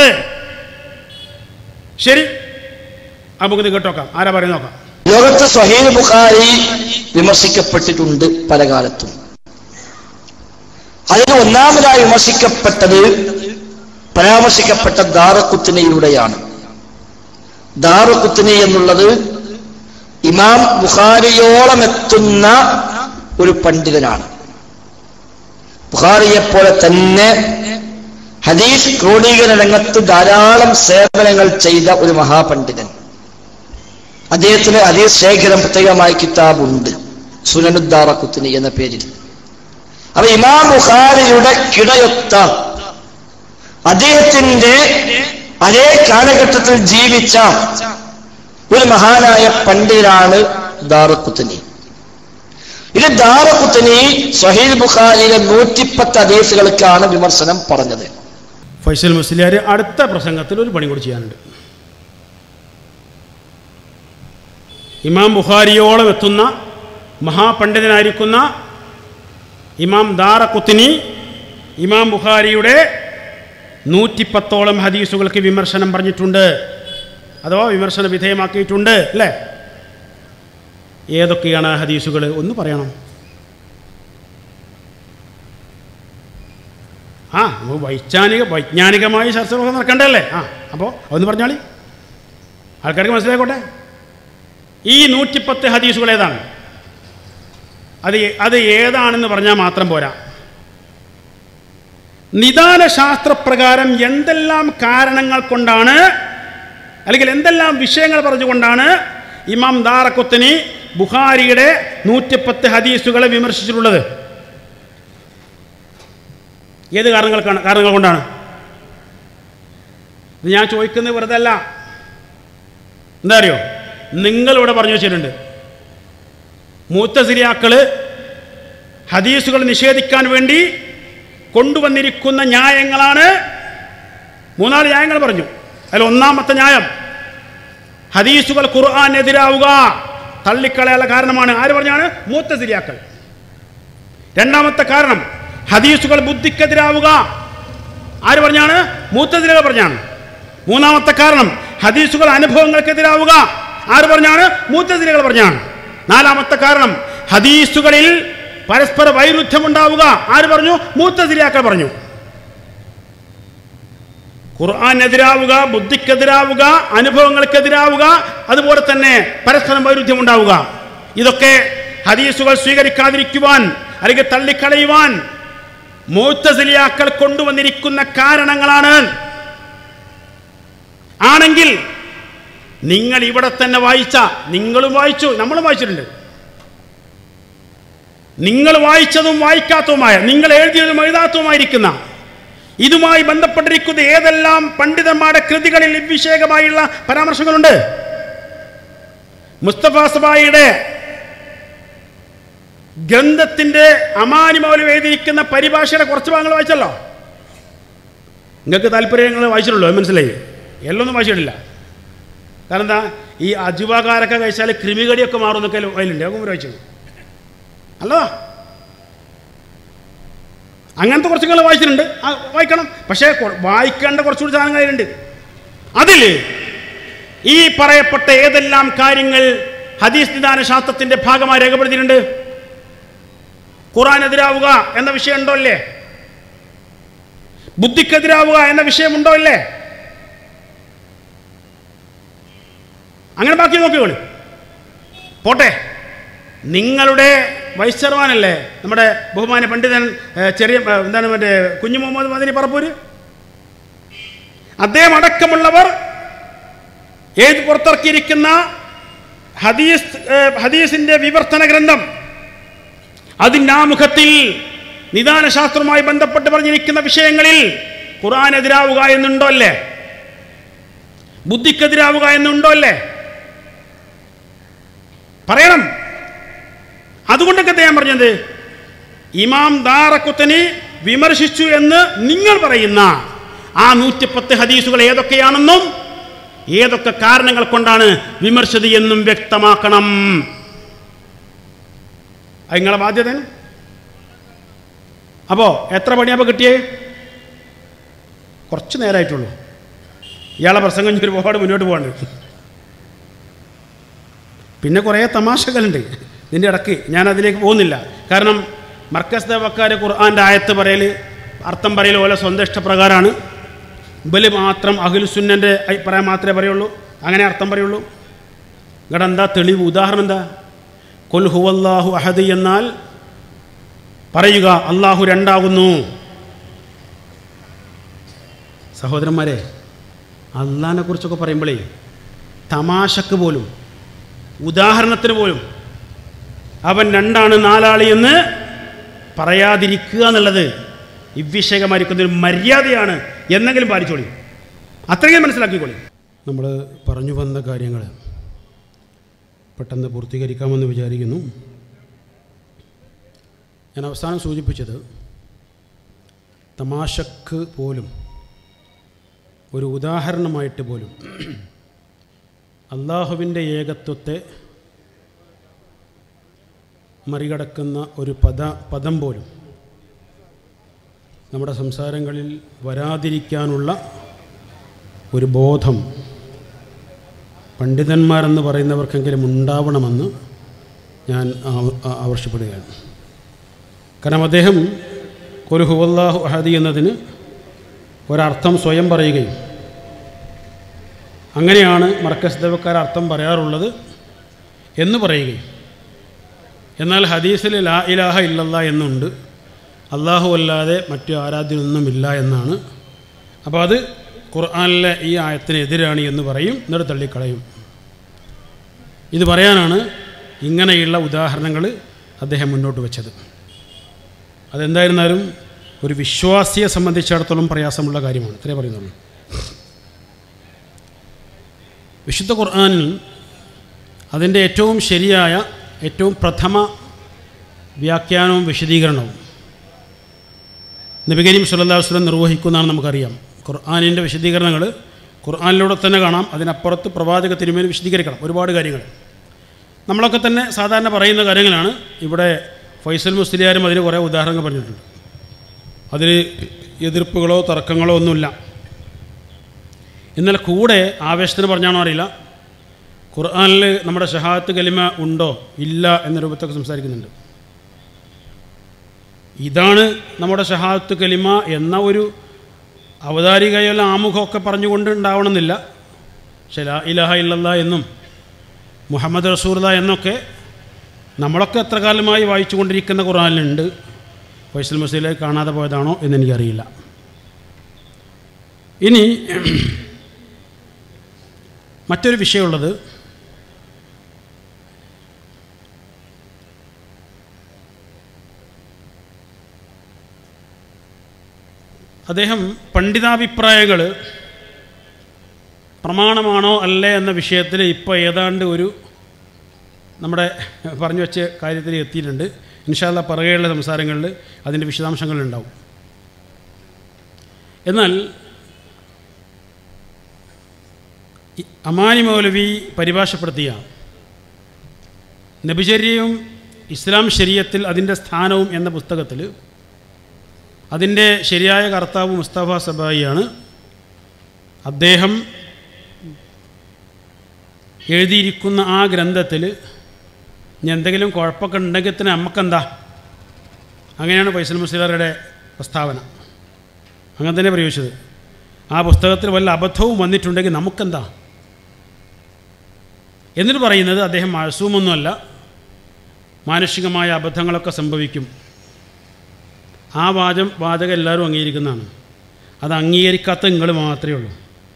ശരി നമുക്കിത് കേട്ടോക്കാം ആരാ പറയുന്ന നോക്കാം ലോകത്ത് സ്വഹീൽ ബുഖാരി വിമർശിക്കപ്പെട്ടിട്ടുണ്ട് പല കാലത്തും അതിന് ഒന്നാമതായി വിമർശിക്കപ്പെട്ടത് പരാമർശിക്കപ്പെട്ട ദാറക്കുത്തിനയിലൂടെയാണ് ദാറക്കുത്തിനി എന്നുള്ളത് ഇമാം ബുഖാരിയോളം എത്തുന്ന ഒരു പണ്ഡിതനാണ് ബുഖാരിയെപ്പോലെ തന്നെ ഹദീസ് ക്രോഡീകരണ രംഗത്ത് ധാരാളം സേവനങ്ങൾ ചെയ്ത ഒരു മഹാപണ്ഡിതൻ അദ്ദേഹത്തിന് ഹദീസ് ശേഖരം പ്രത്യേകമായ കിതാബുണ്ട് സുനനുദ്ദാറക്കുത്തിന് എന്ന പേരിൽ അപ്പൊ ഇമാം ബുഖാരിയുടെ കിടയൊത്ത അദ്ദേഹത്തിന്റെ അതേ കാലഘട്ടത്തിൽ ജീവിച്ച ഒരു മഹാനായ പണ്ഡിതനാണ് ദാറക്കുത്തിനി ഇത് ദാറക്കുത്തിനി സഹീൽ ബുഖാരിയിലെ നൂറ്റിപ്പത്ത് ഹദീസുകൾക്കാണ് വിമർശനം പറഞ്ഞത് ഫൈസൽ മുസ്ലിയാർ അടുത്ത പ്രസംഗത്തിൽ ഒരു പണി കൂടി ചെയ്യാനുണ്ട് ഇമാം ബുഖാരിയോളം എത്തുന്ന മഹാപണ്ഡിതനായിരിക്കുന്ന ഇമാം ദാറക്കുത്തിനി ഇമാം ബുഖാരിയുടെ നൂറ്റിപ്പത്തോളം ഹദീസുകൾക്ക് വിമർശനം പറഞ്ഞിട്ടുണ്ട് അഥവാ വിമർശന വിധേയമാക്കിയിട്ടുണ്ട് അല്ലേ ഏതൊക്കെയാണ് ആ ഹദീസുകൾ ഒന്ന് പറയണം ആ നമുക്ക് വൈജ്ഞാനിക വൈജ്ഞാനികമായ ചർച്ചകളൊക്കെ നടക്കണ്ടല്ലേ ആ അപ്പോൾ അതൊന്ന് പറഞ്ഞാളി ആൾക്കാർക്ക് മനസ്സിലായിക്കോട്ടെ ഈ നൂറ്റിപ്പത്ത് ഹദീസുകൾ ഏതാണ് അത് ഏ- അത് ഏതാണെന്ന് പറഞ്ഞാൽ മാത്രം പോരാ നിദാന ശാസ്ത്രപ്രകാരം എന്തെല്ലാം കാരണങ്ങൾ കൊണ്ടാണ് അല്ലെങ്കിൽ എന്തെല്ലാം വിഷയങ്ങൾ പറഞ്ഞുകൊണ്ടാണ് ഇമാം ദാറക്കുത്തിനി ബുഖാരിയുടെ നൂറ്റിപ്പത്ത് ഹദീസുകളെ വിമർശിച്ചിട്ടുള്ളത് ഏത് കാരണങ്ങൾക്കാണ് കാരണങ്ങൾ കൊണ്ടാണ് ഇത് ഞാൻ ചോദിക്കുന്നത് വെറുതെ അല്ല എന്താ അറിയോ നിങ്ങളിവിടെ പറഞ്ഞു വെച്ചിട്ടുണ്ട് മൂത്തസിരിയാക്കൾ ഹദീസുകൾ നിഷേധിക്കാൻ വേണ്ടി കൊണ്ടുവന്നിരിക്കുന്ന ന്യായങ്ങളാണ് മൂന്നാല് ന്യായങ്ങൾ പറഞ്ഞു അതിൽ ഒന്നാമത്തെ ന്യായം ഹദീസുകൾ ഖുർആാനെതിരാവുക തള്ളിക്കളയാനുള്ള കാരണമാണ് ആര് പറഞ്ഞാണ് മൂത്തസിരിയാക്കൾ രണ്ടാമത്തെ കാരണം ഹദീസുകൾ ബുദ്ധിക്കെതിരാവുക ആര് പറഞ്ഞാണ് മൂത്തതിരകൾ പറഞ്ഞാണ് മൂന്നാമത്തെ കാരണം ഹദീസുകൾ അനുഭവങ്ങൾക്കെതിരാവുക ആര് പറഞ്ഞാണ് മൂത്തതിരകൾ പറഞ്ഞാണ് നാലാമത്തെ കാരണം ഹദീസുകളിൽ പരസ്പര വൈരുദ്ധ്യമുണ്ടാവുക ആര് പറഞ്ഞു മൂത്തതിരിയാക്കൾ പറഞ്ഞു ഖുർആാനെതിരാവുക ബുദ്ധിക്കെതിരാവുക അനുഭവങ്ങൾക്കെതിരാവുക അതുപോലെ തന്നെ പരസ്പരം വൈരുദ്ധ്യമുണ്ടാവുക ഇതൊക്കെ ഹദീസുകൾ സ്വീകരിക്കാതിരിക്കുവാൻ അല്ലെങ്കിൽ തള്ളിക്കളയുവാൻ മൂത്തസിലിയാക്കൾ കൊണ്ടുവന്നിരിക്കുന്ന കാരണങ്ങളാണ് ആണെങ്കിൽ നിങ്ങൾ ഇവിടെ തന്നെ വായിച്ച നിങ്ങളും വായിച്ചു നമ്മളും വായിച്ചിട്ടുണ്ട് നിങ്ങൾ വായിച്ചതും വായിക്കാത്തതുമായ നിങ്ങൾ എഴുതിയതും എഴുതാത്തതുമായിരിക്കുന്ന ഇതുമായി ബന്ധപ്പെട്ടിരിക്കുന്ന ഏതെല്ലാം പണ്ഡിതന്മാരുടെ കൃതികളിൽ വിഷയകമായുള്ള പരാമർശങ്ങളുണ്ട് മുസ്തഫ സബായിയുടെ ഗ്രന്ഥത്തിന്റെ അമാനി മൗലം എഴുതിയിരിക്കുന്ന പരിഭാഷയുടെ കുറച്ച് ഭാഗങ്ങൾ വായിച്ചല്ലോ നിങ്ങൾക്ക് താല്പര്യങ്ങൾ വായിച്ചിട്ടുള്ളൂ മനസ്സിലായി എല്ലൊന്നും വായിച്ചിട്ടില്ല കാരണം എന്താ ഈ അജുവാകാരൊക്കെ കഴിച്ചാൽ ക്രിമികടിയൊക്കെ മാറുന്നൊക്കെ അതിലുണ്ട് അതൊക്കെ വായിച്ചു അല്ലതാ അങ്ങനത്തെ കുറച്ച് നിങ്ങൾ വായിച്ചിട്ടുണ്ട് ആ, വായിക്കണം പക്ഷേ കൊ- വായിക്കേണ്ട കുറച്ചുകൂടി സാധനങ്ങൾ അതിലുണ്ട് അതിൽ ഈ പറയപ്പെട്ട ഏതെല്ലാം കാര്യങ്ങൾ ഹദീസ് നിദാന ശാസ്ത്രത്തിന്റെ ഭാഗമായി രേഖപ്പെടുത്തിയിട്ടുണ്ട് ഖുറാനെതിരാവുക എന്ന വിഷയം ഉണ്ടോ അല്ലേ ബുദ്ധിക്കെതിരാവുക എന്ന വിഷയമുണ്ടോ അല്ലേ അങ്ങനെ ബാക്കി നോക്കിക്കോളി പോട്ടെ നിങ്ങളുടെ വൈസ് ചെയർമാനല്ലേ നമ്മുടെ ബഹുമാന പണ്ഡിതൻ ഏ, ചെറിയ ഏ, എന്താണ് മറ്റേ കുഞ്ഞു മുഹമ്മദ് മദനി പറപ്പൂര് അദ്ദേഹം അടക്കമുള്ളവർ ഏത് പുറത്തിറക്കിയിരിക്കുന്ന ഹദീസ് ഏ, ഹദീസിന്റെ വിവർത്തന ഗ്രന്ഥം അതിൻ്റെ ആമുഖത്തിൽ നിദാനശാസ്ത്രവുമായി ബന്ധപ്പെട്ട് പറഞ്ഞിരിക്കുന്ന വിഷയങ്ങളിൽ ഖുർആൻ എതിരാവുക എന്നുണ്ടോ അല്ലേ ബുദ്ധിക്കെതിരാവുക എന്നുണ്ടോ അല്ലേ പറയണം അതുകൊണ്ടൊക്കെ ഞാൻ പറഞ്ഞത് ഇമാം ദാറക്കുത്തനെ വിമർശിച്ചു എന്ന് നിങ്ങൾ പറയുന്ന ആ നൂറ്റിപ്പത്ത് ഹദീസുകൾ ഏതൊക്കെയാണെന്നും ഏതൊക്കെ കാരണങ്ങൾ കൊണ്ടാണ് വിമർശിച്ചത് എന്നും വ്യക്തമാക്കണം അത് നിങ്ങളെ ബാധ്യത അപ്പോ എത്ര പണിയപ്പോൾ കിട്ടിയേ കുറച്ച് നേരമായിട്ടുള്ളൂ ഇയാളെ പ്രസംഗം ഇനി ഒരുപാട് മുന്നോട്ട് പോകാണ്ട് പിന്നെ കുറേ തമാശകളുണ്ട് ഇതിൻ്റെ ഇടയ്ക്ക് ഞാൻ അതിലേക്ക് പോകുന്നില്ല കാരണം മർക്കസ് ദേവക്കാർ ഖുർആൻ്റെ ആയത്ത് പറയൽ അർത്ഥം പറയൽ പോലെ സ്വന്തം ഇഷ്ടപ്രകാരമാണ് ഇബല് മാത്രം അഖിൽ സുന്നൻ്റെ അഭിപ്രായം മാത്രമേ പറയുള്ളൂ അങ്ങനെ അർത്ഥം പറയുള്ളൂ ഇവിടെ എന്താ തെളിവ് ഉദാഹരണം എന്താ കൊൽ ഹുവല്ലാഹു അഹദ് എന്നാൽ പറയുക അള്ളാഹു രണ്ടാകുന്നു സഹോദരന്മാരെ അള്ളാഹിനെ കുറിച്ചൊക്കെ പറയുമ്പോഴേ തമാശക്ക് പോലും ഉദാഹരണത്തിന് പോലും അവൻ രണ്ടാണ് നാലാളി എന്ന് പറയാതിരിക്കുക എന്നുള്ളത് ഇவ்விഷയമായിരിക്കുന്ന ഒരു മര്യാദയാണ് എന്നെങ്കിലും പാലിച്ചോളി അത്രയും മനസ്സിലാക്കിക്കോളി നമ്മൾ പറഞ്ഞു വന്ന കാര്യങ്ങൾ പെട്ടെന്ന് പൂർത്തീകരിക്കാമെന്ന് വിചാരിക്കുന്നു ഞാൻ അവസാനം സൂചിപ്പിച്ചത് തമാശക്ക് പോലും ഒരു ഉദാഹരണമായിട്ട് പോലും അള്ളാഹുവിൻ്റെ ഏകത്വത്തെ മറികടക്കുന്ന ഒരു പദ പദം പോലും നമ്മുടെ സംസാരങ്ങളിൽ വരാതിരിക്കാനുള്ള ഒരു ബോധം പണ്ഡിതന്മാരെന്ന് പറയുന്നവർക്കെങ്കിലും ഉണ്ടാവണമെന്ന് ഞാൻ ആവ- ആ- ആവശ്യപ്പെടുകയാണ് കാരണം അദ്ദേഹം ഒരു ഹുവല്ലാഹു അഹദി എന്നതിന് ഒരർത്ഥം സ്വയം പറയുകയും അങ്ങനെയാണ് മർക്കസ് ദേവക്കാർ അർത്ഥം പറയാറുള്ളത് എന്ന് പറയുകയും എന്നാൽ ഹദീസിൽ ലാ ഇലാഹ ഇല്ലല്ല എന്നുണ്ട് അള്ളാഹു അല്ലാതെ മറ്റു ആരാധ്യമൊന്നുമില്ല എന്നാണ് അപ്പോൾ അത് ഖുർആനിലെ ഈ ആയത്തിന് എതിരാണ് എന്ന് പറയും എന്നിട്ട് തള്ളിക്കളയും ഇത് പറയാനാണ് ഇങ്ങനെയുള്ള ഉദാഹരണങ്ങൾ അദ്ദേഹം മുന്നോട്ട് വെച്ചത് അതെന്തായിരുന്നാലും ഒരു വിശ്വാസിയെ സംബന്ധിച്ചിടത്തോളം പ്രയാസമുള്ള കാര്യമാണ് ഇത്രേ പറയുന്നുള്ളൂ വിശുദ്ധ ഖുർആനിൽ അതിൻ്റെ ഏറ്റവും ശരിയായ ഏറ്റവും പ്രഥമ വ്യാഖ്യാനവും വിശദീകരണവും നബി കരീം സല്ലല്ലാഹു അലൈഹി വസല്ലം നിർവഹിക്കുന്നതാണ് നമുക്കറിയാം ഖുർആനിൻ്റെ വിശദീകരണങ്ങൾ ഖുർആനിലൂടെ തന്നെ കാണാം അതിനപ്പുറത്ത് പ്രവാചക തിരുമേനി വിശദീകരിക്കണം ഒരുപാട് കാര്യങ്ങൾ നമ്മളൊക്കെ തന്നെ സാധാരണ പറയുന്ന കാര്യങ്ങളാണ് ഇവിടെ ഫൈസൽ മുസ്ലിയാരും അതിന് കുറേ ഉദാഹരണങ്ങൾ പറഞ്ഞിട്ടുണ്ട് അതിൽ എതിർപ്പുകളോ തർക്കങ്ങളോ ഒന്നുമില്ല എന്നാൽ കൂടെ ആവേശത്തിന് പറഞ്ഞാണോ അറിയില്ല ഖുർആനിൽ നമ്മുടെ ഷഹാത്ത് കലിമ ഉണ്ടോ ഇല്ല എന്ന രൂപത്തൊക്കെ സംസാരിക്കുന്നുണ്ട് ഇതാണ് നമ്മുടെ ഷഹാത്ത് കലിമ എന്ന ഒരു അവതാരികയുള്ള ആമുഖമൊക്കെ പറഞ്ഞുകൊണ്ട് ഉണ്ടാവണമെന്നില്ല പക്ഷേ ലാ ഇലാഹ ഇല്ലല്ല എന്നും മുഹമ്മദ് റസൂർല എന്നൊക്കെ നമ്മളൊക്കെ എത്ര കാലമായി വായിച്ചു കൊണ്ടിരിക്കുന്ന ഖുർആനിലുണ്ട് ഫൈസൽ മസീലെ കാണാതെ പോയതാണോ എന്നെനിക്കറിയില്ല ഇനി മറ്റൊരു വിഷയമുള്ളത് അദ്ദേഹം പണ്ഡിതാഭിപ്രായങ്ങൾ പ്രമാണമാണോ അല്ലേ എന്ന വിഷയത്തിൽ ഇപ്പോൾ ഏതാണ്ട് ഒരു നമ്മുടെ പറഞ്ഞു വെച്ച കാര്യത്തിൽ എത്തിയിട്ടുണ്ട് ഇൻഷാല്ല പറയുകയുള്ള സംസാരങ്ങളിൽ അതിൻ്റെ വിശദാംശങ്ങളുണ്ടാവും എന്നാൽ ഈ അമാനി മൗലവി പരിഭാഷപ്പെടുത്തിയ നബിചര്യയും ഇസ്ലാം ശരീയത്തിൽ അതിൻ്റെ സ്ഥാനവും എന്ന പുസ്തകത്തിൽ അതിൻ്റെ ശരിയായ കർത്താവ് മുസ്തഫ സബായിയാണ് അദ്ദേഹം എഴുതിയിരിക്കുന്ന ആ ഗ്രന്ഥത്തിൽ ഇനി എന്തെങ്കിലും കുഴപ്പമൊക്കെ ഉണ്ടെങ്കിൽ തന്നെ നമുക്കെന്താ അങ്ങനെയാണ് ഫൈസൽ മുസ്ലിയാരുടെ പ്രസ്താവന അങ്ങനെ തന്നെ പ്രയോഗിച്ചത് ആ പുസ്തകത്തിൽ വല്ല അബദ്ധവും വന്നിട്ടുണ്ടെങ്കിൽ നമുക്കെന്താ എന്നിട്ട് പറയുന്നത് അദ്ദേഹം മാസൂമൊന്നുമല്ല മാനുഷികമായ അബദ്ധങ്ങളൊക്കെ സംഭവിക്കും ആ വാചം വാചകം എല്ലാവരും അംഗീകരിക്കുന്നതാണ് അത് അംഗീകരിക്കാത്ത നിങ്ങൾ മാത്രമേ ഉള്ളൂ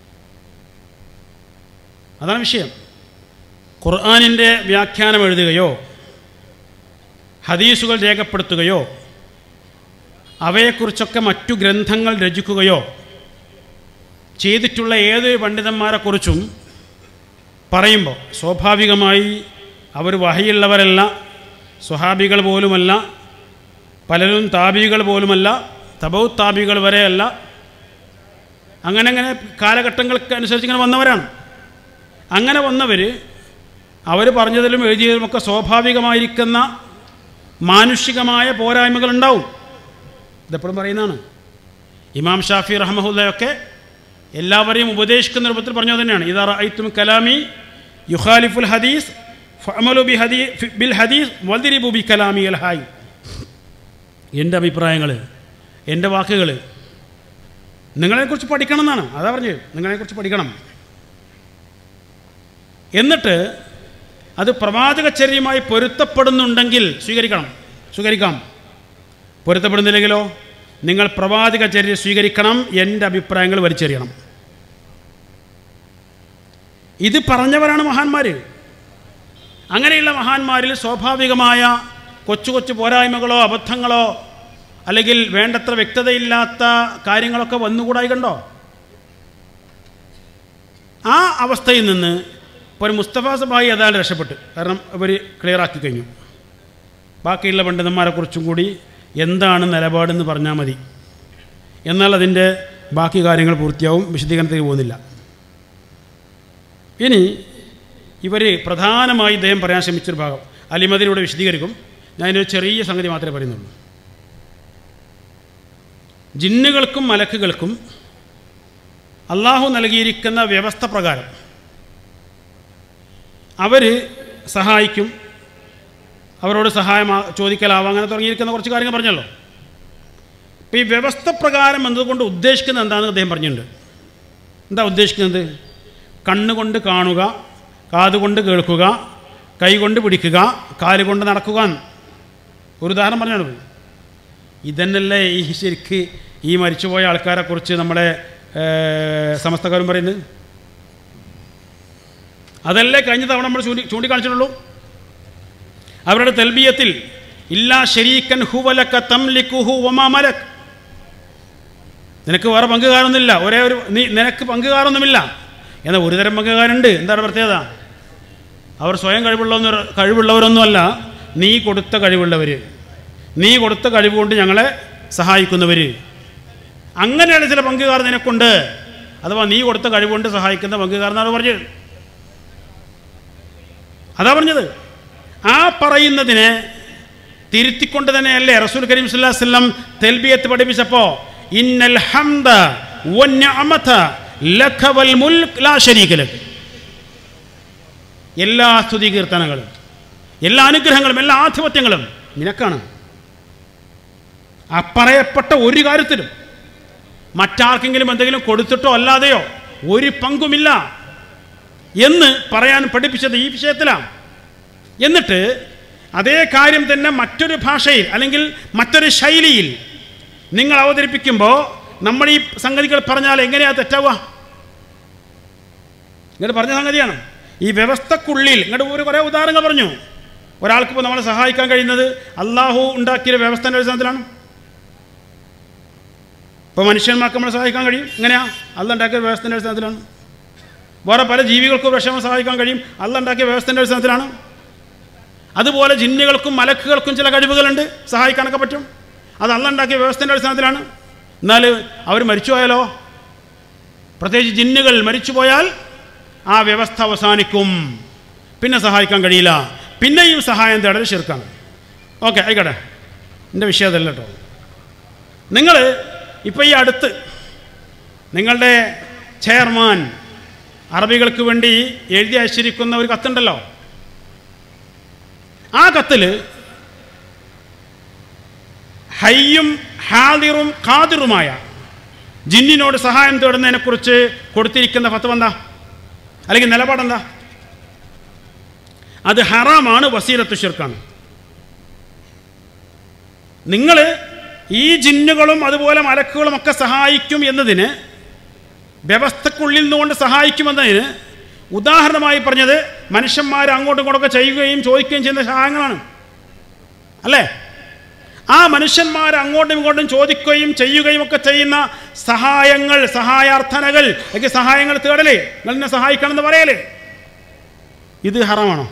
അതാണ് വിഷയം ഖുർആാനിൻ്റെ വ്യാഖ്യാനം എഴുതുകയോ ഹദീസുകൾ രേഖപ്പെടുത്തുകയോ അവയെക്കുറിച്ചൊക്കെ മറ്റു ഗ്രന്ഥങ്ങൾ രചിക്കുകയോ ചെയ്തിട്ടുള്ള ഏതൊരു പണ്ഡിതന്മാരെക്കുറിച്ചും പറയുമ്പോൾ സ്വാഭാവികമായി അവർ വഹയുള്ളവരല്ല സ്വഹാബികൾ പോലുമല്ല പലരും താബികൾ പോലുമല്ല തബൗ താബികൾ വരെയല്ല അങ്ങനെ അങ്ങനെ കാലഘട്ടങ്ങൾക്ക് അനുസരിച്ച് ഇങ്ങനെ വന്നവരാണ് അങ്ങനെ വന്നവർ അവർ പറഞ്ഞതിലും എഴുതിയതിലുമൊക്കെ സ്വാഭാവികമായിരിക്കുന്ന മാനുഷികമായ പോരായ്മകളുണ്ടാവും ഇതെപ്പോഴും പറയുന്നതാണ് ഇമാം ഷാഫി റഹ്മഹുല്ലയൊക്കെ എല്ലാവരെയും ഉപദേശിക്കുന്ന രൂപത്തിൽ പറഞ്ഞു തന്നെയാണ് ഇതാ ഐത്തും കലാമി യുഖാലിഫുൽ ഹദീസ് ഫഅമലു ബി ഹദീ ബിൽ ഹദീസ് വദിരിബു ബി കലാമി അൽ ഹായ് എൻ്റെ അഭിപ്രായങ്ങൾ എൻ്റെ വാക്കുകൾ നിങ്ങളെക്കുറിച്ച് പഠിക്കണം എന്നാണ് അതാ പറഞ്ഞത് നിങ്ങളെക്കുറിച്ച് പഠിക്കണം എന്നിട്ട് അത് പ്രവാചകചര്യമായി പൊരുത്തപ്പെടുന്നുണ്ടെങ്കിൽ സ്വീകരിക്കണം സ്വീകരിക്കാം പൊരുത്തപ്പെടുന്നില്ലെങ്കിലോ നിങ്ങൾ പ്രവാചകചര്യ സ്വീകരിക്കണം എൻ്റെ അഭിപ്രായങ്ങൾ വലിച്ചെറിയണം ഇത് പറഞ്ഞവരാണ് മഹാന്മാർ അങ്ങനെയുള്ള മഹാന്മാരിൽ സ്വാഭാവികമായ കൊച്ചു കൊച്ചു പോരായ്മകളോ അബദ്ധങ്ങളോ അല്ലെങ്കിൽ വേണ്ടത്ര വ്യക്തതയില്ലാത്ത കാര്യങ്ങളൊക്കെ വന്നുകൂടായി കണ്ടോ ആ അവസ്ഥയിൽ നിന്ന് ഇപ്പോൾ ഒരു മുസ്തഫ സബായി ഏതാണ്ട് രക്ഷപ്പെട്ടു കാരണം ഇവർ ക്ലിയറാക്കി കഴിഞ്ഞു ബാക്കിയുള്ള പണ്ഡിതന്മാരെക്കുറിച്ചും കൂടി എന്താണ് നിലപാടെന്ന് പറഞ്ഞാൽ മതി എന്നാൽ അതിൻ്റെ ബാക്കി കാര്യങ്ങൾ പൂർത്തിയാവും വിശദീകരണത്തിൽ പോകുന്നില്ല ഇനി ഇവർ പ്രധാനമായി ഇദ്ദേഹം പറയാൻ ശ്രമിച്ചൊരു ഭാഗം അലിമതിലൂടെ വിശദീകരിക്കും ഞാനൊരു ചെറിയ സംഗതി മാത്രമേ പറയുന്നുള്ളൂ ജിന്നുകൾക്കും മലക്കുകൾക്കും അള്ളാഹു നൽകിയിരിക്കുന്ന വ്യവസ്ഥ പ്രകാരം അവർ സഹായിക്കും അവരോട് സഹായം ആ- ചോദിക്കലാവാം അങ്ങനെ തുടങ്ങിയിരിക്കുന്ന കുറച്ച് കാര്യങ്ങൾ പറഞ്ഞല്ലോ അപ്പോൾ ഈ വ്യവസ്ഥ പ്രകാരം എന്നതുകൊണ്ട് ഉദ്ദേശിക്കുന്നത് എന്താണെന്ന് അദ്ദേഹം പറഞ്ഞിട്ടുണ്ട് എന്താ ഉദ്ദേശിക്കുന്നത് കണ്ണുകൊണ്ട് കാണുക കാതുകൊണ്ട് കേൾക്കുക കൈകൊണ്ട് പിടിക്കുക കാലുകൊണ്ട് നടക്കുക എന്ന്. ഒരു ഉദാഹരണം പറഞ്ഞാണ് ഇതന്നല്ലേ ഈ ശരിക്ക് ഈ മരിച്ചുപോയ ആൾക്കാരെക്കുറിച്ച് നമ്മുടെ ഏർ, സമസ്തക്കാരും പറയുന്നത് അതല്ലേ കഴിഞ്ഞ തവണ നമ്മൾ ചൂണ്ടി ചൂണ്ടിക്കാണിച്ചിട്ടുള്ളൂ അവരുടെ തെൽബിയത്തിൽ ഇല്ലാ ശരീക്കൻ ഹുവലക്ക തംലിക്കുഹു വമാ മലക് നിനക്ക് വേറെ പങ്കുകാരൊന്നുമില്ല ഒരേ ഒരു നീ നിനക്ക് പങ്കുകാരൊന്നുമില്ല എന്നാൽ ഒരു തരം പങ്കുകാരുണ്ട് എന്താണ് പ്രത്യേകത അവർ സ്വയം കഴിവുള്ളവർ കഴിവുള്ളവരൊന്നുമല്ല നീ കൊടുത്ത കഴിവുള്ളവർ നീ കൊടുത്ത കഴിവ് കൊണ്ട് ഞങ്ങളെ സഹായിക്കുന്നവർ അങ്ങനെയുള്ള ചില പങ്കുകാർ നിനക്കുണ്ട് അഥവാ നീ കൊടുത്ത കഴിവുകൊണ്ട് സഹായിക്കുന്ന പങ്കുകാർ എന്നാണ് പറഞ്ഞത് അതാ പറഞ്ഞത് ആ പറയുന്നതിനെ തിരുത്തിക്കൊണ്ട് തന്നെയല്ലേ റസൂൽ കരീം സല്ലല്ലാഹു അലൈഹി വസല്ലം തെൽബിയത്ത് പഠിപ്പിച്ചപ്പോ ഇന്നൽ ഹംദ വന്നിഅമത ലക വൽ മുൽക്ക് ലാ ശരീക ലക് എല്ലാ സ്തുതി കീർത്തനങ്ങളും എല്ലാ അനുഗ്രഹങ്ങളും എല്ലാ ആധിപത്യങ്ങളും നിനക്കാണ് ആ പറയപ്പെട്ട ഒരു കാര്യത്തിലും മറ്റാർക്കെങ്കിലും എന്തെങ്കിലും കൊടുത്തിട്ടോ അല്ലാതെയോ ഒരു പങ്കുമില്ല എന്ന് പറയാൻ പഠിപ്പിച്ചത് ഈ വിഷയത്തിലാണ് എന്നിട്ട് അതേ കാര്യം തന്നെ മറ്റൊരു ഭാഷയിൽ അല്ലെങ്കിൽ മറ്റൊരു ശൈലിയിൽ നിങ്ങൾ അവതരിപ്പിക്കുമ്പോൾ നമ്മൾ ഈ സംഗതികൾ പറഞ്ഞാൽ എങ്ങനെയാണ് തെറ്റാവുക ഇങ്ങോട്ട് പറഞ്ഞ സംഗതിയാണ് ഈ വ്യവസ്ഥക്കുള്ളിൽ ഇങ്ങോട്ട് ഒരു കുറേ ഉദാഹരണങ്ങൾ പറഞ്ഞു ഒരാൾക്ക് ഇപ്പോൾ നമ്മളെ സഹായിക്കാൻ കഴിയുന്നത് അള്ളാഹു ഉണ്ടാക്കിയ വ്യവസ്ഥൻ്റെ അടിസ്ഥാനത്തിലാണ് ഇപ്പോൾ മനുഷ്യന്മാർക്ക് നമ്മളെ സഹായിക്കാൻ കഴിയും എങ്ങനെയാ അല്ല ഉണ്ടാക്കിയ വ്യവസ്ഥൻ്റെ അടിസ്ഥാനത്തിലാണ് വേറെ പല ജീവികൾക്കും വിഷമം സഹായിക്കാൻ കഴിയും അല്ല ഉണ്ടാക്കിയ വ്യവസ്ഥൻ്റെ അടിസ്ഥാനത്തിലാണ് അതുപോലെ ജിന്നുകൾക്കും മലക്കുകൾക്കും ചില കഴിവുകളുണ്ട് സഹായിക്കാനൊക്കെ പറ്റും അത് അല്ല ഉണ്ടാക്കിയ വ്യവസ്ഥൻ്റെ അടിസ്ഥാനത്തിലാണ് എന്നാൽ അവർ മരിച്ചുപോയാലോ പ്രത്യേകിച്ച് ജിന്നുകൾ മരിച്ചുപോയാൽ ആ വ്യവസ്ഥ അവസാനിക്കും പിന്നെ സഹായിക്കാൻ കഴിയില്ല പിന്നെയും സഹായം തേടൽ ശിർക്കാണ് ഓക്കെ ആയിക്കോട്ടെ എൻ്റെ വിഷയം അതല്ല കേട്ടോ നിങ്ങൾ ഇപ്പോൾ ഈ അടുത്ത് നിങ്ങളുടെ ചെയർമാൻ അറബികൾക്ക് വേണ്ടി എഴുതി അയച്ചിരിക്കുന്ന ഒരു കത്തുണ്ടല്ലോ ആ കത്തിൽ ഹയ്യും ഹാദിറും ഖാദിറുമായ ജിന്നിനോട് സഹായം തേടുന്നതിനെക്കുറിച്ച് കൊടുത്തിരിക്കുന്ന ഫത്വ എന്താ അല്ലെങ്കിൽ നിലപാടെന്താ അത് ഹറാമാണ് വസീലത്ത് ഷിർക്കാണ് നിങ്ങൾ ഈ ജിന്നുകളും അതുപോലെ മലക്കുകളും ഒക്കെ സഹായിക്കും എന്നതിന് വ്യവസ്ഥക്കുള്ളിൽ നിന്നുകൊണ്ട് സഹായിക്കുമെന്നതിന് ഉദാഹരണമായി പറഞ്ഞത് മനുഷ്യന്മാർ അങ്ങോട്ടും ഇങ്ങോട്ടൊക്കെ ചെയ്യുകയും ചോദിക്കുകയും ചെയ്യുന്ന സഹായങ്ങളാണ് അല്ലേ ആ മനുഷ്യന്മാർ അങ്ങോട്ടും ഇങ്ങോട്ടും ചോദിക്കുകയും ചെയ്യുകയും ഒക്കെ ചെയ്യുന്ന സഹായങ്ങൾ സഹായാർത്ഥനകൾ അല്ലെങ്കിൽ സഹായങ്ങൾ തേടലേ നിങ്ങൾ എന്നെ സഹായിക്കണം എന്ന് പറയലേ ഇത് ഹറാമാണോ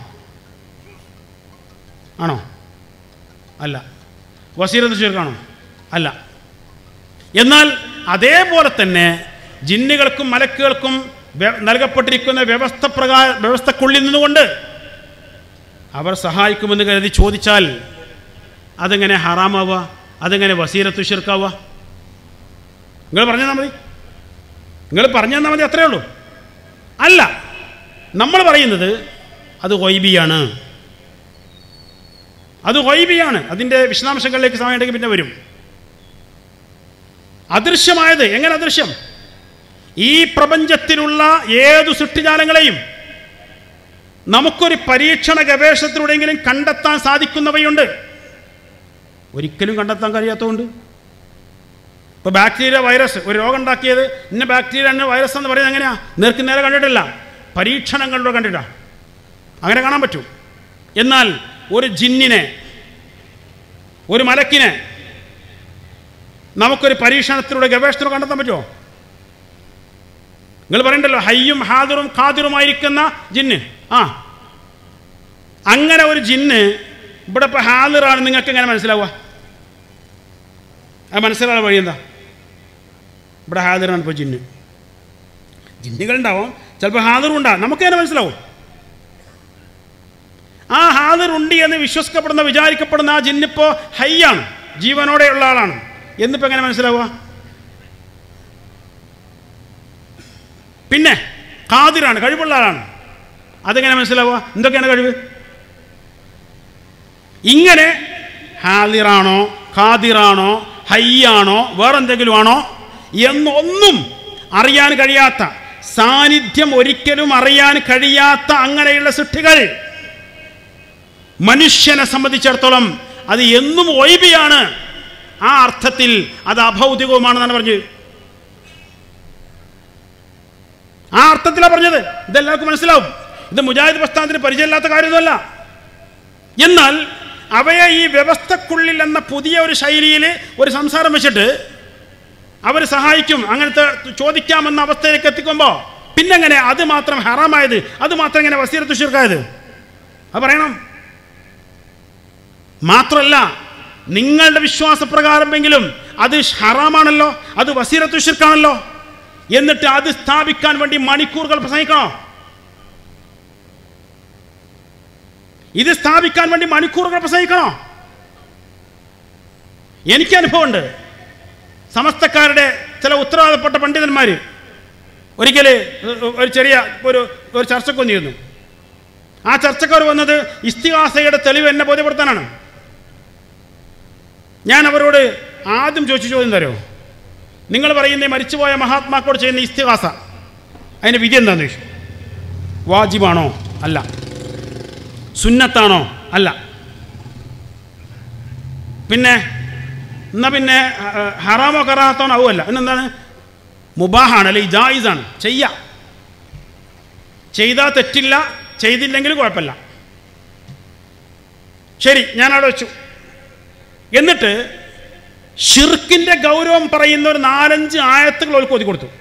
ആണോ അല്ല വസീറത്ത് ഷിർക്കാണോ അല്ല എന്നാൽ അതേപോലെ തന്നെ ജിന്നുകൾക്കും മലക്കുകൾക്കും വ്യ- നൽകപ്പെട്ടിരിക്കുന്ന വ്യവസ്ഥ പ്രകാര വ്യവസ്ഥക്കുള്ളിൽ നിന്നുകൊണ്ട് അവർ സഹായിക്കുമെന്ന് കരുതി ചോദിച്ചാൽ അതെങ്ങനെ ഹറാമാവുക അതെങ്ങനെ വസീരത്ത് ഷിർക്കാവുക നിങ്ങൾ പറഞ്ഞു തന്നാൽ മതി നിങ്ങൾ പറഞ്ഞു തന്നാൽ മതി അത്രയേ ഉള്ളൂ അല്ല നമ്മൾ പറയുന്നത് അത് വൈബിയാണ് അത് വൈബിയാണ് അതിൻ്റെ വിശദാംശങ്ങളിലേക്ക് സമയമുണ്ടെങ്കിൽ പിന്നെ വരും അദൃശ്യമായത് എങ്ങനെ അദൃശ്യം ഈ പ്രപഞ്ചത്തിലുള്ള ഏതു സൃഷ്ടിജാലങ്ങളെയും നമുക്കൊരു പരീക്ഷണ ഗവേഷണത്തിലൂടെയെങ്കിലും കണ്ടെത്താൻ സാധിക്കുന്നവയുണ്ട് ഒരിക്കലും കണ്ടെത്താൻ കഴിയാത്തതുകൊണ്ട് ഇപ്പോൾ ബാക്ടീരിയ വൈറസ് ഒരു രോഗം ഉണ്ടാക്കിയത് ഇന്ന ബാക്ടീരിയ ഇന്ന വൈറസ് എന്ന് പറയുന്നത് എങ്ങനെയാ നേർക്ക് നേരെ കണ്ടിട്ടില്ല പരീക്ഷണങ്ങളിലൂടെ കണ്ടിട്ടാ അങ്ങനെ കാണാൻ പറ്റും എന്നാൽ ഒരു ജിന്നിനെ ഒരു മലക്കിനെ നമുക്കൊരു പരീക്ഷണത്തിലൂടെ ഗവേഷണത്തിലൂടെ കണ്ടെത്താൻ പറ്റുമോ നിങ്ങൾ പറയണ്ടല്ലോ ഹയ്യും ഹാദിറും ഖാദിറുമായിരിക്കുന്ന ജിന്ന് ആ അങ്ങനെ ഒരു ജിന്ന് ഇവിടെ ഇപ്പോൾ ഹാദിറാണ് നിങ്ങൾക്ക് എങ്ങനെ മനസ്സിലാവുക അത് മനസ്സിലാവുന്ന വഴി എന്താ ഇവിടെ ഹാദിറാണ് ഇപ്പോൾ ജിന്ന് ജിന്നുകളുണ്ടാവും ചിലപ്പോൾ ഹാദിറും ഉണ്ടാവും നമുക്ക് എങ്ങനെ മനസ്സിലാവും ആ ഹാദിർ ഉണ്ട് എന്ന് വിശ്വസിക്കപ്പെടുന്ന വിചാരിക്കപ്പെടുന്ന ആ ജിന്നിപ്പോൾ ഹയ്യാണ് ജീവനോടെയുള്ള ആളാണ് എന്നിപ്പോൾ എങ്ങനെ മനസ്സിലാവുക പിന്നെ ഖാദിറാണ് കഴിവുള്ള ആളാണ് അതെങ്ങനെ മനസ്സിലാവുക എന്തൊക്കെയാണ് കഴിവ് ഇങ്ങനെ ഹാദിറാണോ ഖാദിറാണോ ഹയ്യാണോ വേറെന്തെങ്കിലും ആണോ എന്നൊന്നും അറിയാൻ കഴിയാത്ത സാന്നിധ്യം ഒരിക്കലും അറിയാൻ കഴിയാത്ത അങ്ങനെയുള്ള സൃഷ്ടികൾ മനുഷ്യനെ സംബന്ധിച്ചിടത്തോളം അത് എന്നും ഒയ്ബിയാണ് ആ അർത്ഥത്തിൽ അത് അഭൗതികവുമാണെന്നാണ് പറഞ്ഞത് ആ അർത്ഥത്തിലാണ് പറഞ്ഞത് ഇതെല്ലാവർക്കും മനസ്സിലാവും ഇത് മുജാഹിദ് പ്രസ്ഥാനത്തിന് പരിചയമില്ലാത്ത കാര്യമൊന്നുമല്ല എന്നാൽ അവയെ ഈ വ്യവസ്ഥക്കുള്ളിൽ എന്ന പുതിയ ഒരു ശൈലിയിൽ ഒരു സംസാരം വെച്ചിട്ട് അവർ സഹായിക്കും അങ്ങനത്തെ ചോദിക്കാമെന്ന അവസ്ഥയിലേക്ക് എത്തിക്കുമ്പോൾ പിന്നെങ്ങനെ അത് മാത്രം ഹറാമായത് അത് മാത്രം എങ്ങനെ വസീരത്ത് ഷിർക്കായത് അത് പറയണം മാത്രമല്ല നിങ്ങളുടെ വിശ്വാസപ്രകാരമെങ്കിലും അത് ഹറാമാണല്ലോ അത് വസീരത്ത് ഷിർക്കാണല്ലോ എന്നിട്ട് അത് സ്ഥാപിക്കാൻ വേണ്ടി മണിക്കൂറുകൾ പ്രസംഗിക്കണോ ഇത് സ്ഥാപിക്കാൻ വേണ്ടി മണിക്കൂറുകൾ പ്രസംഗിക്കണോ എനിക്ക് അനുഭവമുണ്ട് സമസ്തക്കാരുടെ ചില ഉത്തരവാദപ്പെട്ട പണ്ഡിതന്മാർ ഒരിക്കൽ ഒരു ചെറിയ ഒരു ഒരു ചർച്ചയ്ക്ക് വന്നിരുന്നു ആ ചർച്ചക്കാർ വന്നത് ഇസ്തിഹാസയുടെ തെളിവ് എന്നെ ബോധ്യപ്പെടുത്താനാണ് ഞാൻ അവരോട് ആദ്യം ചോദിച്ചു ചോദ്യം തരുമോ നിങ്ങൾ പറയുന്ന ഈ മരിച്ചുപോയ മഹാത്മാക്കളോട് ചെയ്യുന്ന ഇസ്തിഹാസ അതിൻ്റെ വിധി എന്താണെന്ന് ചോദിച്ചു വാജിബാണോ അല്ല സുന്നത്താണോ അല്ല പിന്നെ എന്നാ പിന്നെ ഹ- ഹറാമോ കറാത്താണോ ആവുമല്ല എന്നെന്താണ് മുബാഹാണ് അല്ലെങ്കിൽ ജായിസാണ് ചെയ്യാം ചെയ്താൽ തെറ്റില്ല ചെയ്തില്ലെങ്കിൽ കുഴപ്പമില്ല ശരി ഞാൻ അവിടെ വെച്ചു എന്നിട്ട് ഷിർക്കിന്റെ ഗൗരവം പറയുന്ന ഒരു നാലഞ്ച് ആയത്തുകൾ അവർക്ക് ഒതുക്കി കൊടുത്തു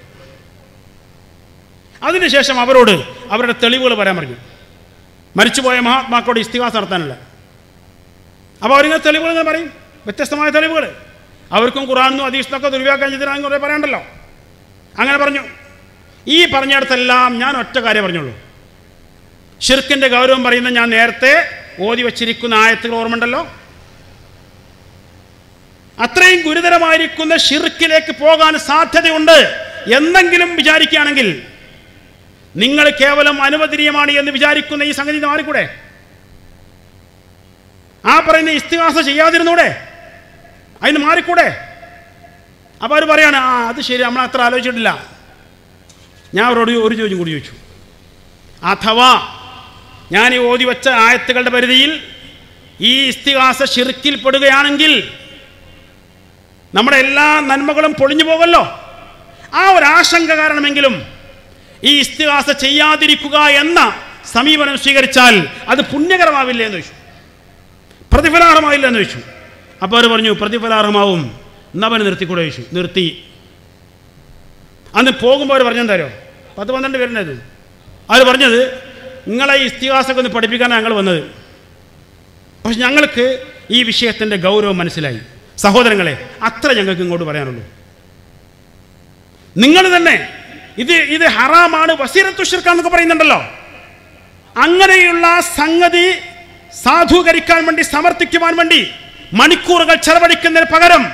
അതിനുശേഷം അവരോട് അവരുടെ തെളിവുകൾ പറയാൻ പറഞ്ഞു മരിച്ചുപോയ മഹാത്മാക്കളോട് ഇസ്തിഹാസം നടത്താനുള്ള അപ്പോൾ അവരിങ്ങനെ തെളിവുകൾ ഇങ്ങനെ പറയും വ്യത്യസ്തമായ തെളിവുകൾ അവർക്കും ഖുറാനും അതീഷ്ണൊക്കെ ദുർവ്യാഖ്യാനം ചെയ്തിട്ടാണെന്ന് കുറേ പറയാണ്ടല്ലോ അങ്ങനെ പറഞ്ഞു ഈ പറഞ്ഞിടത്തെല്ലാം ഞാൻ ഒറ്റ കാര്യം പറഞ്ഞുള്ളൂ ഷിർക്കിൻ്റെ ഗൗരവം പറയുന്ന ഞാൻ നേരത്തെ ഓതി വച്ചിരിക്കുന്ന ആയത്തുകൾ ഓർമ്മയുണ്ടല്ലോ അത്രയും ഗുരുതരമായിരിക്കുന്ന ഷിർക്കിലേക്ക് പോകാൻ സാധ്യതയുണ്ട് എന്നെങ്കിലും വിചാരിക്കുകയാണെങ്കിൽ നിങ്ങൾ കേവലം അനുവദനീയമാണ് എന്ന് വിചാരിക്കുന്ന ഈ സംഗതി മാറിക്കൂടെ ആ പറയുന്ന ഇസ്തിഹാസ ചെയ്യാതിരുന്നൂടെ അതിന് മാറിക്കൂടെ അപ്പോൾ അവർ പറയാണ് ആ അത് ശരി നമ്മൾ അത്ര ആലോചിച്ചിട്ടില്ല ഞാൻ അവരോട് ഒരു ചോദ്യം കൂടി ചോദിച്ചു അഥവാ ഞാൻ ഈ ഓതി വച്ച ആയത്തുകളുടെ പരിധിയിൽ ഈ ഇസ്തിഹാസ ഷിർക്കിൽപ്പെടുകയാണെങ്കിൽ നമ്മുടെ എല്ലാ നന്മകളും പൊളിഞ്ഞു പോകുമല്ലോ ആ ഒരു ആശങ്ക കാരണമെങ്കിലും ഈ ഇസ്തിഹാസ ചെയ്യാതിരിക്കുക എന്ന സമീപനം സ്വീകരിച്ചാൽ അത് പുണ്യകരമാവില്ല എന്ന് ചോദിച്ചു പ്രതിഫലാർഹമാവില്ല എന്ന് ചോദിച്ചു അപ്പോൾ അവർ പറഞ്ഞു പ്രതിഫലാർഹമാവും എന്നവന് നിർത്തിക്കൂടെ ചോദിച്ചു നിർത്തി അന്ന് പോകുമ്പോൾ അവർ പറഞ്ഞെന്താരോ പത്ത് പന്ത്രണ്ട് പേരുണ്ടായത് അവർ പറഞ്ഞത് നിങ്ങളെ ഈ ഇസ്തിഹാസമൊക്കെ ഒന്ന് പഠിപ്പിക്കാനാണ് ഞങ്ങൾ വന്നത് പക്ഷെ ഞങ്ങൾക്ക് ഈ വിഷയത്തിൻ്റെ ഗൗരവം മനസ്സിലായി സഹോദരങ്ങളെ അത്ര ഞങ്ങൾക്ക് ഇങ്ങോട്ട് പറയാനുള്ളൂ നിങ്ങൾ തന്നെ ഇത് ഇത് ഹറാമാണ് വസീരത്തുഷിർക്കാന്നൊക്കെ പറയുന്നുണ്ടല്ലോ അങ്ങനെയുള്ള സംഗതി സാധൂകരിക്കാൻ വേണ്ടി സമർത്ഥിക്കുവാൻ വേണ്ടി മണിക്കൂറുകൾ ചെലവഴിക്കുന്നതിന് പകരം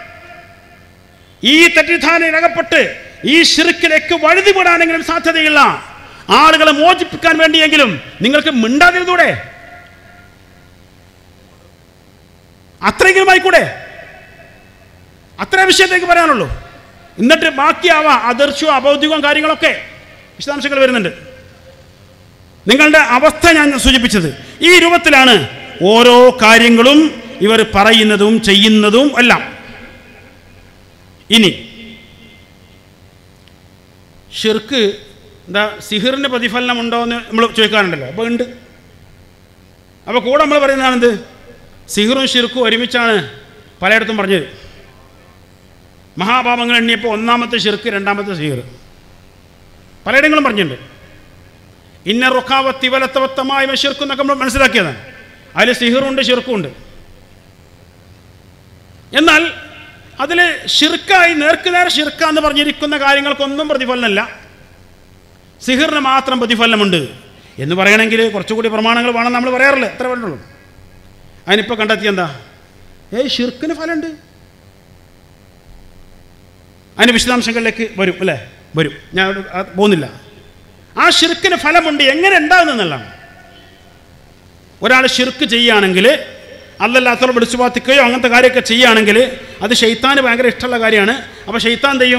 ഈ തെറ്റിദ്ധാരണയിലകപ്പെട്ട് ഈ ഷിർക്കിലേക്ക് വഴുതിവിടാനെങ്കിലും സാധ്യതയില്ല ആളുകളെ മോചിപ്പിക്കാൻ വേണ്ടിയെങ്കിലും നിങ്ങൾക്ക് മിണ്ടാതിരുന്നൂടെ അത്രയെങ്കിലും ആയിക്കൂടെ അത്ര വിഷയത്തേക്ക് പറയാനുള്ളൂ എന്നിട്ട് ബാക്കിയാവാം അദർശവും അബൗദ്ധികവും കാര്യങ്ങളൊക്കെ വിശദാംശങ്ങൾ വരുന്നുണ്ട് നിങ്ങളുടെ അവസ്ഥ ഞാൻ സൂചിപ്പിച്ചത് ഈ രൂപത്തിലാണ് ഓരോ കാര്യങ്ങളും ഇവർ പറയുന്നതും ചെയ്യുന്നതും എല്ലാം ഇനി ഷിർക്ക് എന്താ സിഹിറിന് പ്രതിഫലനം ഉണ്ടോ എന്ന് നമ്മൾ ചോദിക്കാറുണ്ടല്ലോ അപ്പോൾ ഉണ്ട് അപ്പോൾ കൂടെ നമ്മൾ പറയുന്നതാണെന്ത് സിഹിറും ഷിർക്കും ഒരുമിച്ചാണ് പലയിടത്തും പറഞ്ഞത് മഹാപാപങ്ങൾ എണ്ണിയപ്പോൾ ഒന്നാമത്തെ ഷിർക്ക് രണ്ടാമത്തെ സിഹിർ പലയിടങ്ങളും പറഞ്ഞിട്ടുണ്ട് ഇന്ന റുക്കാവ തിവലത്തവത്തമായ ഷിർക്ക് എന്നൊക്കെ നമ്മൾ മനസ്സിലാക്കിയതാണ് അതിൽ സിഹിറുണ്ട് ഷിർക്കുണ്ട് എന്നാൽ അതിൽ ഷിർക്കായി നേർക്കുനേർ ഷിർക്ക എന്ന് പറഞ്ഞിരിക്കുന്ന കാര്യങ്ങൾക്കൊന്നും പ്രതിഫലനമല്ല സിഹിറിന് മാത്രം പ്രതിഫലനമുണ്ട് എന്ന് പറയണമെങ്കിൽ കുറച്ചുകൂടി പ്രമാണങ്ങൾ വേണം നമ്മൾ പറയാറില്ല എത്ര വേണ്ടുള്ളൂ അതിനിപ്പോൾ കണ്ടെത്തിയ എന്താ ഏയ് ഷിർക്കിന് ഫലമുണ്ട് അതിന് വിശദാംശങ്ങളിലേക്ക് വരും അല്ലേ വരും ഞാൻ അവിടെ ആ പോകുന്നില്ല ആ ഷിർക്കിന് ഫലമുണ്ട് എങ്ങനെ ഉണ്ടാകുന്നതെന്നുള്ളതാണ് ഒരാൾ ഷിർക്ക് ചെയ്യുകയാണെങ്കിൽ അല്ലല്ലാത്തവർ വിളിച്ചു പാത്തിക്കുകയോ അങ്ങനത്തെ കാര്യമൊക്കെ ചെയ്യുകയാണെങ്കിൽ അത് ഷെയ്ത്താന് ഭയങ്കര ഇഷ്ടമുള്ള കാര്യമാണ് അപ്പോൾ ഷെയ്ത്താൻ ചെയ്യും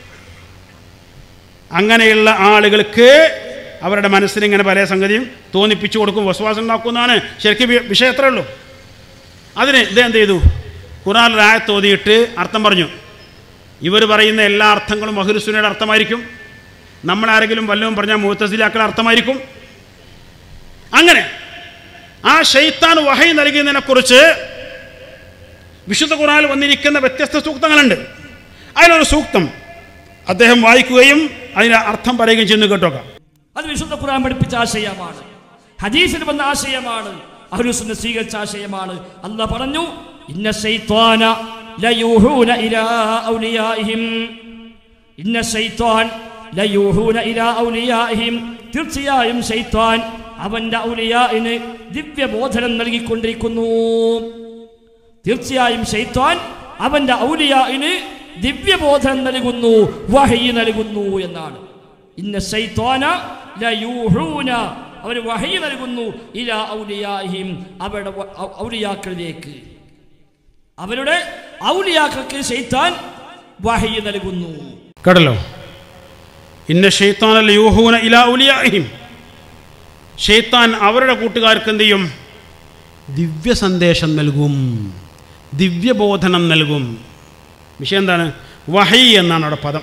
അങ്ങനെയുള്ള ആളുകൾക്ക് അവരുടെ മനസ്സിന് ഇങ്ങനെ പല സംഗതിയും തോന്നിപ്പിച്ചു കൊടുക്കും വിശ്വാസം ഉണ്ടാക്കുന്നതാണ് ശരിക്കും വി- വിഷയം എത്രയേ ഉള്ളൂ അതിന് ഇത് എന്ത് ചെയ്തു ഖുറാൻ രായത്ത് ഓതിയിട്ട് അർത്ഥം പറഞ്ഞു ഇവർ പറയുന്ന എല്ലാ അർത്ഥങ്ങളും മഹുരുസുനയുടെ അർത്ഥമായിരിക്കും നമ്മളാരെങ്കിലും വല്ലതും പറഞ്ഞാൽ മുഹത്തസിലാക്കളുടെ അർത്ഥമായിരിക്കും അങ്ങനെ ആ ഷെയ്ത്താൻ വഹൈ നൽകിയതിനെക്കുറിച്ച് വിശുദ്ധ ഖുറാനിൽ വന്നിരിക്കുന്ന വ്യത്യസ്ത സൂക്തങ്ങളുണ്ട് അതിലൊരു സൂക്തം അദ്ദേഹം വായിക്കുകയും അതിന് അർത്ഥം പറയുകയും ചെയ്യുന്നു കേട്ടോക്കാം അത് വിശുദ്ധ ഖുർആൻ പഠിപ്പിച്ച ആശയമാണ് ഹദീസിൽ വന്ന ആശയമാണ് അഹ്ലുസുന്ന സ്വീകരിച്ച ആശയമാണ് അല്ല പറഞ്ഞു ഇന്ന ശൈത്വാന ലയൂഹൂന ഇലാ ഔലിയാഇഹിം ഇന്ന ശൈത്വാൻ ലയൂഹൂന ഇലാ ഔലിയാഇഹിം തീർച്ചയായും ശൈത്വാൻ അവന്റെ ഔലിയാഇന് ദിവ്യബോധനം നൽകിക്കൊണ്ടിരിക്കുന്നു തീർച്ചയായും ശൈത്വാൻ അവന്റെ ഔലിയാഇന് ദിവ്യബോധനം നൽകുന്നു വഹി നൽകുന്നു എന്നാണ് ഇന്ന ശൈത്വാന ലയൂഹൂന അവർ വഹി നൽകുന്നു ഇല ഔലിയാഹിം അവരുടെ വ- ഔ- ഔലിയാക്കളിലേക്ക് അവരുടെ ഔലിയാക്കൾക്ക് ശൈത്താൻ വഹി നൽകുന്നു കേട്ടല്ലോ ഇന്ന ഷെയ്ത്താനല്ല യൂഹൂന ഇലാ ഉലിയാഹിം ഷെയ്ത്താൻ അവരുടെ കൂട്ടുകാർക്ക് എന്ത് ചെയ്യും ദിവ്യ സന്ദേശം നൽകും ദിവ്യബോധനം നൽകും വിഷയം എന്താണ് വഹൈ എന്നാണ് അവിടെ പദം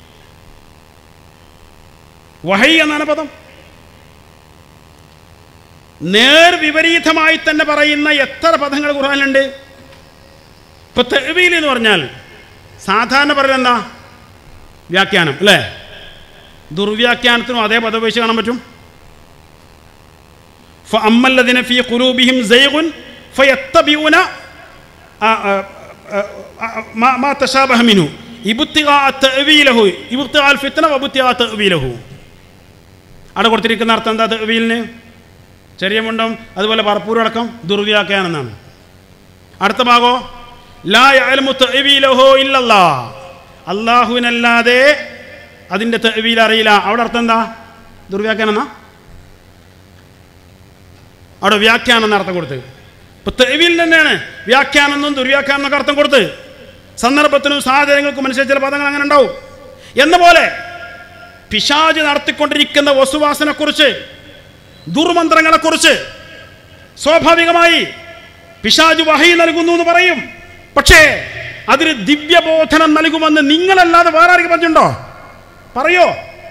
വഹൈ എന്നാണ് പദം നേർ വിപരീതമായി തന്നെ പറയുന്ന എത്ര പദങ്ങൾ ഖുർആനിലുണ്ട് ഇപ്പൊ തെവീൽ എന്ന് പറഞ്ഞാൽ സാധാരണ പറയുന്നത് എന്താ വ്യാഖ്യാനം അല്ലേ ദുർവ്യാഖ്യാനത്തിനും അതേ പദം ഉപയോഗിച്ച് കാണാൻ പറ്റും فأما الذين في قلوبهم زيغ فيتبعون آ- آ- آ- آ- ما ما تشابه منه ابتغاء تأويله ابتغاء الفتنة وابتغاء تأويله അവിടെ കൊടുത്തിരിക്കുന്ന അർത്ഥം എന്താ തെവീലിന് ചെറിയ മുണ്ടം അതുപോലെ പറപ്പൂരടക്കം ദുർവ്യാഖ്യാനം എന്നാണ് അടുത്ത ഭാഗോ ലാ യഅലമു തഅവീലഹു ഇല്ലല്ലാ അല്ലാഹുവിനല്ലാതെ അതിൻ്റെ തെവീൽ അറിയില്ല അവിടെ അർത്ഥം എന്താ ദുർവ്യാഖ്യാനം എന്നാ അവിടെ വ്യാഖ്യാനം എന്ന അർത്ഥം കൊടുത്ത് ഇപ്പൊ തെവീൽ തന്നെയാണ് വ്യാഖ്യാനം എന്നും ദുർവ്യാഖ്യാനം എന്നൊക്കെ അർത്ഥം കൊടുത്ത് സന്ദർഭത്തിനും സാഹചര്യങ്ങൾക്കും അനുസരിച്ച് ചില പദങ്ങൾ അങ്ങനെ ഉണ്ടാവും എന്ന പോലെ പിശാജ് നടത്തിക്കൊണ്ടിരിക്കുന്ന വസുവാസനെക്കുറിച്ച് ദുർമന്ത്രങ്ങളെക്കുറിച്ച് സ്വാഭാവികമായി പിശാജ് വഹയി നൽകുന്നു എന്ന് പറയും പക്ഷേ അതിന് ദിവ്യബോധനം നൽകുമെന്ന് നിങ്ങളല്ലാതെ വേറെ ആരെങ്കിലും പറഞ്ഞിട്ടുണ്ടോ പറയോ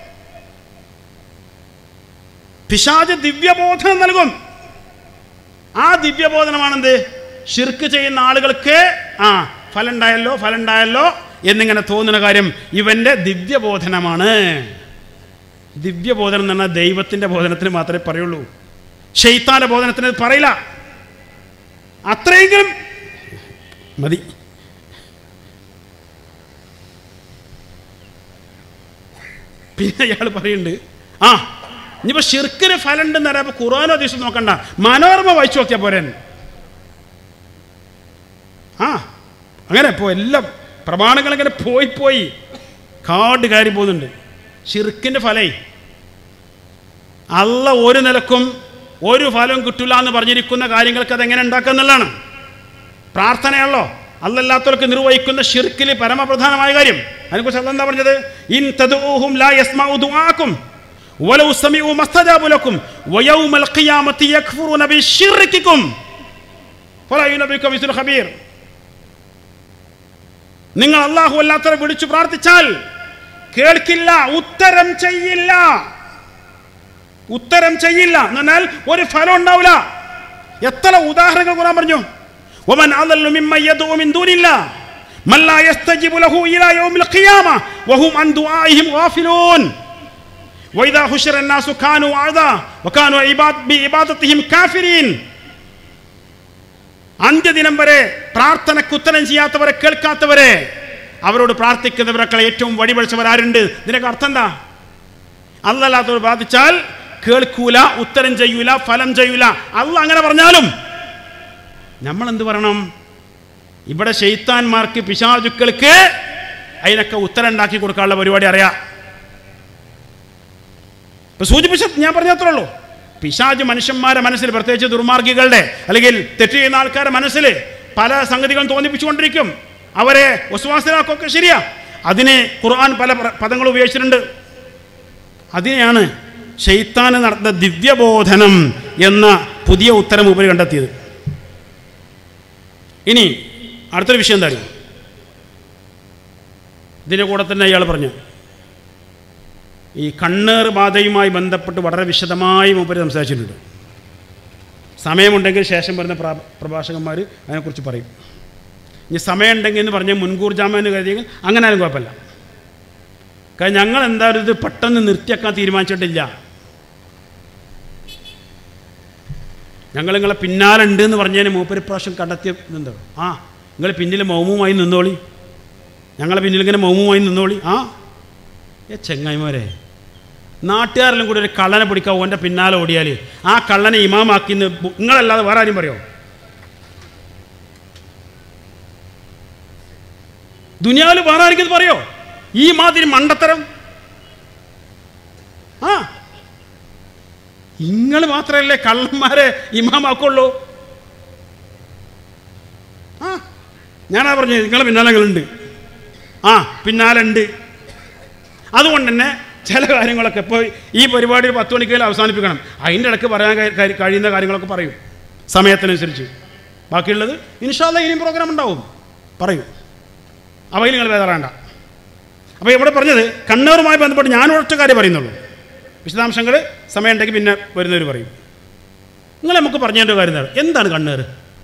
പിശാജ് ദിവ്യബോധനം നൽകും ആ ദിവ്യബോധനമാണെന്ത് ഷിർക്ക് ചെയ്യുന്ന ആളുകൾക്ക് ആ ഫലം ഉണ്ടായല്ലോ ഫലം ഉണ്ടായല്ലോ എന്നിങ്ങനെ തോന്നുന്ന കാര്യം ഇവന്റെ ദിവ്യബോധനമാണ് ദിവ്യബോധനം എന്ന് പറഞ്ഞാൽ ദൈവത്തിന്റെ ബോധനത്തിന് മാത്രമേ പറയുള്ളൂ ഷെയ്ത്താന്റെ ബോധനത്തിന് ഇത് പറയില്ല അത്രയെങ്കിലും മതി പിന്നെ അയാൾ പറയുന്നുണ്ട് ആ ഇനിയിപ്പോ ഷിർക്കിന് ഫലം ഉണ്ടെന്ന് പറയാം ഖുർആാനോ ദിവസം നോക്കണ്ട മനോരമ വായിച്ചു നോക്കിയാൽ പോരെ ആ അങ്ങനെ ഇപ്പോൾ എല്ലാം പ്രമാണങ്ങൾ ഇങ്ങനെ പോയി പോയി കാട് കയറി പോകുന്നുണ്ട് ഷിർക്കിൻ്റെ ഫലേ അല്ല ഒരു നിലക്കും ഒരു ഫലവും കിട്ടില്ല എന്ന് പറഞ്ഞിരിക്കുന്ന കാര്യങ്ങൾക്ക് അതെങ്ങനെ ഉണ്ടാക്കുക എന്നുള്ളതാണ് പ്രാർത്ഥനയാണല്ലോ അല്ലല്ലാത്തവർക്ക് നിർവഹിക്കുന്ന ഷിർക്കിൽ പരമപ്രധാനമായ കാര്യം അതിനെക്കുറിച്ച് അല്ല എന്താ പറഞ്ഞത് ഇൻ തദ്ഊഹും ലാ യസ്മഉ ദുആക്കും വലൗ സമീഉ മസ്തജാബു ലക്കും വയൗമൽ ഖിയാമത്തി യക്ഫുറൂന ബിശിർക്കിക്കും ഫലാ യുനബിക്കും മിസ്ലു ഖബീർ നിങ്ങൾ അള്ളാഹു അല്ലാത്തവരെ വിളിച്ചു പ്രാർത്ഥിച്ചാൽ കേൾക്കില്ല ഉത്തരം ചെയ്യില്ല ഉത്തരം ചെയ്യില്ല എന്ന് പറഞ്ഞാൽ ഒരു ഫലം ഉണ്ടാവില്ല എത്ര ഉദാഹരണങ്ങൾ ഖുർആൻ പറഞ്ഞു ومن أضل ممن يدعو من دون الله من لا يستجيب له إلى يوم القيامة وهم عن دعائهم غافلون وإذا حشر الناس كانوا أعداء وكانوا عباد بعبادتهم كافرين അന്ത്യദിനം വരെ പ്രാർത്ഥനയ്ക്ക് ഉത്തരം ചെയ്യാത്തവരെ കേൾക്കാത്തവരെ അവരോട് പ്രാർത്ഥിക്കുന്നവരെക്കാൾ ഏറ്റവും വഴിപഴിച്ചവരാരുണ്ട് ഇതിനൊക്കെ അർത്ഥം എന്താ അല്ലല്ലാത്തവർ പ്രാർത്ഥിച്ചാൽ കേൾക്കൂല ഉത്തരം ചെയ്യൂല ഫലം ചെയ്യൂല അല്ല അങ്ങനെ പറഞ്ഞാലും നമ്മൾ എന്ത് പറയണം ഇവിടെ ഷെയ്ത്താന്മാർക്ക് പിശാചുക്കൾക്ക് അതിനൊക്കെ ഉത്തരം ഉണ്ടാക്കി കൊടുക്കാനുള്ള പരിപാടി അറിയാം ഇപ്പൊ സൂചിപ്പിച്ച ഞാൻ പറഞ്ഞത്രേ ഉള്ളൂ പിശാജ് മനുഷ്യന്മാരെ മനസ്സിൽ പ്രത്യേകിച്ച് ദുർമാർഗികളുടെ അല്ലെങ്കിൽ തെറ്റ് ചെയ്യുന്ന ആൾക്കാരുടെ മനസ്സിൽ പല സംഗതികളും തോന്നിപ്പിച്ചുകൊണ്ടിരിക്കും അവരെ വസുവാസനാക്കൊക്കെ ശരിയാ അതിനെ ഖുർആൻ പല പ്ര- പദങ്ങൾ ഉപയോഗിച്ചിട്ടുണ്ട് അതിനെയാണ് ഷെയ്ത്താന് നടന്ന ദിവ്യബോധനം എന്ന പുതിയ ഉത്തരം ഉപരി കണ്ടെത്തിയത് ഇനി അടുത്തൊരു വിഷയം എന്താ അറിയോ? ഇതിൻ്റെ കൂടെ തന്നെ അയാൾ പറഞ്ഞു ഈ കണ്ണേർ ബാധയുമായി ബന്ധപ്പെട്ട് വളരെ വിശദമായി മൂപ്പര് സംസാരിച്ചിട്ടുണ്ട് സമയമുണ്ടെങ്കിൽ ശേഷം വരുന്ന പ്ര പ്രഭാഷകന്മാർ അതിനെക്കുറിച്ച് പറയും ഇനി സമയമുണ്ടെങ്കിൽ എന്ന് പറഞ്ഞ് മുൻകൂർ ജാമ്യം കരുതിയെങ്കിൽ അങ്ങനെ ആരും കുഴപ്പമില്ല കാരണം ഞങ്ങൾ എന്തായാലും ഇത് പെട്ടെന്ന് നിർത്തിയാക്കാൻ തീരുമാനിച്ചിട്ടില്ല ഞങ്ങൾ നിങ്ങളെ പിന്നാലെ ഉണ്ട് എന്ന് പറഞ്ഞതിന് മൂപ്പര് പ്രാവശ്യം കണ്ടെത്തിയ ഇതെന്താ ആ നിങ്ങൾ പിന്നിൽ മൗമുമായി നിന്നോളി ഞങ്ങളെ പിന്നിൽ ഇങ്ങനെ മൗമുമായി നിന്നോളി ആ ഏ ചെങ്ങായിമാരെ നാട്ടുകാരെല്ലാം കൂടി ഒരു കള്ളനെ പിടിക്കാൻ ഓൻ്റെ പിന്നാലെ ഓടിയാൽ ആ കള്ളനെ ഇമാമാക്കി എന്ന് ബു- നിങ്ങളല്ലാതെ വേറെ ആരും പറയോ ദുനിയാവിൽ വേറെ ആർക്കും ഇത് പറയോ ഈ മാതിരി മണ്ടത്തരം ആ നിങ്ങൾ മാത്രമല്ലേ കള്ളന്മാരെ ഇമാമാക്കുള്ളൂ ആ ഞാനാ പറഞ്ഞത് നിങ്ങളെ പിന്നാലങ്ങളുണ്ട് ആ പിന്നാലെ ഉണ്ട് അതുകൊണ്ട് തന്നെ ചില കാര്യങ്ങളൊക്കെ ഇപ്പോൾ ഈ പരിപാടി ഒരു പത്ത് മണിക്കേലും അവസാനിപ്പിക്കണം അതിൻ്റെ ഇടയ്ക്ക് പറയാൻ കഴി- കഴി- കഴിയുന്ന കാര്യങ്ങളൊക്കെ പറയും സമയത്തിനനുസരിച്ച് ബാക്കിയുള്ളത് ഇൻഷാല്ല ഇനിയും പ്രോഗ്രാം ഉണ്ടാവും പറയൂ അവയിൽ നിങ്ങൾ വേദാറേണ്ട അപ്പോൾ ഇവിടെ പറഞ്ഞത് കണ്ണൂറുമായി ബന്ധപ്പെട്ട് ഞാൻ ഒറ്റ കാര്യം പറയുന്നുള്ളൂ വിശദാംശങ്ങൾ സമയമുണ്ടെങ്കിൽ പിന്നെ വരുന്നവർ പറയും നിങ്ങൾ നമുക്ക് പറഞ്ഞു തരേണ്ട കാര്യം എന്താണ് എന്താണ് കണ്ണേർ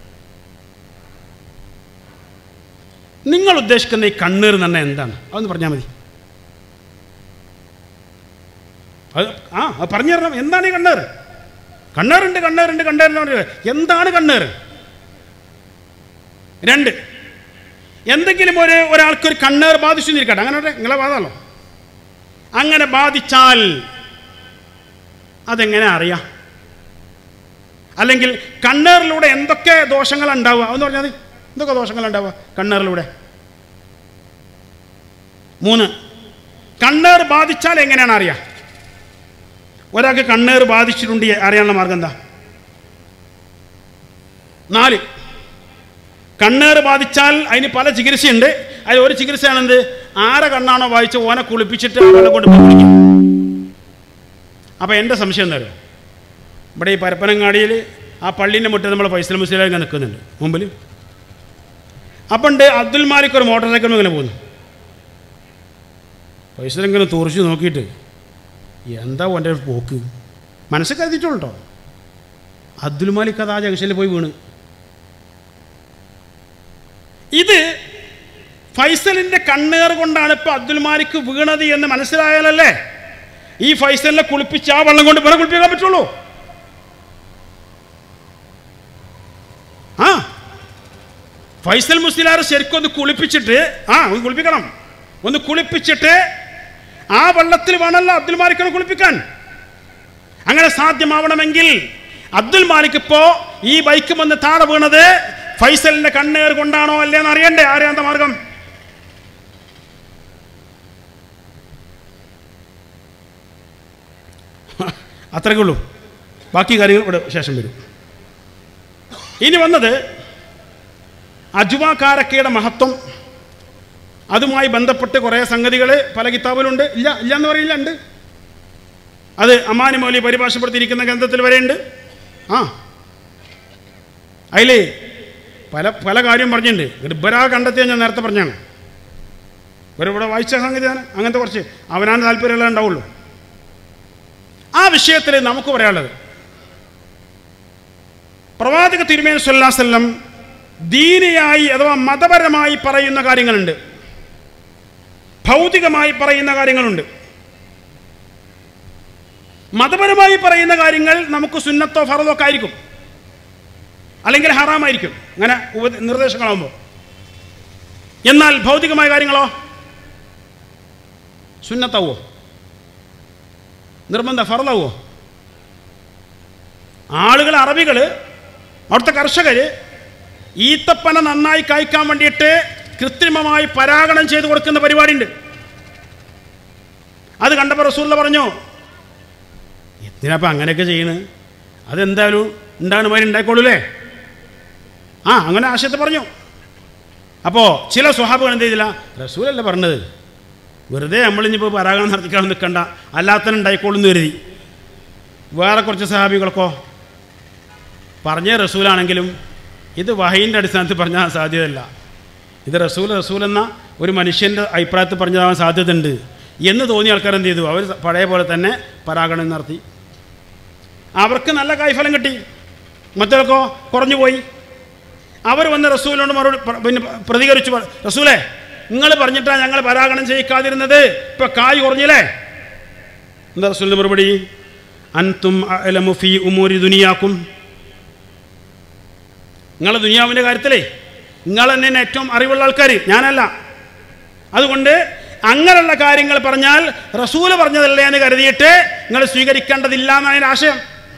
നിങ്ങൾ ഉദ്ദേശിക്കുന്ന ഈ കണ്ണീർ എന്ന് പറഞ്ഞാൽ എന്താണ് അതൊന്ന് പറഞ്ഞാൽ മതി അത് ആ അത് പറഞ്ഞു തരണം എന്താണ് ഈ കണ്ണേർ കണ്ണേറുണ്ട് കണ്ണേറുണ്ട് കണ്ണേർ എന്ന് പറഞ്ഞത് എന്താണ് കണ്ണേർ രണ്ട് എന്തെങ്കിലും ഒരു ഒരാൾക്കൊരു കണ്ണേർ ബാധിച്ചു എന്നിരിക്കട്ടെ അങ്ങനെ ഒരു നിങ്ങളെ ബാധമല്ലോ അങ്ങനെ ബാധിച്ചാൽ അതെങ്ങനെ അറിയാം അല്ലെങ്കിൽ കണ്ണേറിലൂടെ എന്തൊക്കെ ദോഷങ്ങൾ ഉണ്ടാവുക എന്ന് പറഞ്ഞാൽ മതി എന്തൊക്കെ ദോഷങ്ങൾ ഉണ്ടാവുക കണ്ണേറിലൂടെ മൂന്ന് കണ്ണേർ ബാധിച്ചാൽ എങ്ങനെയാണ് അറിയാം ഒരാൾക്ക് കണ്ണേർ ബാധിച്ചിട്ടുണ്ട് അറിയാനുള്ള മാർഗം എന്താ നാല് കണ്ണേർ ബാധിച്ചാൽ അതിന് പല ചികിത്സയുണ്ട് അതിൽ ഒരു ചികിത്സയാണെന്ത് ആരെ കണ്ണാണോ വായിച്ച് ഓനെ കുളിപ്പിച്ചിട്ട് ആ വെള്ളം കൊണ്ട് പോയി കുളിക്കും അപ്പോൾ എൻ്റെ സംശയം എന്താ അറിയോ ഇവിടെ ഈ പരപ്പനങ്ങാടിയിൽ ആ പള്ളീൻ്റെ മുറ്റത്ത് നമ്മൾ ഫൈസൽ മുസ്ലിം ഇങ്ങനെ നിൽക്കുന്നുണ്ട് മുമ്പിൽ അപ്പം ഉണ്ട് അബ്ദുൽ മാലിക് ഒരു മോട്ടോർ സൈക്കിൾ ഇങ്ങനെ പോകുന്നു ഫൈസൽ ഇങ്ങനെ തുറച്ച് നോക്കിയിട്ട് എന്താ ഓൻ്റെ പോക്ക് മനസ്സിൽ കരുതിയിട്ടുള്ളൂ കേട്ടോ അബ്ദുൽ മാലിക് അത് ആ ജംഗ്ഷനിൽ പോയി വീണ് ഇത് ഫൈസലിന്റെ കണ്ണേർ കൊണ്ടാണ് ഇപ്പൊ അബ്ദുൽ മാലിക് വീണത് എന്ന് മനസ്സിലായാലല്ലേ ഈ ഫൈസലിനെ കുളിപ്പിച്ച് ആ വെള്ളം കൊണ്ട് വേറെ കുളിപ്പിക്കാൻ പറ്റുള്ളൂ ആ ഫൈസൽ മുസ്ലിയാർ ശരിക്കും ഒന്ന് കുളിപ്പിച്ചിട്ട് ആ ഒന്ന് കുളിപ്പിക്കണം ഒന്ന് കുളിപ്പിച്ചിട്ട് ആ വെള്ളത്തിൽ വേണമല്ലോ അബ്ദുൽ മാലിക്കിനെ കുളിപ്പിക്കാൻ അങ്ങനെ സാധ്യമാവണമെങ്കിൽ അബ്ദുൽ മാലിക് ഇപ്പോ ഈ ബൈക്ക് വന്ന് താഴെ വീണത് ഫൈസലിന്റെ കണ്ണേർ കൊണ്ടാണോ അല്ലേന്ന് അറിയണ്ടേ ആരെയാന്ത മാർഗം അത്രയ്ക്കേ ഉള്ളൂ ബാക്കി കാര്യങ്ങൾ ഇവിടെ ശേഷം വരും ഇനി വന്നത് അജുവാക്കാരക്കയുടെ മഹത്വം അതുമായി ബന്ധപ്പെട്ട് കുറേ സംഗതികൾ പല കിതാബിലുണ്ട് ഇല്ല ഇല്ല എന്ന് പറയില്ല ഉണ്ട് അത് അമാനി മൗലി പരിഭാഷപ്പെടുത്തിയിരിക്കുന്ന ഗ്രന്ഥത്തിൽ വരെയുണ്ട് ആ അതിൽ പല പല കാര്യം പറഞ്ഞിട്ടുണ്ട് ഇബരാ കണ്ടെത്തിയ ഞാൻ നേരത്തെ പറഞ്ഞാണ് ഇവർ ഇവിടെ വായിച്ച സംഗതിയാണ് അങ്ങനത്തെ കുറച്ച് അവനാണ് താല്പര്യമുള്ള ഉണ്ടാവുള്ളൂ ആ വിഷയത്തിൽ നമുക്ക് പറയാനുള്ളത് പ്രവാചക തിരുമേനി സല്ലാസല്ലം ദീനിയായി അഥവാ മതപരമായി പറയുന്ന കാര്യങ്ങളുണ്ട് ഭൗതികമായി പറയുന്ന കാര്യങ്ങളുണ്ട് മതപരമായി പറയുന്ന കാര്യങ്ങൾ നമുക്ക് സുന്നത്തോ ഫറദോ ഒക്കെ ആയിരിക്കും അല്ലെങ്കിൽ ഹറാമായിരിക്കും അങ്ങനെ ഉപ നിർദ്ദേശങ്ങളാകുമ്പോൾ എന്നാൽ ഭൗതികമായ കാര്യങ്ങളോ സുന്നത്താവോ നിർബന്ധ ഫറദാവോ ആളുകൾ അറബികൾ അവിടുത്തെ കർഷകർ ഈത്തപ്പന നന്നായി കായ്ക്കാൻ വേണ്ടിയിട്ട് കൃത്രിമമായി പരാഗണം ചെയ്ത് കൊടുക്കുന്ന പരിപാടിയുണ്ട് അത് കണ്ടപ്പോൾ റസൂല്ല പറഞ്ഞു എന്തിനാപ്പം അങ്ങനെയൊക്കെ ചെയ്യണ് അതെന്തായാലും ഉണ്ടാകുന്ന മാതിരി ഉണ്ടായിക്കോളൂലേ ആ അങ്ങനെ ആശയത്തെ പറഞ്ഞു അപ്പോൾ ചില സ്വഹാബുകൾ എന്ത് ചെയ്തില്ല റസൂലല്ല പറഞ്ഞത് വെറുതെ നമ്മളിനിപ്പോൾ പരാഗണം നടത്തിക്കാൻ നിൽക്കണ്ട അല്ലാത്തന്നെ ഉണ്ടായിക്കോളൂന്ന് കരുതി വേറെ കുറച്ച് സഹാബികൾക്കോ പറഞ്ഞ റസൂലാണെങ്കിലും ഇത് വഹയിൻ്റെ അടിസ്ഥാനത്തിൽ പറഞ്ഞാൽ സാധ്യതയല്ല ഇത് റസൂൽ റസൂൽ എന്ന ഒരു മനുഷ്യൻ്റെ അഭിപ്രായത്തിൽ പറഞ്ഞതാവാൻ സാധ്യതയുണ്ട് എന്ന് തോന്നിയ ആൾക്കാർ എന്ത് ചെയ്തു അവർ പഴയ പോലെ തന്നെ പരാഗണം നടത്തി അവർക്ക് നല്ല കായ്ഫലം കിട്ടി മറ്റവർക്കോ കുറഞ്ഞു പോയി അവർ വന്ന് റസൂലിനോട് മറുപടി പ്ര- പിന്നെ പ്രതികരിച്ചു പറ- റസൂലേ നിങ്ങൾ പറഞ്ഞിട്ടാണ് ഞങ്ങൾ പരാഗണം ചെയ്യിക്കാതിരുന്നത് ഇപ്പൊ കായ് കുറഞ്ഞില്ലേ എന്താ റസൂലിന്റെ മറുപടി അൻതും അഅലമു ഫീ ഉമൂരി ദുനിയാക്കും നിങ്ങളെ ദുനിയാവിൻ്റെ കാര്യത്തിലേ നിങ്ങൾ തന്നെ ഏറ്റവും അറിവുള്ള ആൾക്കാർ ഞാനല്ല അതുകൊണ്ട് അങ്ങനെയുള്ള കാര്യങ്ങൾ പറഞ്ഞാൽ റസൂല് പറഞ്ഞതല്ലേ എന്ന് കരുതിയിട്ട് നിങ്ങൾ സ്വീകരിക്കേണ്ടതില്ല എന്നാണ് അതിൻ്റെ ആശയം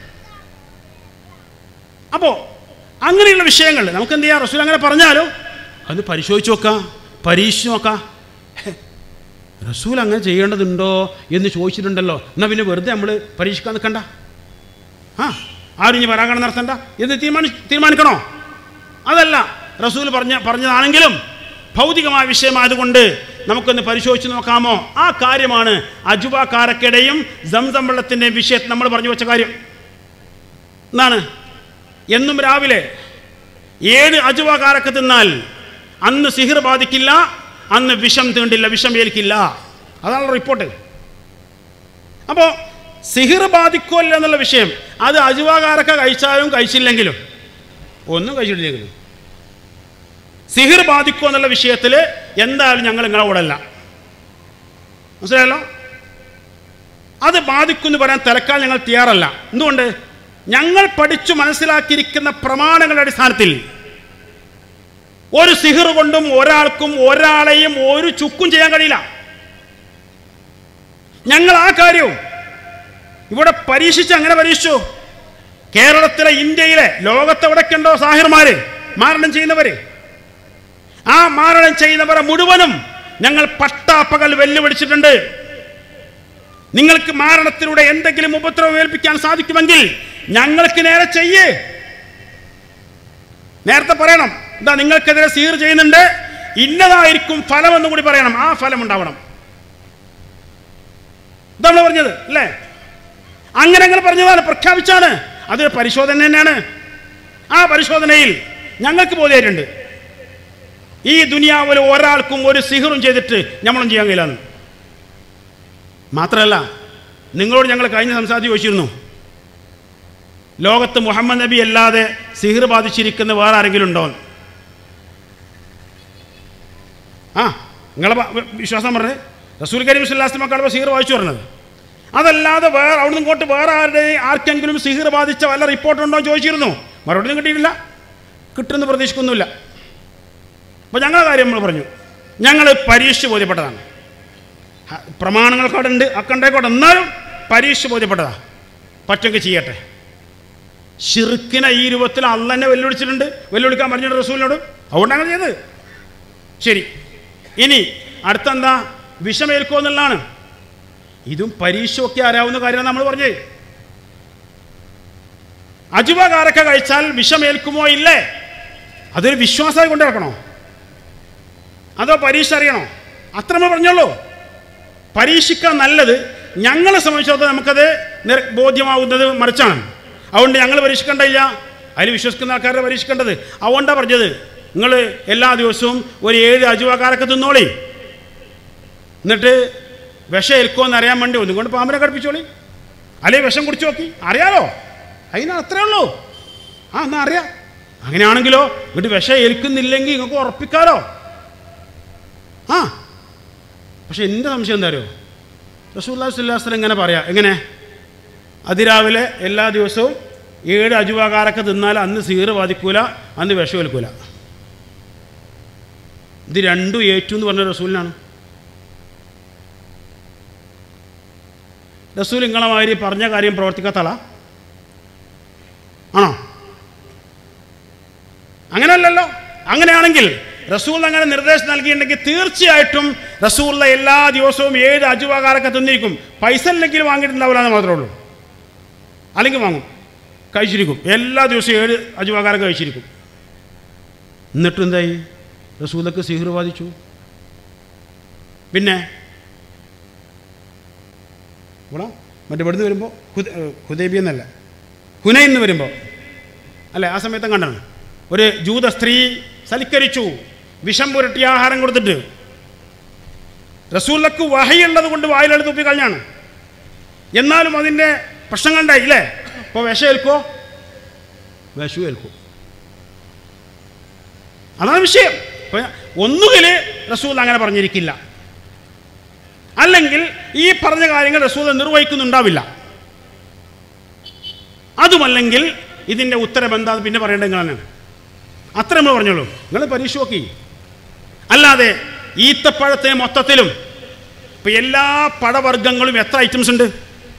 അപ്പോൾ അങ്ങനെയുള്ള വിഷയങ്ങൾ നമുക്ക് എന്ത് ചെയ്യാം റസൂൽ അങ്ങനെ പറഞ്ഞാലും അത് പരിശോധിച്ച് നോക്കാം പരീക്ഷിച്ച് നോക്കാം ഹെ, റസൂൽ അങ്ങനെ ചെയ്യേണ്ടതുണ്ടോ എന്ന് ചോദിച്ചിട്ടുണ്ടല്ലോ എന്നാൽ പിന്നെ വെറുതെ നമ്മൾ പരീക്ഷിക്കാൻ നിൽക്കണ്ട ആ ആരും ഇനി പരാഗണം നടത്തണ്ട എന്ന് തീരുമാനി തീരുമാനിക്കണോ അതല്ല റസൂൽ പറഞ്ഞ പറഞ്ഞതാണെങ്കിലും ഭൗതികമായ വിഷയമായതുകൊണ്ട് നമുക്കൊന്ന് പരിശോധിച്ച് നോക്കാമോ ആ കാര്യമാണ് അജുബാക്കാരക്കയുടെയും സംസം വെള്ളത്തിൻ്റെയും വിഷയത്തിൽ നമ്മൾ പറഞ്ഞു വെച്ച കാര്യം എന്താണ് എന്നും രാവിലെ ഏഴ് അജുവാകാരൊക്കെ തിന്നാൽ അന്ന് സിഹിർ ബാധിക്കില്ല അന്ന് വിഷം തീണ്ടില്ല വിഷം ഏൽക്കില്ല അതാണ് റിപ്പോർട്ട് അപ്പോൾ സിഹിർ ബാധിക്കുമല്ലോ എന്നുള്ള വിഷയം അത് അജുവാകാരൊക്കെ കഴിച്ചാലും കഴിച്ചില്ലെങ്കിലും ഒന്നും കഴിച്ചിട്ടില്ലെങ്കിലും സിഹിർ ബാധിക്കുമോ എന്നുള്ള വിഷയത്തിൽ എന്തായാലും ഞങ്ങൾ നിങ്ങളെ കൂടെ അല്ല മനസ്സിലായല്ലോ അത് ബാധിക്കുമെന്ന് പറയാൻ തലക്കാൽ ഞങ്ങൾ തയ്യാറല്ല എന്തുകൊണ്ട് ഞങ്ങൾ പഠിച്ചു മനസ്സിലാക്കിയിരിക്കുന്ന പ്രമാണങ്ങളുടെ അടിസ്ഥാനത്തിൽ ഒരു സിഹിർ കൊണ്ടും ഒരാൾക്കും ഒരാളെയും ഒരു ചുക്കും ചെയ്യാൻ കഴിയില്ല ഞങ്ങൾ ആ കാര്യവും ഇവിടെ പരീക്ഷിച്ച് അങ്ങനെ പരീക്ഷിച്ചു കേരളത്തിലെ ഇന്ത്യയിലെ ലോകത്തെവിടൊക്കെയുണ്ടോ സാഹിർമാര് മാരണം ചെയ്യുന്നവര് ആ മാരണം ചെയ്യുന്നവരെ മുഴുവനും ഞങ്ങൾ പട്ടാപ്പകൽ വെല്ലുവിളിച്ചിട്ടുണ്ട് നിങ്ങൾക്ക് മാരണത്തിലൂടെ എന്തെങ്കിലും ഉപദ്രവം ഏൽപ്പിക്കാൻ സാധിക്കുമെങ്കിൽ ഞങ്ങൾക്ക് നേരെ ചെയ്യേ നേരത്തെ പറയണം എന്താ നിങ്ങൾക്കെതിരെ സീർ ചെയ്യുന്നുണ്ട് ഇന്നതായിരിക്കും ഫലം എന്നും കൂടി പറയണം ആ ഫലം ഉണ്ടാവണം ഇതാ നമ്മൾ പറഞ്ഞത് അല്ലേ അങ്ങനെ അങ്ങനെ പറഞ്ഞതാണ് പ്രഖ്യാപിച്ചാണ് അതൊരു പരിശോധന തന്നെയാണ് ആ പരിശോധനയിൽ ഞങ്ങൾക്ക് ബോധ്യമായിട്ടുണ്ട് ഈ ദുനിയാവിൽ ഒരാൾക്കും ഒരു സിഹറും ചെയ്തിട്ട് നമ്മളൊന്നും ചെയ്യാൻ കഴിയില്ലെന്ന് മാത്രമല്ല നിങ്ങളോട് ഞങ്ങൾ കഴിഞ്ഞ സംസാരിച്ച് ചോദിച്ചിരുന്നു ലോകത്ത് മുഹമ്മദ് നബി അല്ലാതെ സിഹിർ ബാധിച്ചിരിക്കുന്ന വേറെ ആരെങ്കിലും ഉണ്ടോ എന്ന്. ആ നിങ്ങളെ ബ- വിശ്വാസം പറഞ്ഞത് റസൂൽ കരീം സുല്ലാസ്ലമക്കാളുമ്പോൾ സിഹിർ വായിച്ചു പറഞ്ഞത് അതല്ലാതെ വേറെ അവിടുന്ന് ഇങ്ങോട്ട് വേറെ ആരുടെ ആർക്കെങ്കിലും സിഹിർ ബാധിച്ച വല്ല റിപ്പോർട്ടുണ്ടോ എന്ന് ചോദിച്ചിരുന്നു മറുപടി ഒന്നും കിട്ടിയിട്ടില്ല കിട്ടുമെന്ന് പ്രതീക്ഷിക്കുന്നില്ല അപ്പോൾ ഞങ്ങളെ കാര്യം നമ്മൾ പറഞ്ഞു ഞങ്ങൾ പരീക്ഷ ബോധ്യപ്പെട്ടതാണ് ഹ, പ്രമാണങ്ങൾക്ക് അവിടെ ഉണ്ട് അക്കണ്ടേക്കോട്ടെ എന്നാലും പരീക്ഷ ബോധ്യപ്പെട്ടതാ പറ്റെങ്കിൽ ചെയ്യട്ടെ ഷിർക്കിനെ ഈ രൂപത്തിൽ അല്ല തന്നെ വെല്ലുവിളിച്ചിട്ടുണ്ട് വെല്ലുവിളിക്കാൻ പറഞ്ഞിട്ടുണ്ട് റസൂലിനോട് അതുകൊണ്ട് അങ്ങനെ ചെയ്തത് ശരി ഇനി അടുത്തെന്താ വിഷമേൽക്കോ എന്നുള്ളതാണ് ഇതും പരീക്ഷയൊക്കെ അറിയാവുന്ന കാര്യമാണ് നമ്മൾ പറഞ്ഞത് അജുവകാരക്ക കഴിച്ചാൽ വിഷമേൽക്കുമോ ഇല്ലേ അതൊരു വിശ്വാസമായി കൊണ്ടു നടക്കണോ അതോ പരീക്ഷ അറിയണോ അത്ര നമ്മൾ പറഞ്ഞോളൂ പരീക്ഷിക്കാൻ നല്ലത് ഞങ്ങളെ സംബന്ധിച്ചിടത്തോളം നമുക്കത് നിര- ബോധ്യമാവുന്നത് മറിച്ചാണ് അതുകൊണ്ട് ഞങ്ങൾ പരീക്ഷിക്കേണ്ടയില്ല അതിൽ വിശ്വസിക്കുന്ന ആൾക്കാരെ പരീക്ഷിക്കേണ്ടത് അതുകൊണ്ടാണ് പറഞ്ഞത് നിങ്ങൾ എല്ലാ ദിവസവും ഒരു ഏഴ് അജുവക്കാരൊക്കെ തിന്നോളി എന്നിട്ട് വിഷം ഏൽക്കുമെന്ന് അറിയാൻ വേണ്ടി ഒന്നും കൊണ്ട് പാമ്പിനെ കടുപ്പിച്ചോളി അല്ലെങ്കിൽ വിഷം കുടിച്ചു നോക്കി അറിയാലോ അതിന് അത്രേ ഉള്ളൂ ആ എന്നാ അറിയാം അങ്ങനെയാണെങ്കിലോ എന്നിട്ട് വിഷം ഏൽക്കുന്നില്ലെങ്കിൽ നിങ്ങൾക്ക് ഉറപ്പിക്കാലോ ആ പക്ഷെ എൻ്റെ സംശയം എന്താ അറിയോ റസൂല്ലാ സുല്ലാസ്ലം ഇങ്ങനെ പറയാം എങ്ങനെ അതിരാവിലെ എല്ലാ ദിവസവും ഏഴ് അജുവാകാരൊക്കെ തിന്നാൽ അന്ന് സീറ് ബാധിക്കൂല അന്ന് വിഷം ഏൽക്കൂല ഇത് രണ്ടും ഏറ്റു എന്ന് പറഞ്ഞ റസൂലിനാണ് റസൂൽ നിങ്ങളെ മാതിരി പറഞ്ഞ കാര്യം പ്രവർത്തിക്കാത്തളാ ആണോ അങ്ങനെയല്ലല്ലോ അങ്ങനെയാണെങ്കിൽ റസൂൽ അങ്ങനെ നിർദ്ദേശം നൽകിയിട്ടുണ്ടെങ്കിൽ തീർച്ചയായിട്ടും റസൂള്ള എല്ലാ ദിവസവും ഏഴ് അജുവാകാരൊക്കെ തിന്നിരിക്കും പൈസ ഇല്ലെങ്കിൽ വാങ്ങിയിട്ടുണ്ടാവില്ല എന്ന് മാത്രമേ ഉള്ളൂ അല്ലെങ്കിൽ വാങ്ങും കഴിച്ചിരിക്കും എല്ലാ ദിവസവും ഏഴ് അജുവാകാരൊക്കെ കഴിച്ചിരിക്കും എന്നിട്ടും എന്തായി റസൂലക്ക് സിഹിർ ബാധിച്ചു പിന്നെ ഇവിടെ മറ്റേ ഇവിടുന്ന് വരുമ്പോൾ ഹുദൈബി എന്നല്ല ഹുനൈൻ എന്ന് വരുമ്പോൾ അല്ലേ ആ സമയത്തും കണ്ടാണ് ഒരു ജൂത സ്ത്രീ സൽക്കരിച്ചു വിഷം പുരട്ടിയ ആഹാരം കൊടുത്തിട്ട് റസൂലക്ക് വഹയുള്ളത് കൊണ്ട് വായിലെടുത്ത് തുപ്പി കളഞ്ഞാണ് എന്നാലും അതിൻ്റെ പ്രശ്നം കണ്ടായി ഇല്ലേ ഇപ്പോൾ വിഷം ഏൽക്കോ വിഷു ഏൽക്കും അതാണ് വിഷയം ഇപ്പൊ ഒന്നുകിൽ റസൂൽ അങ്ങനെ പറഞ്ഞിരിക്കില്ല അല്ലെങ്കിൽ ഈ പറഞ്ഞ കാര്യങ്ങൾ റസൂൽ നിർവഹിക്കുന്നുണ്ടാവില്ല അതുമല്ലെങ്കിൽ ഇതിൻ്റെ ഉത്തരം എന്താന്ന് പിന്നെ പറയേണ്ടത് നിങ്ങളാണ് അത്ര നമ്മൾ പറഞ്ഞോളൂ നിങ്ങൾ പരീക്ഷ നോക്കി അല്ലാതെ ഈത്തപ്പഴത്തിന് മൊത്തത്തിലും ഇപ്പം എല്ലാ പഴവർഗ്ഗങ്ങളും എത്ര ഐറ്റംസ് ഉണ്ട്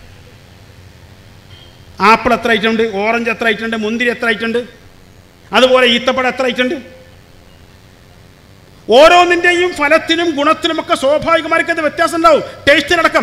ആപ്പിൾ എത്ര ഐറ്റം ഉണ്ട് ഓറഞ്ച് എത്ര ഐറ്റം ഉണ്ട് മുന്തിരി എത്ര ഐറ്റം ഉണ്ട് അതുപോലെ ഈത്തപ്പഴം എത്ര ഐറ്റം ഉണ്ട് ഓരോന്നിൻ്റെയും ഫലത്തിനും ഗുണത്തിനുമൊക്കെ സ്വാഭാവികമായിരിക്കും അത് വ്യത്യാസം ഉണ്ടാവും ടേസ്റ്റിനടക്കം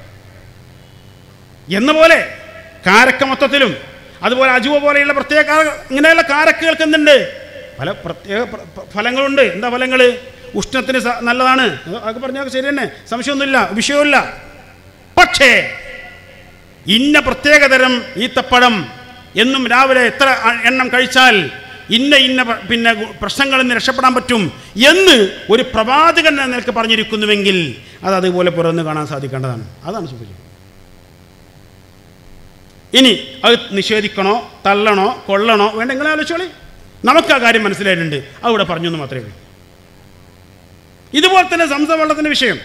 എന്ന പോലെ കാരക്ക മൊത്തത്തിലും അതുപോലെ അജുവ പോലെയുള്ള പ്രത്യേക കാര- ഇങ്ങനെയുള്ള കാരക്കകൾക്ക് എന്തുണ്ട് പല പ്രത്യേക പ്ര- പ്ര- ഫലങ്ങളുണ്ട് എന്താ ഫലങ്ങൾ ഉഷ്ണത്തിന് സ- നല്ലതാണ് അത് അതൊക്കെ പറഞ്ഞാൽ ശരി തന്നെ സംശയമൊന്നുമില്ല വിഷയമില്ല പക്ഷേ ഇന്ന പ്രത്യേകതരം ഈത്തപ്പഴം എന്നും രാവിലെ എത്ര അ- എണ്ണം കഴിച്ചാൽ ഇന്ന ഇന്ന പ- പിന്നെ ഗു- പ്രശ്നങ്ങളിൽ നിന്ന് രക്ഷപ്പെടാൻ പറ്റും എന്ന് ഒരു പ്രവാചകൻ എന്ന നിലക്ക് പറഞ്ഞിരിക്കുന്നുവെങ്കിൽ അത് അതുപോലെ പുറന്ന് കാണാൻ സാധിക്കേണ്ടതാണ് അതാണ് സൂചിപ്പിച്ചത് ഇനി അത് നിഷേധിക്കണോ തള്ളണോ കൊള്ളണോ വേണ്ട നിങ്ങളെ ആലോചിച്ചോളി നമുക്ക് ആ കാര്യം മനസ്സിലായിട്ടുണ്ട് അവിടെ പറഞ്ഞു എന്ന് മാത്രമേ ഉള്ളൂ ഇതുപോലെ തന്നെ സംസം വെള്ളത്തിൻ്റെ വിഷയം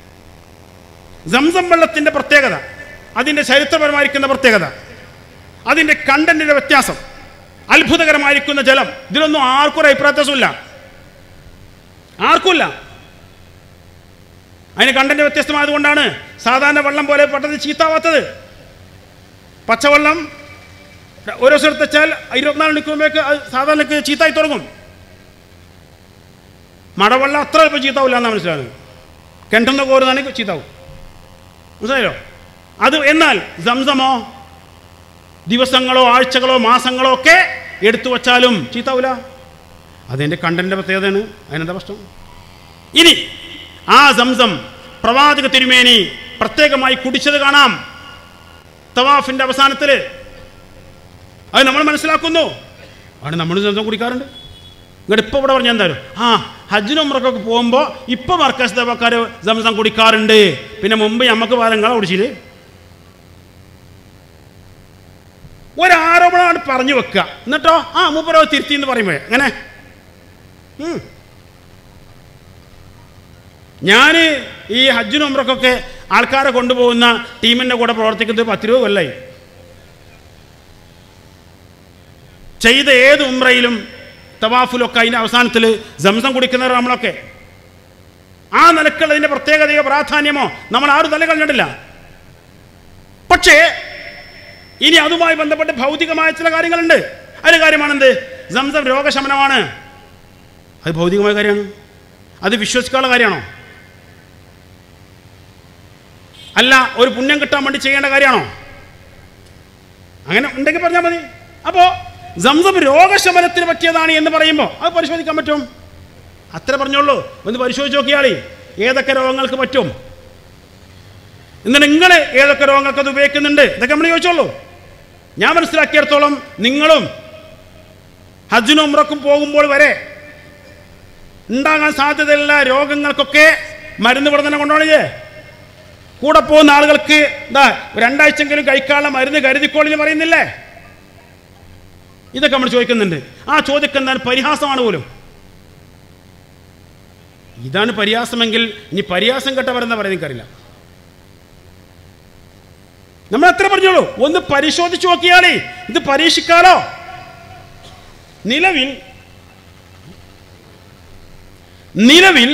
സംസം വെള്ളത്തിൻ്റെ പ്രത്യേകത അതിൻ്റെ ചരിത്രപരമായിരിക്കുന്ന പ്രത്യേകത അതിൻ്റെ കണ്ടന്റിൻ്റെ വ്യത്യാസം അത്ഭുതകരമായിരിക്കുന്ന ജലം ഇതിലൊന്നും ആർക്കും ഒരു അഭിപ്രായത്യാസമില്ല ആർക്കുമില്ല അതിന് കണ്ടന്റ് വ്യത്യസ്തമായതുകൊണ്ടാണ് സാധാരണ വെള്ളം പോലെ പെട്ടെന്ന് ചീത്താവാത്തത് പച്ചവെള്ളം ഒരു ദിവസം എടുത്ത് വെച്ചാൽ ഇരുപത്തിനാല് മണിക്കൂറുമ്പോഴേക്ക് അത് സാധാരണക്ക് ചീത്തായി തുടങ്ങും മഴവെള്ളം അത്ര എളുപ്പം ചീത്താവില്ല എന്നാണ് മനസ്സിലാകുന്നത് കിണറ്റുന്ന കോരുന്നാണെങ്കിൽ ചീത്താവും മനസ്സിലായോ അത് എന്നാൽ സംസമോ ദിവസങ്ങളോ ആഴ്ചകളോ മാസങ്ങളോ ഒക്കെ എടുത്തു വച്ചാലും ചീത്താവില്ല അതിൻ്റെ കണ്ടൻ്റെ പ്രത്യേകതയാണ് അതിനെന്താ പ്രശ്നം ഇനി ആ സംസം പ്രവാചക തിരുമേനി പ്രത്യേകമായി കുടിച്ചത് കാണാം തവാഫിൻ്റെ അവസാനത്തിൽ അത് നമ്മൾ മനസ്സിലാക്കുന്നു അവിടെ നമ്മൾ സംസം കുടിക്കാറുണ്ട് ഇങ്ങോട്ട് ഇപ്പോൾ ഇവിടെ പറഞ്ഞാൽ എന്തായാലും ആ ഹജ്ജിനും ഉമ്രക്കൊക്കെ പോകുമ്പോൾ ഇപ്പോൾ മർക്കസ് ദേവക്കാർ സംസം കുടിക്കാറുണ്ട് പിന്നെ മുമ്പ് നമുക്ക് പാലങ്ങളെ കുടിച്ചില്ലേ ഒരാരോപണമാണ് പറഞ്ഞു വെക്കുക എന്നിട്ടോ ആ മൂപ്പരോ തിരുത്തി എന്ന് പറയുമ്പോൾ അങ്ങനെ ഉം. ഞാൻ ഈ ഹജ്ജിനും ഉമ്രക്കൊക്കെ ആൾക്കാരെ കൊണ്ടുപോകുന്ന ടീമിൻ്റെ കൂടെ പ്രവർത്തിക്കുന്നത് പത്തിരുപത് കൊല്ലായി ചെയ്ത ഏത് ഉമ്രയിലും തവാഫിലൊക്കെ അതിൻ്റെ അവസാനത്തിൽ സംസം കുടിക്കുന്നവർ നമ്മളൊക്കെ ആ നിലക്കുള്ളതിൻ്റെ പ്രത്യേകതയോ പ്രാധാന്യമോ നമ്മൾ ആരും തല കണ്ടിട്ടില്ല പക്ഷേ ഇനി അതുമായി ബന്ധപ്പെട്ട് ഭൗതികമായ ചില കാര്യങ്ങളുണ്ട് അതിന് കാര്യമാണെന്ത് സംസം രോഗശമനമാണ് അത് ഭൗതികമായ കാര്യമാണ് അത് വിശ്വസിക്കാനുള്ള കാര്യമാണോ അല്ല ഒരു പുണ്യം കിട്ടാൻ വേണ്ടി ചെയ്യേണ്ട കാര്യമാണോ അങ്ങനെ ഉണ്ടെങ്കിൽ പറഞ്ഞാൽ മതി അപ്പോൾ സംസം രോഗശമനത്തിന് പറ്റിയതാണ് എന്ന് പറയുമ്പോൾ അത് പരിശോധിക്കാൻ പറ്റും അത്ര പറഞ്ഞോളൂ ഒന്ന് പരിശോധിച്ച് നോക്കിയാളി ഏതൊക്കെ രോഗങ്ങൾക്ക് പറ്റും എന്നിട്ട് നിങ്ങൾ ഏതൊക്കെ രോഗങ്ങൾക്ക് അത് ഉപയോഗിക്കുന്നുണ്ട് ഇതൊക്കെ നമ്മൾ ചോദിച്ചോളൂ ഞാൻ മനസ്സിലാക്കിയിടത്തോളം നിങ്ങളും ഹജ്ജിനും ഉമ്രക്കും പോകുമ്പോൾ വരെ ഉണ്ടാകാൻ സാധ്യതയുള്ള രോഗങ്ങൾക്കൊക്കെ മരുന്ന് ഇവിടെ തന്നെ കൊണ്ടുപോകണേ കൂടെ പോകുന്ന ആളുകൾക്ക് എന്താ രണ്ടാഴ്ചെങ്കിലും കഴിക്കാനുള്ള മരുന്ന് കരുതിക്കോളിന് പറയുന്നില്ലേ ഇതൊക്കെ നമ്മൾ ചോദിക്കുന്നുണ്ട് ആ ചോദിക്കുന്ന പരിഹാസമാണ് പോലും ഇതാണ് പരിഹാസമെങ്കിൽ ഇനി പരിഹാസം കെട്ടവരെന്താ പറയുന്നത് എനിക്കറിയില്ല നമ്മൾ എത്ര പറഞ്ഞോളൂ ഒന്ന് പരിശോധിച്ചു നോക്കിയാളേ ഇത് പരീക്ഷിക്കാലോ നിലവിൽ നിലവിൽ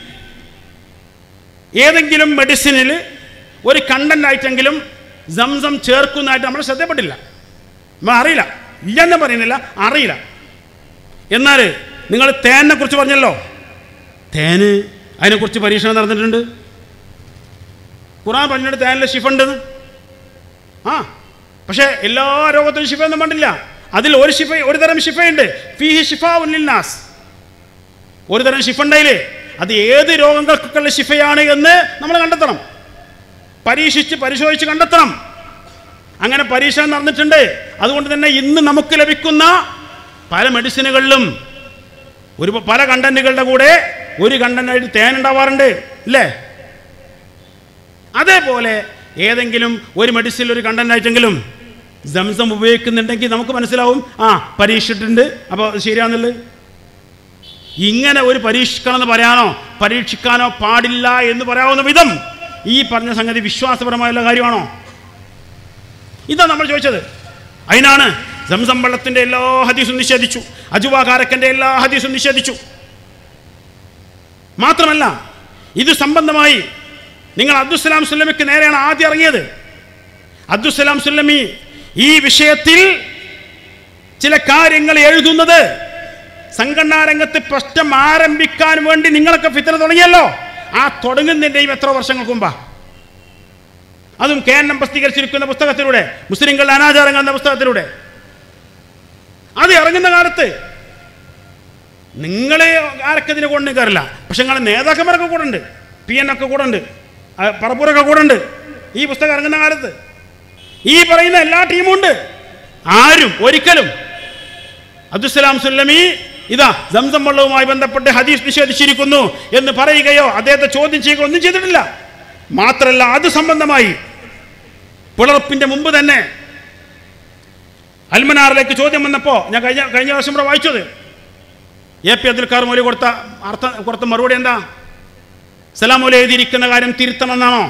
ഏതെങ്കിലും മെഡിസിനിൽ ഒരു കണ്ടന്റ് ആയിട്ടെങ്കിലും സംസം ചേർക്കുന്നതായിട്ട് നമ്മൾ ശ്രദ്ധപ്പെട്ടില്ല നമ്മൾ അറിയില്ല ഇല്ലെന്ന് പറയുന്നില്ല അറിയില്ല എന്നാൽ നിങ്ങൾ തേനിനെ കുറിച്ച് പറഞ്ഞല്ലോ തേന് അതിനെക്കുറിച്ച് പരീക്ഷണം നടന്നിട്ടുണ്ട് ഖുറാൻ പറഞ്ഞിട്ട് തേനിലെ ഷിഫുണ്ടെന്ന് ആ പക്ഷേ എല്ലാ രോഗത്തിനും ഷിഫയൊന്നും വേണ്ടില്ല അതിൽ ഒരു ഷിഫ ഒരു തരം ഷിഫയുണ്ട് ഫീഹി ഷിഫ ഉല്ലിന്നാസ് ഒരു തരം ഷിഫ ഉണ്ടായില്ലേ അത് ഏത് രോഗങ്ങൾക്കൊക്കെയുള്ള ഷിഫയാണ് എന്ന് നമ്മൾ കണ്ടെത്തണം പരീക്ഷിച്ച് പരിശോധിച്ച് കണ്ടെത്തണം അങ്ങനെ പരീക്ഷണം നടന്നിട്ടുണ്ട് അതുകൊണ്ട് തന്നെ ഇന്ന് നമുക്ക് ലഭിക്കുന്ന പല മെഡിസിനുകളിലും ഒരു പല കണ്ടന്റുകളുടെ കൂടെ ഒരു കണ്ടന്റായിട്ട് തേൻ ഉണ്ടാവാറുണ്ട് ഇല്ലേ അതേപോലെ ഏതെങ്കിലും ഒരു മെഡിസിനിൽ ഒരു കണ്ടന്റ് ആയിട്ടെങ്കിലും സംസം ഉപയോഗിക്കുന്നുണ്ടെങ്കിൽ നമുക്ക് മനസ്സിലാവും ആ പരീക്ഷിച്ചിട്ടുണ്ട് അപ്പോൾ ശരിയാണെന്നുള്ളത് ഇങ്ങനെ ഒരു പരീക്ഷിക്കണം എന്ന് പറയാനോ പരീക്ഷിക്കാനോ പാടില്ല എന്ന് പറയാവുന്ന വിധം ഈ പറഞ്ഞ സംഗതി വിശ്വാസപരമായുള്ള കാര്യമാണോ ഇതാ നമ്മൾ ചോദിച്ചത് അതിനാണ് സംസം വെള്ളത്തിൻ്റെ എല്ലാ ഹദീസും നിഷേധിച്ചു അജുവാകാരക്കൻ്റെ എല്ലാ ഹദീസും നിഷേധിച്ചു മാത്രമല്ല ഇത് സംബന്ധമായി നിങ്ങൾ അബ്ദുസലാം സുല്ലമിക്ക് നേരെയാണ് ആദ്യം ഇറങ്ങിയത് അബ്ദുസലാം സുല്ലമി ഈ വിഷയത്തിൽ ചില കാര്യങ്ങൾ എഴുതുന്നത് സംഘടനാ രംഗത്ത് പ്രശ്നം ആരംഭിക്കാൻ വേണ്ടി നിങ്ങളൊക്കെ ഫിത്തന തുടങ്ങിയല്ലോ ആ തുടങ്ങുന്നതിൻ്റെയും എത്ര വർഷങ്ങൾക്ക് മുമ്പാ അതും കെ എൻ എം പ്രസിദ്ധീകരിച്ചിരിക്കുന്ന പുസ്തകത്തിലൂടെ മുസ്ലിങ്ങളുടെ അനാചാരങ്ങൾ എന്ന പുസ്തകത്തിലൂടെ അത് ഇറങ്ങുന്ന കാലത്ത് നിങ്ങളെ ആരൊക്കെ ഇതിന് കൊണ്ട് കയറില്ല പക്ഷെ നിങ്ങളെ നേതാക്കന്മാരൊക്കെ കൂടെ ഉണ്ട് പി എൻ ഒക്കെ കൂടെ ഉണ്ട് ആ, പറപ്പൂരൊക്കെ കൂടെ ഉണ്ട് ഈ പുസ്തകം ഇറങ്ങുന്ന കാലത്ത് ഈ പറയുന്ന എല്ലാ ടീമും ഉണ്ട് ആരും ഒരിക്കലും അബ്ദുസലാം സുല്ലമി ഇതാ സംസം വെള്ളവുമായി ബന്ധപ്പെട്ട് ഹദീസ് നിഷേധിച്ചിരിക്കുന്നു എന്ന് പറയുകയോ അദ്ദേഹത്തെ ചോദ്യം ചെയ്യുകയോ ഒന്നും ചെയ്തിട്ടില്ല മാത്രമല്ല അത് സംബന്ധമായി പിളർപ്പിന്റെ മുമ്പ് തന്നെ അൽമനാറിലേക്ക് ചോദ്യം വന്നപ്പോൾ ഞാൻ കഴിഞ്ഞ കഴിഞ്ഞ വർഷം ഇവിടെ വായിച്ചത് എ പി അബ്ദുൽ കാർ മൊഴി കൊടുത്ത അർത്ഥം കൊടുത്ത മറുപടി എന്താ സലാമോല എഴുതിയിരിക്കുന്ന കാര്യം തിരുത്തണമെന്നാണോ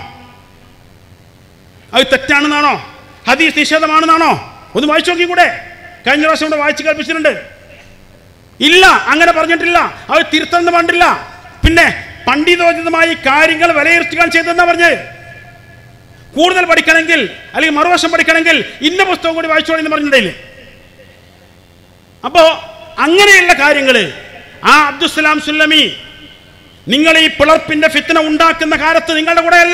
അത് തെറ്റാണെന്നാണോ ഹദീസ് നിഷേധമാണെന്നാണോ ഒന്ന് വായിച്ചു നോക്കിക്കൂടെ കഴിഞ്ഞ പ്രാവശ്യം ഇവിടെ വായിച്ചു കേൾപ്പിച്ചിട്ടുണ്ട് ഇല്ല അങ്ങനെ പറഞ്ഞിട്ടില്ല അത് തിരുത്തെന്ന് പറഞ്ഞിട്ടില്ല പിന്നെ പണ്ഡിതോചിതമായി കാര്യങ്ങൾ വിലയിരുത്തുകയാൻ ചെയ്തെന്നാ പറഞ്ഞ് കൂടുതൽ പഠിക്കണമെങ്കിൽ അല്ലെങ്കിൽ മറുവശം പഠിക്കണമെങ്കിൽ ഇന്ന പുസ്തകം കൂടി വായിച്ചോളി എന്ന് പറഞ്ഞിട്ടില്ലേ അപ്പോ അങ്ങനെയുള്ള കാര്യങ്ങൾ ആ അബ്ദുസലാം സുല്ലമി നിങ്ങൾ ഈ പിളർപ്പിന്റെ ഫിത്തന ഉണ്ടാക്കുന്ന കാലത്ത് നിങ്ങളുടെ കൂടെയല്ല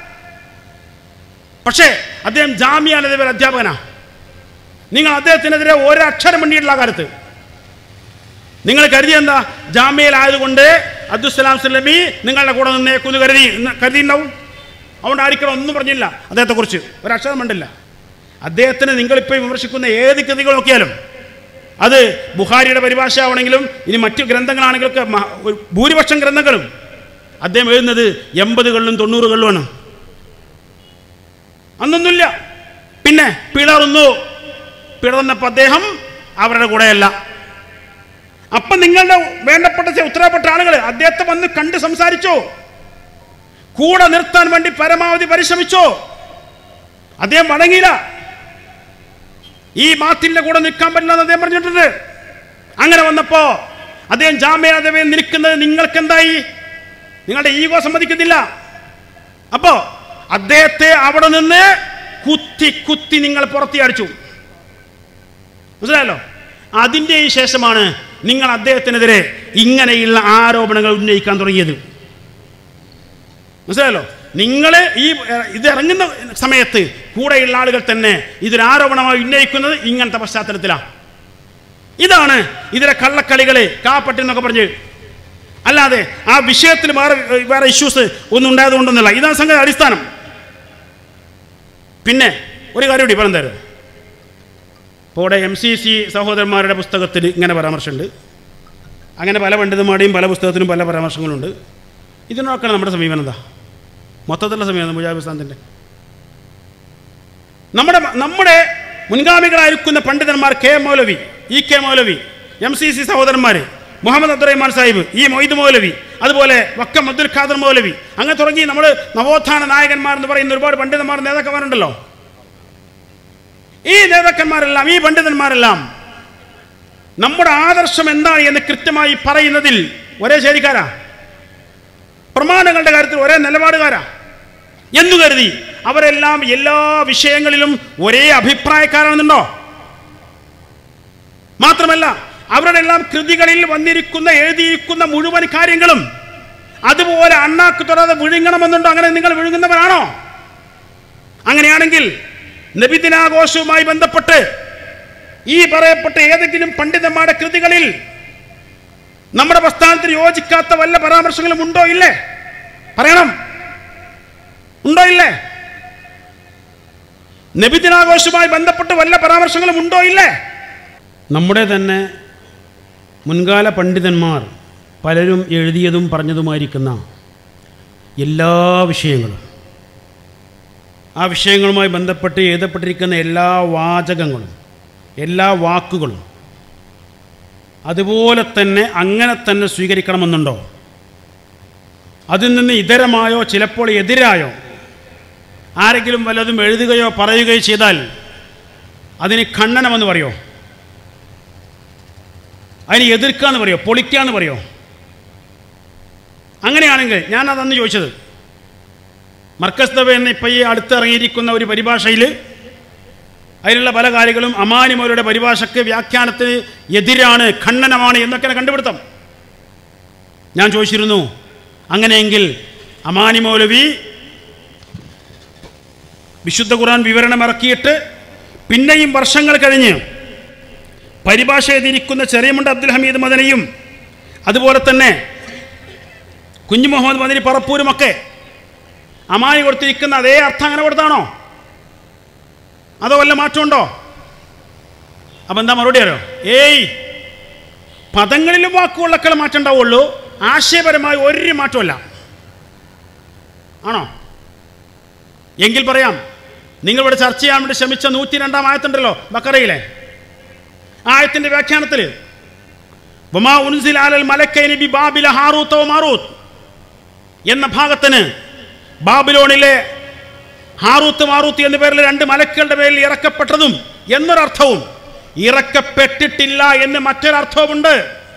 പക്ഷേ അദ്ദേഹം ജാമ്യ ലെവൽ അധ്യാപകനാ നിങ്ങൾ അദ്ദേഹത്തിനെതിരെ ഒരക്ഷരം വേണ്ടിയിട്ടുള്ള ആ കാലത്ത് നിങ്ങൾ കരുതി എന്താ ജാമ്യയിലായതുകൊണ്ട് അബ്ദുസലാം സുല്ലമി നിങ്ങളുടെ കൂടെ നിന്നേക്കുന്ന് കരുതി എന്ന് കരുതിയിട്ടുണ്ടാവും അതുകൊണ്ട് ആയിരിക്കണം ഒന്നും പറഞ്ഞില്ല അദ്ദേഹത്തെക്കുറിച്ച് ഒരക്ഷരം കണ്ടില്ല അദ്ദേഹത്തിന് നിങ്ങളിപ്പോൾ വിമർശിക്കുന്ന ഏത് കൃതികൾ നോക്കിയാലും അത് ബുഹാരിയുടെ പരിഭാഷ ആവണമെങ്കിലും ഇനി മറ്റു ഗ്രന്ഥങ്ങളാണെങ്കിലും ഒക്കെ മഹ- ഒരു ഭൂരിപക്ഷം ഗ്രന്ഥങ്ങളും അദ്ദേഹം എഴുതുന്നത് എൺപതുകളിലും തൊണ്ണൂറുകളിലുമാണ് അന്നൊന്നുമില്ല പിന്നെ പിളർന്നു പിളർന്നപ്പോൾ അദ്ദേഹം അവരുടെ കൂടെയല്ല അപ്പം നിങ്ങളുടെ വേണ്ടപ്പെട്ട ചെ- ഉത്തരവാദപ്പെട്ട ആളുകൾ അദ്ദേഹത്തെ വന്ന് കണ്ട് സംസാരിച്ചോ കൂടെ നിർത്താൻ വേണ്ടി പരമാവധി പരിശ്രമിച്ചോ അദ്ദേഹം വണങ്ങിയില്ല ഈ മാത്തിന്റെ കൂടെ നിൽക്കാൻ പറ്റില്ല എന്ന് അദ്ദേഹം പറഞ്ഞിട്ടുണ്ട് അങ്ങനെ വന്നപ്പോ അദ്ദേഹം ജാമ്യാതവേ നിൽക്കുന്നത് നിങ്ങൾക്ക് എന്തായി നിങ്ങളുടെ ഈഗോ സമ്മതിക്കുന്നില്ല അപ്പോ അദ്ദേഹത്തെ അവിടെ നിന്ന് കുത്തി കുത്തി നിങ്ങൾ പുറത്തി അടിച്ചു മനസ്സിലായല്ലോ അതിൻ്റെ ഈ ശേഷമാണ് നിങ്ങൾ അദ്ദേഹത്തിനെതിരെ ഇങ്ങനെയുള്ള ആരോപണങ്ങൾ ഉന്നയിക്കാൻ തുടങ്ങിയത് മനസ്സിലായല്ലോ നിങ്ങൾ ഈ എ- ഇത് ഇറങ്ങുന്ന സമയത്ത് കൂടെയുള്ള ആളുകൾ തന്നെ ഇതൊരു ആരോപണമായി ഉന്നയിക്കുന്നത് ഇങ്ങനത്തെ പശ്ചാത്തലത്തിലാണ് ഇതാണ് ഇതിലെ കള്ളക്കളികളെ കാപ്പട്ടി എന്നൊക്കെ പറഞ്ഞ് അല്ലാതെ ആ വിഷയത്തിൽ വേറെ വേറെ ഇഷ്യൂസ് ഒന്നും ഉണ്ടായതുകൊണ്ടൊന്നുമല്ല ഇതാണ് സംഗതി അടിസ്ഥാനം പിന്നെ ഒരു കാര്യം കൂടി പറഞ്ഞുതരും ഇപ്പോൾ ഇവിടെ എം സി സി സഹോദരന്മാരുടെ പുസ്തകത്തിൽ ഇങ്ങനെ പരാമർശമുണ്ട് അങ്ങനെ പല പണ്ഡിതന്മാരുടെയും പല പുസ്തകത്തിലും പല പരാമർശങ്ങളുണ്ട് ഇതിനൊക്കെയാണ് നമ്മുടെ സമീപനം എന്താ മൊത്തത്തിലുള്ള സമീപനം മുജാബ് ഇസ്ലാമിൻ്റെ നമ്മുടെ നമ്മുടെ മുൻഗാമികളായിരിക്കുന്ന പണ്ഡിതന്മാർ K M Moulavi E K Moulavi M C C സഹോദരന്മാർ മുഹമ്മദ് അബ്ദുറഹ്മാൻ സാഹിബ് ഈ മൊയ്ദ് മൗലവി അതുപോലെ വക്കം അബ്ദുൽ ഖാദർ മൗലവി അങ്ങനെ തുടങ്ങി നമ്മൾ നവോത്ഥാന നായകന്മാർ എന്ന് പറയുന്ന ഒരുപാട് പണ്ഡിതന്മാർ നേതാക്കന്മാരുണ്ടല്ലോ ഈ നേതാക്കന്മാരെല്ലാം ഈ പണ്ഡിതന്മാരെല്ലാം നമ്മുടെ ആദർശം എന്താണ് എന്ന് കൃത്യമായി പറയുന്നതിൽ ഒരേ ശരിക്കാരാ പ്രമാണങ്ങളുടെ കാര്യത്തിൽ ഒരേ നിലപാടുകാരാ എന്നു കരുതി അവരെല്ലാം എല്ലാ വിഷയങ്ങളിലും ഒരേ അഭിപ്രായക്കാരാണെന്നുണ്ടോ മാത്രമല്ല അവരുടെ എല്ലാം കൃതികളിൽ വന്നിരിക്കുന്ന എഴുതിയിരിക്കുന്ന മുഴുവൻ കാര്യങ്ങളും അതുപോലെ അണ്ണാക്ക് തൊടാതെ വിഴുങ്ങണമെന്നുണ്ടോ അങ്ങനെ നിങ്ങൾ വിഴുങ്ങുന്നവരാണോ അങ്ങനെയാണെങ്കിൽ നബിദിനാഘോഷവുമായി ബന്ധപ്പെട്ട് ഈ പറയപ്പെട്ട ഏതെങ്കിലും പണ്ഡിതന്മാരുടെ കൃതികളിൽ നമ്മുടെ പ്രസ്ഥാനത്തിന് യോജിക്കാത്ത വല്ല പരാമർശങ്ങളും ഉണ്ടോ ഇല്ലേ പറയണം ഉണ്ടോ ഇല്ലേ നബിദിനാഘോഷവുമായി ബന്ധപ്പെട്ട് വല്ല പരാമർശങ്ങളും ഉണ്ടോ ഇല്ലേ നമ്മുടെ തന്നെ മുൻകാല പണ്ഡിതന്മാർ പലരും എഴുതിയതും പറഞ്ഞതുമായിരിക്കുന്ന എല്ലാ വിഷയങ്ങളും ആ വിഷയങ്ങളുമായി ബന്ധപ്പെട്ട് എഴുതപ്പെട്ടിരിക്കുന്ന എല്ലാ വാചകങ്ങളും എല്ലാ വാക്കുകളും അതുപോലെ തന്നെ അങ്ങനെ തന്നെ സ്വീകരിക്കണമെന്നുണ്ടോ അതിൽ നിന്ന് ഇതരമായോ ചിലപ്പോൾ എതിരായോ ആരെങ്കിലും വല്ലതും എഴുതുകയോ പറയുകയോ ചെയ്താൽ അതിന് ഖണ്ഡനമെന്ന് പറയോ അതിന് എതിർക്കുക എന്ന് പറയോ പൊളിക്കുക എന്ന് പറയോ അങ്ങനെയാണെങ്കിൽ ഞാൻ അതന്ന് ചോദിച്ചത് മർക്കസ് ദവ എന്ന ഇപ്പം ഈ അടുത്തിറങ്ങിയിരിക്കുന്ന ഒരു പരിഭാഷയിൽ അതിലുള്ള പല കാര്യങ്ങളും അമാനിമോരുടെ പരിഭാഷയ്ക്ക് വ്യാഖ്യാനത്തിന് എതിരാണ് ഖണ്ഡനമാണ് എന്നൊക്കെയാണ് കണ്ടുപിടുത്തം ഞാൻ ചോദിച്ചിരുന്നു അങ്ങനെയെങ്കിൽ അമാനി മൗലവി വിശുദ്ധ ഖുർആൻ വിവരണം ഇറക്കിയിട്ട് പിന്നെയും വർഷങ്ങൾ കഴിഞ്ഞ് പരിഭാഷ എഴുതിയിരിക്കുന്ന ചെറിയമുണ്ട് അബ്ദുൽ ഹമീദ് മദനയും അതുപോലെ തന്നെ കുഞ്ഞു മുഹമ്മദ് മദനി പറപ്പൂരുമൊക്കെ അമാനി കൊടുത്തിരിക്കുന്ന അതേ അർത്ഥം അങ്ങനെ കൊടുത്താണോ അതോ വല്ല മാറ്റമുണ്ടോ അപ്പം എന്താ മറുപടി അറിയോ ഏയ് പദങ്ങളിലും വാക്കുകളിലൊക്കെ മാറ്റം ഉണ്ടാവുള്ളൂ ആശയപരമായി ഒരു മാറ്റമല്ല ആണോ എങ്കിൽ പറയാം നിങ്ങളിവിടെ ചർച്ച ചെയ്യാൻ വേണ്ടി ശ്രമിച്ച നൂറ്റി രണ്ടാം ആയത്തുണ്ടല്ലോ ബക്കറയിലെ ആ ആയത്തിന്റെ വ്യാഖ്യാനത്തിൽ വമാ ഉൻസിൽ അലൽ മലക്കൈനി ബി ബാബില ഹാറൂത്തോ മാറൂത്ത് എന്ന ഭാഗത്തിന് ബാബിലോണിലെ ഹാറൂത്ത് മാറൂത്ത് എന്ന പേരിൽ രണ്ട് മലക്കുകളുടെ പേരിൽ ഇറക്കപ്പെട്ടതും എന്നൊരർത്ഥവും ഇറക്കപ്പെട്ടിട്ടില്ല എന്ന് മറ്റൊരർത്ഥവുമുണ്ട്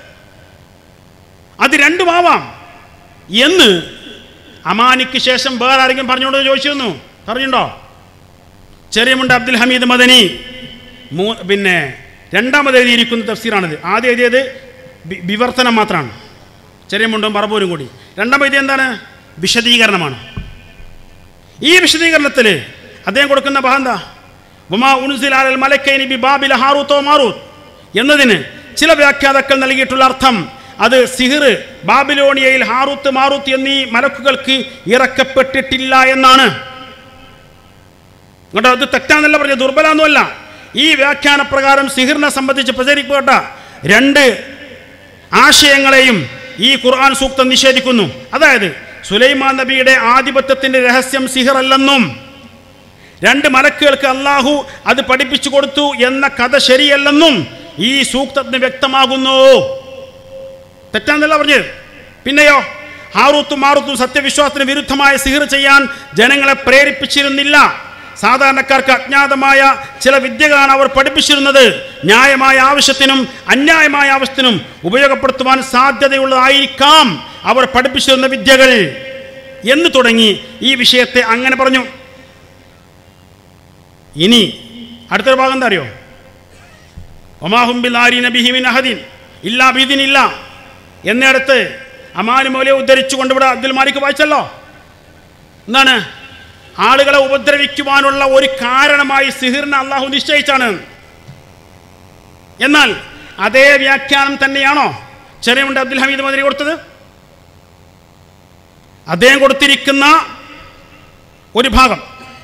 അത് രണ്ടുമാവാം എന്ന് അമാനിക്ക് ശേഷം വേറെ ആരെങ്കിലും പറഞ്ഞോണ്ട് ചോദിച്ചിരുന്നു പറഞ്ഞിട്ടുണ്ടോ ചെറിയമുണ്ട് അബ്ദുൽ ഹമീദ് മദനി മൂ പിന്നെ രണ്ടാമത് എഴുതിയിരിക്കുന്ന തഫ്സീറാണിത് ആദ്യം എഴുതിയത് ബി- വിവർത്തനം മാത്രമാണ് ചെറിയമുണ്ടും പറപ്പൂരും കൂടി രണ്ടാമത് എഴുതിയത് എന്താണ് വിശദീകരണമാണ് ഈ വിശദീകരണത്തിൽ അദ്ദേഹം കൊടുക്കുന്ന ഭാഗം എന്താ ഉമാ ഉൻസിലാൽ മലക്കൈനി ബി ബാബില ഹാറൂത്തോ മാറൂത്ത് എന്നതിന് ചില വ്യാഖ്യാതാക്കൾ നൽകിയിട്ടുള്ള അർത്ഥം അത് സിഹിർ ബാബിലോണിയയിൽ ഹാറൂത്ത് മാറൂത്ത് എന്നീ മലക്കുകൾക്ക് ഇറക്കപ്പെട്ടിട്ടില്ല എന്നാണ് ഇങ്ങോട്ടോ അത് തെറ്റാന്നല്ല പറഞ്ഞത് ദുർബലമൊന്നുമല്ല ഈ വ്യാഖ്യാന പ്രകാരം സിഹിറിനെ സംബന്ധിച്ച് പ്രചരിക്കപ്പെട്ട രണ്ട് ആശയങ്ങളെയും ഈ ഖുർആൻ സൂക്തം നിഷേധിക്കുന്നു അതായത് സുലൈമാൻ നബിയുടെ ആധിപത്യത്തിന്റെ രഹസ്യം സിഹിറല്ലെന്നും രണ്ട് മലക്കുകൾക്ക് അള്ളാഹു അത് പഠിപ്പിച്ചു കൊടുത്തു എന്ന കഥ ശരിയല്ലെന്നും ഈ സൂക്തത്തിന് വ്യക്തമാകുന്നു തെറ്റാന്നല്ല പറഞ്ഞത് പിന്നെയോ ഹാറൂത്തും മാറൂത്തും സത്യവിശ്വാസത്തിന് വിരുദ്ധമായ സിഹിർ ചെയ്യാൻ ജനങ്ങളെ പ്രേരിപ്പിച്ചിരുന്നില്ല സാധാരണക്കാർക്ക് അജ്ഞാതമായ ചില വിദ്യകളാണ് അവർ പഠിപ്പിച്ചിരുന്നത് ന്യായമായ ആവശ്യത്തിനും അന്യായമായ ആവശ്യത്തിനും ഉപയോഗപ്പെടുത്തുവാൻ സാധ്യതയുള്ളതായിരിക്കാം അവർ പഠിപ്പിച്ചിരുന്ന വിദ്യകൾ എന്ന് തുടങ്ങി ഈ വിഷയത്തെ അങ്ങനെ പറഞ്ഞു ഇനി അടുത്തൊരു ഭാഗം എന്താ അറിയോ ഒമാഹുംബിൽ ആരി നബിഹിമിൻ അഹദീൻ ഇല്ലാ ബീദിനില്ല എന്നിടത്ത് അമാനി മൗലയെ ഉദ്ധരിച്ചുകൊണ്ട് ഇവിടെ അബ്ദുൽ മാലിക് വായിച്ചല്ലോ എന്താണ് ആളുകളെ ഉപദ്രവിക്കുവാനുള്ള ഒരു കാരണമായി സിഹിറിനെ അള്ളാഹു നിശ്ചയിച്ചാണ് എന്നാൽ അതേ വ്യാഖ്യാനം തന്നെയാണോ ചെറിയുണ്ട് അബ്ദുൽ ഹമീദ് മദരി കൊടുത്തത് അദ്ദേഹം കൊടുത്തിരിക്കുന്ന ഒരു ഭാഗം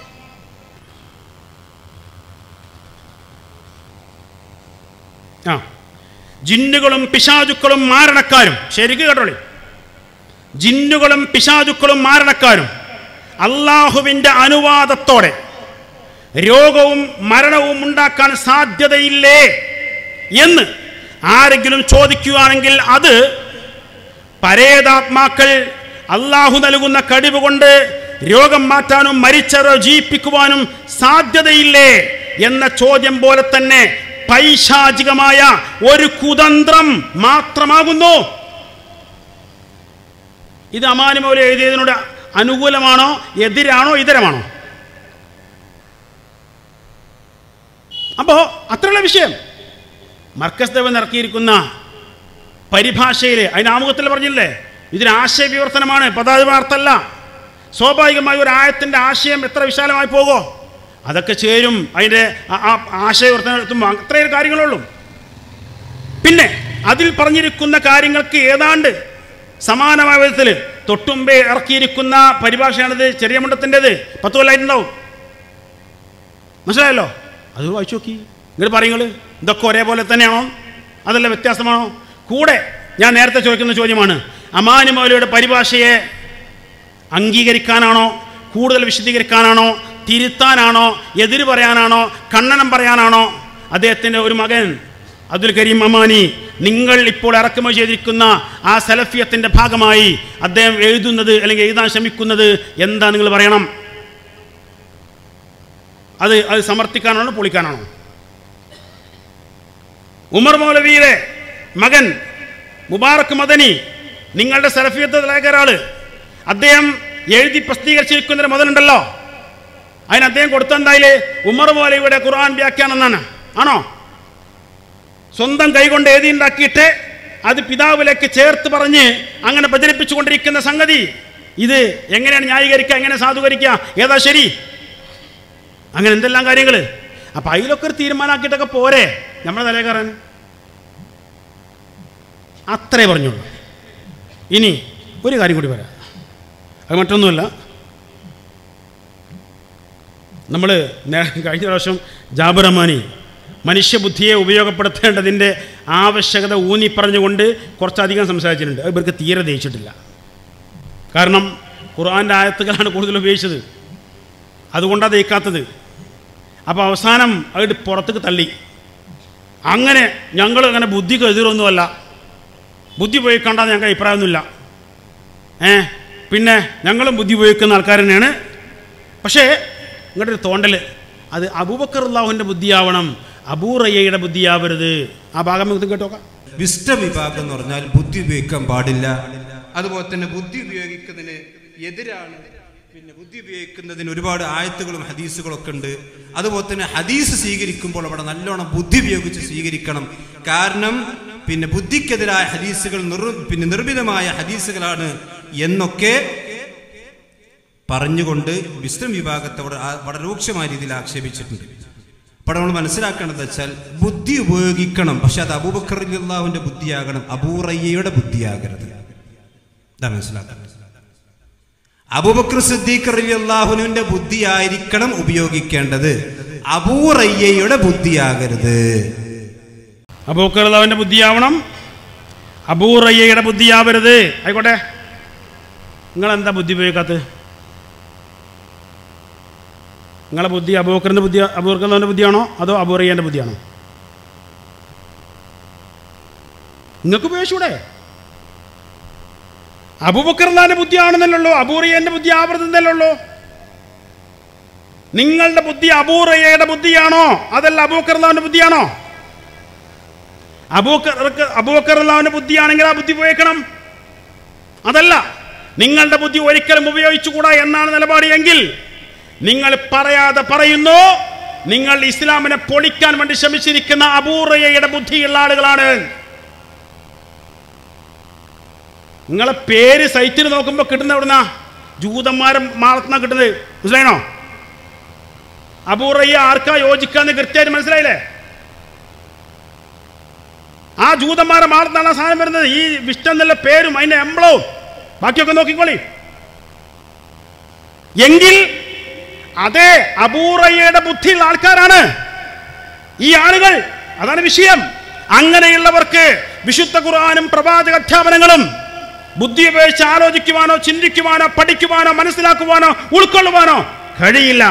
ആ ജിന്നുകളും പിശാചുക്കളും മാരണക്കാരും ശരിക്ക് കേട്ടോളി ജിന്നുകളും പിശാചുക്കളും മാരണക്കാരും അള്ളാഹുവിൻ്റെ അനുവാദത്തോടെ രോഗവും മരണവും ഉണ്ടാക്കാൻ സാധ്യതയില്ലേ എന്ന് ആരെങ്കിലും ചോദിക്കുകയാണെങ്കിൽ അത് പരേതാത്മാക്കൾ അള്ളാഹു നൽകുന്ന കഴിവ് കൊണ്ട് രോഗം മാറ്റാനും മരിച്ചവരെ ജീവിപ്പിക്കുവാനും സാധ്യതയില്ലേ എന്ന ചോദ്യം പോലെ തന്നെ പൈശാചികമായ ഒരു കുതന്ത്രം മാത്രമാകുന്നു ഇത് അമാനുമൗല എഴുതിയതിനോട് അനുകൂലമാണോ എതിരാണോ ഇതരമാണോ അപ്പോ അത്രയുള്ള വിഷയം മർക്കസ് ദേവൻ ഇറക്കിയിരിക്കുന്ന പരിഭാഷയിൽ അതിന് ആമുഖത്തിൽ പറഞ്ഞില്ലേ ഇതിന് ആശയവിവർത്തനമാണ് പദാതിമാർത്ഥല്ല സ്വാഭാവികമായി ഒരു ആയത്തിൻ്റെ ആശയം എത്ര വിശാലമായി പോകുമോ അതൊക്കെ ചേരും അതിൻ്റെ ആ- ആ ആശയവിവർത്തനം എത്തുമ്പോൾ അത്രയും കാര്യങ്ങളുള്ളൂ പിന്നെ അതിൽ പറഞ്ഞിരിക്കുന്ന കാര്യങ്ങൾക്ക് ഏതാണ്ട് സമാനമായ വിധത്തിൽ തൊട്ടുമ്പേ ഇറക്കിയിരിക്കുന്ന പരിഭാഷയാണിത് ചെറിയ മുണ്ടത്തിൻ്റെത് പത്ത് കൊല്ലായിട്ടുണ്ടാവും മനസ്സിലായല്ലോ അത് വായിച്ചു നോക്കി നിങ്ങൾ പറയുങ്ങൾ ഇതൊക്കെ ഒരേപോലെ തന്നെയാണോ അതല്ല വ്യത്യാസമാണോ കൂടെ ഞാൻ നേരത്തെ ചോദിക്കുന്ന ചോദ്യമാണ് അമാനി മൗലയുടെ പരിഭാഷയെ അംഗീകരിക്കാനാണോ കൂടുതൽ വിശദീകരിക്കാനാണോ തിരുത്താനാണോ എതിര് പറയാനാണോ കണ്ണനം പറയാനാണോ അദ്ദേഹത്തിൻ്റെ ഒരു മകൻ അബ്ദുൽ കരീം അമാനി നിങ്ങൾ ഇപ്പോൾ ഇറക്കുമതി ചെയ്തിരിക്കുന്ന ആ സലഫിയത്തിൻ്റെ ഭാഗമായി അദ്ദേഹം എഴുതുന്നത് അല്ലെങ്കിൽ എഴുതാൻ ശ്രമിക്കുന്നത് എന്താ നിങ്ങൾ പറയണം അത് അത് സമർത്ഥിക്കാനാണോ പൊളിക്കാനാണോ ഉമർ മൗലവിയുടെ മകൻ മുബാറക് മദനി നിങ്ങളുടെ സലഫിയത്തിലായ ഒരാള് അദ്ദേഹം എഴുതി പ്രസിദ്ധീകരിച്ചിരിക്കുന്നൊരു മുതലുണ്ടല്ലോ അതിന് അദ്ദേഹം കൊടുത്തെന്തായാലേ ഉമർ മൗലവിയുടെ ഖുർആൻ വ്യാഖ്യാനം എന്നാണ് ആണോ സ്വന്തം കൈകൊണ്ട് എഴുതി ഉണ്ടാക്കിയിട്ട് അത് പിതാവിലേക്ക് ചേർത്ത് പറഞ്ഞ് അങ്ങനെ പ്രചരിപ്പിച്ചുകൊണ്ടിരിക്കുന്ന സംഗതി ഇത് എങ്ങനെയാണ് ന്യായീകരിക്കുക എങ്ങനെ സാധൂകരിക്കുക ഏതാ ശരി അങ്ങനെ എന്തെല്ലാം കാര്യങ്ങൾ അപ്പം അതിലൊക്കെ ഒരു തീരുമാനമാക്കിയിട്ടൊക്കെ പോരെ നമ്മുടെ തലേ കയറാൻ അത്രേ പറഞ്ഞുള്ളൂ ഇനി ഒരു കാര്യം കൂടി പറയാം അത് മറ്റൊന്നുമല്ല നമ്മൾ കഴിഞ്ഞ പ്രാവശ്യം ജാബിർ റഹ്മാനി മനുഷ്യബുദ്ധിയെ ഉപയോഗപ്പെടുത്തേണ്ടതിൻ്റെ ആവശ്യകത ഊന്നി പറഞ്ഞുകൊണ്ട് കുറച്ചധികം സംസാരിച്ചിട്ടുണ്ട് അത് ഇവർക്ക് തീരെ ദഹിച്ചിട്ടില്ല കാരണം ഖുർആൻ്റെ ആയത്തുകളാണ് കൂടുതൽ ഉപയോഗിച്ചത് അതുകൊണ്ടാണ് ദഹിക്കാത്തത് അപ്പോൾ അവസാനം അത് പുറത്തേക്ക് തള്ളി അങ്ങനെ ഞങ്ങൾ അങ്ങനെ ബുദ്ധിക്ക് എതിരൊന്നുമല്ല ബുദ്ധി ഉപയോഗിക്കേണ്ടെന്ന് ഞങ്ങൾക്ക് അഭിപ്രായമൊന്നുമില്ല ഏ പിന്നെ ഞങ്ങളും ബുദ്ധി ഉപയോഗിക്കുന്ന ആൾക്കാർ തന്നെയാണ് പക്ഷേ ഇങ്ങോട്ട് ഒരു തോണ്ടൽ അത് അബൂബക്കർ അള്ളാഹുവിൻ്റെ ബുദ്ധിയാവണം അബൂറയ്യയുടെ ബുദ്ധിയാവരുത് ആ ഭാഗം നമുക്ക് കേട്ടോക്കാം വിഷ്ട വിഭാഗം എന്ന് പറഞ്ഞാൽ ബുദ്ധി ഉപയോഗിക്കാൻ പാടില്ല അതുപോലെ തന്നെ ബുദ്ധി ഉപയോഗിക്കുന്നതിന് എതിരാണ് പിന്നെ ബുദ്ധി ഉപയോഗിക്കുന്നതിന് ഒരുപാട് ആയത്തുകളും ഹദീസുകളും ഒക്കെ ഉണ്ട് അതുപോലെ തന്നെ ഹദീസ് സ്വീകരിക്കുമ്പോൾ അവിടെ നല്ലോണം ബുദ്ധി ഉപയോഗിച്ച് സ്വീകരിക്കണം കാരണം പിന്നെ ബുദ്ധിക്കെതിരായ ഹദീസുകൾ നിർ പിന്നെ നിർമ്മിതമായ ഹദീസുകളാണ് എന്നൊക്കെ പറഞ്ഞുകൊണ്ട് വിസ്തം വിഭാഗത്തോട് ആ- വളരെ രൂക്ഷമായ രീതിയിൽ ആക്ഷേപിച്ചിട്ടുണ്ട് അപ്പോൾ നമ്മൾ മനസ്സിലാക്കേണ്ടത് വെച്ചാൽ ബുദ്ധി ഉപയോഗിക്കണം പക്ഷെ അത് അബൂബക്കർ അള്ളാഹുവിന്റെ ബുദ്ധിയാകണം അബൂറയ്യയുടെ ബുദ്ധിയാകരുത് ഇതാ മനസ്സിലാക്കുന്നത് അബൂബക്കർ സിദ്ദീഖ് റളിയല്ലാഹുവിന്റെ ബുദ്ധിയായിരിക്കണം ഉപയോഗിക്കേണ്ടത് അബൂറയ്യയുടെ ബുദ്ധിയാകരുത് അബൂക്കറുള്ളവൻ്റെ ബുദ്ധിയാവണം അബൂറയ്യയുടെ ബുദ്ധിയാവരുത് ആയിക്കോട്ടെ നിങ്ങളെന്താ ബുദ്ധി ഉപയോഗിക്കാത്തത് നിങ്ങളെ ബുദ്ധി അബൂക്കറിൻ്റെ ബുദ്ധി അബൂക്കറിൻ്റെ ബുദ്ധിയാണോ അതോ അബൂറയ്യൻ്റെ ബുദ്ധിയാണോ നിങ്ങൾക്ക് ഉപയോഗിച്ചൂടെ അബൂബക്കറിന്റെ ബുദ്ധിയാണെന്നല്ലോ അബൂറിയന്റെ ബുദ്ധി ആവൃതെന്നല്ലോ നിങ്ങളുടെ ബുദ്ധി അബൂറയ്യയുടെ ബുദ്ധിയാണോ അതല്ല അബൂക്കറിന്റെ ബുദ്ധിയാണോ അബൂക്കർക്ക് അബൂക്കറിന്റെ ബുദ്ധിയാണെങ്കിൽ ആ ബുദ്ധി ഉപയോഗിക്കണം അതല്ല നിങ്ങളുടെ ബുദ്ധി ഒരിക്കലും ഉപയോഗിച്ചുകൂടാ എന്നാണ് നിലപാട് എങ്കിൽ നിങ്ങൾ പറയാതെ പറയുന്നു നിങ്ങൾ ഇസ്ലാമിനെ പൊളിക്കാൻ വേണ്ടി ശ്രമിച്ചിരിക്കുന്ന അബൂറയ്യയുടെ ബുദ്ധിയുള്ള ആളുകളാണ് നിങ്ങളെ പേര് സൈറ്റിൽ നോക്കുമ്പോൾ കിട്ടുന്ന എവിടുന്ന ജൂതന്മാരെ മാളത്തുനിന്നാ കിട്ടുന്നത് മനസ്സിലായണോ അബൂറയ്യ ആർക്കാ യോജിക്കാന്ന് കൃത്യമായിട്ട് മനസ്സിലായില്ലേ ആ ജൂതന്മാരെ മാളത്താണ് ആ സാധനം വരുന്നത് ഈ വിഷ്ടം എന്നുള്ള പേരും അതിന്റെ എംബ്ലവും ബാക്കിയൊക്കെ നോക്കിക്കോളി എങ്കിൽ അതേ അബൂറയ്യയുടെ ബുദ്ധിയുള്ള ആൾക്കാരാണ് ഈ ആളുകൾ അതാണ് വിഷയം അങ്ങനെയുള്ളവർക്ക് വിശുദ്ധ ഖുർആാനും പ്രവാചക അധ്യാപനങ്ങളും ബുദ്ധി ഉപയോഗിച്ച് ആലോചിക്കുവാനോ ചിന്തിക്കുവാനോ പഠിക്കുവാനോ മനസ്സിലാക്കുവാനോ ഉൾക്കൊള്ളുവാനോ കഴിയില്ല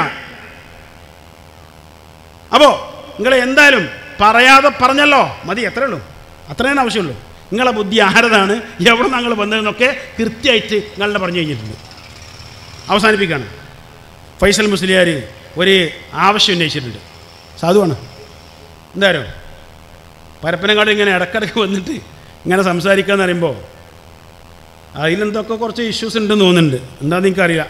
അപ്പോ നിങ്ങൾ എന്തായാലും പറയാതെ പറഞ്ഞല്ലോ മതി എത്രയേ ഉള്ളൂ അത്രയും ആവശ്യമുള്ളൂ നിങ്ങളെ ബുദ്ധി ആരതാണ് എവിടെ ഞങ്ങൾ വന്നതെന്നൊക്കെ കൃത്യമായിട്ട് നിങ്ങളുടെ പറഞ്ഞു കഴിഞ്ഞിട്ടുണ്ട് അവസാനിപ്പിക്കുകയാണ് ഫൈസൽ മുസ്ലിയാർ ഒരു ആവശ്യം ഉന്നയിച്ചിട്ടുണ്ട് സാധുവാണ് എന്തായാലും പരപ്പനങ്ങാട് ഇങ്ങനെ ഇടക്കിടക്ക് വന്നിട്ട് ഇങ്ങനെ സംസാരിക്കാന്ന് പറയുമ്പോൾ അതിലെന്തൊക്കെ കുറച്ച് ഇഷ്യൂസ് ഉണ്ടെന്ന് തോന്നുന്നുണ്ട് എന്താണെന്ന് എനിക്കറിയില്ല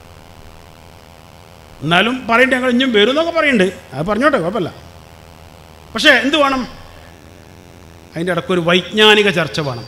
എന്നാലും പറയണ്ടേ ഞങ്ങൾ ഇനിയും വരും എന്നൊക്കെ പറയുന്നുണ്ട് അത് പറഞ്ഞോട്ടെ കുഴപ്പമില്ല പക്ഷേ എന്ത് വേണം അതിൻ്റെ ഇടയ്ക്കൊരു വൈജ്ഞാനിക ചർച്ച വേണം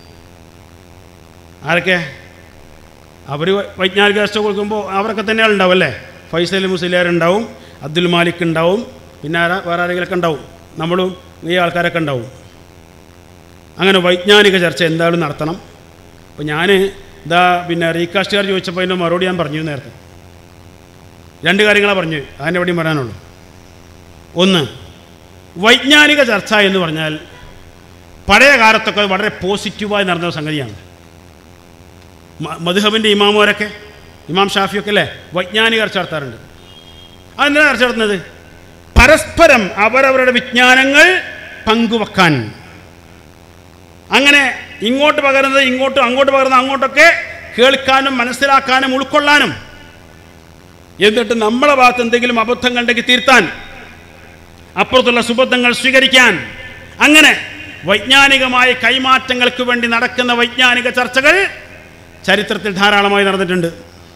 ആരൊക്കെ അവർ വൈജ്ഞാനിക ചർച്ച കൊടുക്കുമ്പോൾ അവരൊക്കെ തന്നെ ഉണ്ടാവും അല്ലേ ഫൈസൽ മുസ്ലിയാർ ഉണ്ടാവും അബ്ദുൽ മാലിക് ഉണ്ടാവും പിന്നെ ആരാ വേറെ ആരെങ്കിലൊക്കെ ഉണ്ടാവും നമ്മളും ഈ ആൾക്കാരൊക്കെ ഉണ്ടാവും അങ്ങനെ വൈജ്ഞാനിക ചർച്ച എന്തായാലും നടത്തണം അപ്പോൾ ഞാൻ ഇതാ പിന്നെ റീകാസ്റ്റുകാർ ചോദിച്ചപ്പോൾ അതിൻ്റെ മറുപടി ഞാൻ പറഞ്ഞു നേരത്തെ രണ്ട് കാര്യങ്ങളാണ് പറഞ്ഞു അതിൻ്റെ എവിടെയും പറയാനുള്ളൂ ഒന്ന് വൈജ്ഞാനിക ചർച്ച എന്ന് പറഞ്ഞാൽ പഴയ കാലത്തൊക്കെ വളരെ പോസിറ്റീവായി നടന്ന ഒരു സംഗതിയാണ് മ- മധുഹബിൻ്റെ ഇമാമോരൊക്കെ ഇമാം ഷാഫിയൊക്കെ അല്ലേ വൈജ്ഞാനിക ചർച്ച നടത്താറുണ്ട് അതെന്തിനാണ് ചർച്ച നടത്തുന്നത് പരസ്പരം അവരവരുടെ വിജ്ഞാനങ്ങൾ പങ്കുവെക്കാൻ അങ്ങനെ ഇങ്ങോട്ട് പകരുന്നത് ഇങ്ങോട്ടും അങ്ങോട്ട് പകരുന്നത് അങ്ങോട്ടൊക്കെ കേൾക്കാനും മനസ്സിലാക്കാനും ഉൾക്കൊള്ളാനും എന്നിട്ട് നമ്മളെ ഭാഗത്ത് എന്തെങ്കിലും അബദ്ധങ്ങൾ ഉണ്ടെങ്കിൽ തീർത്താൻ അപ്പുറത്തുള്ള സുബദ്ധങ്ങൾ സ്വീകരിക്കാൻ അങ്ങനെ വൈജ്ഞാനികമായ കൈമാറ്റങ്ങൾക്ക് വേണ്ടി നടക്കുന്ന വൈജ്ഞാനിക ചർച്ചകൾ ചരിത്രത്തിൽ ധാരാളമായി നടന്നിട്ടുണ്ട്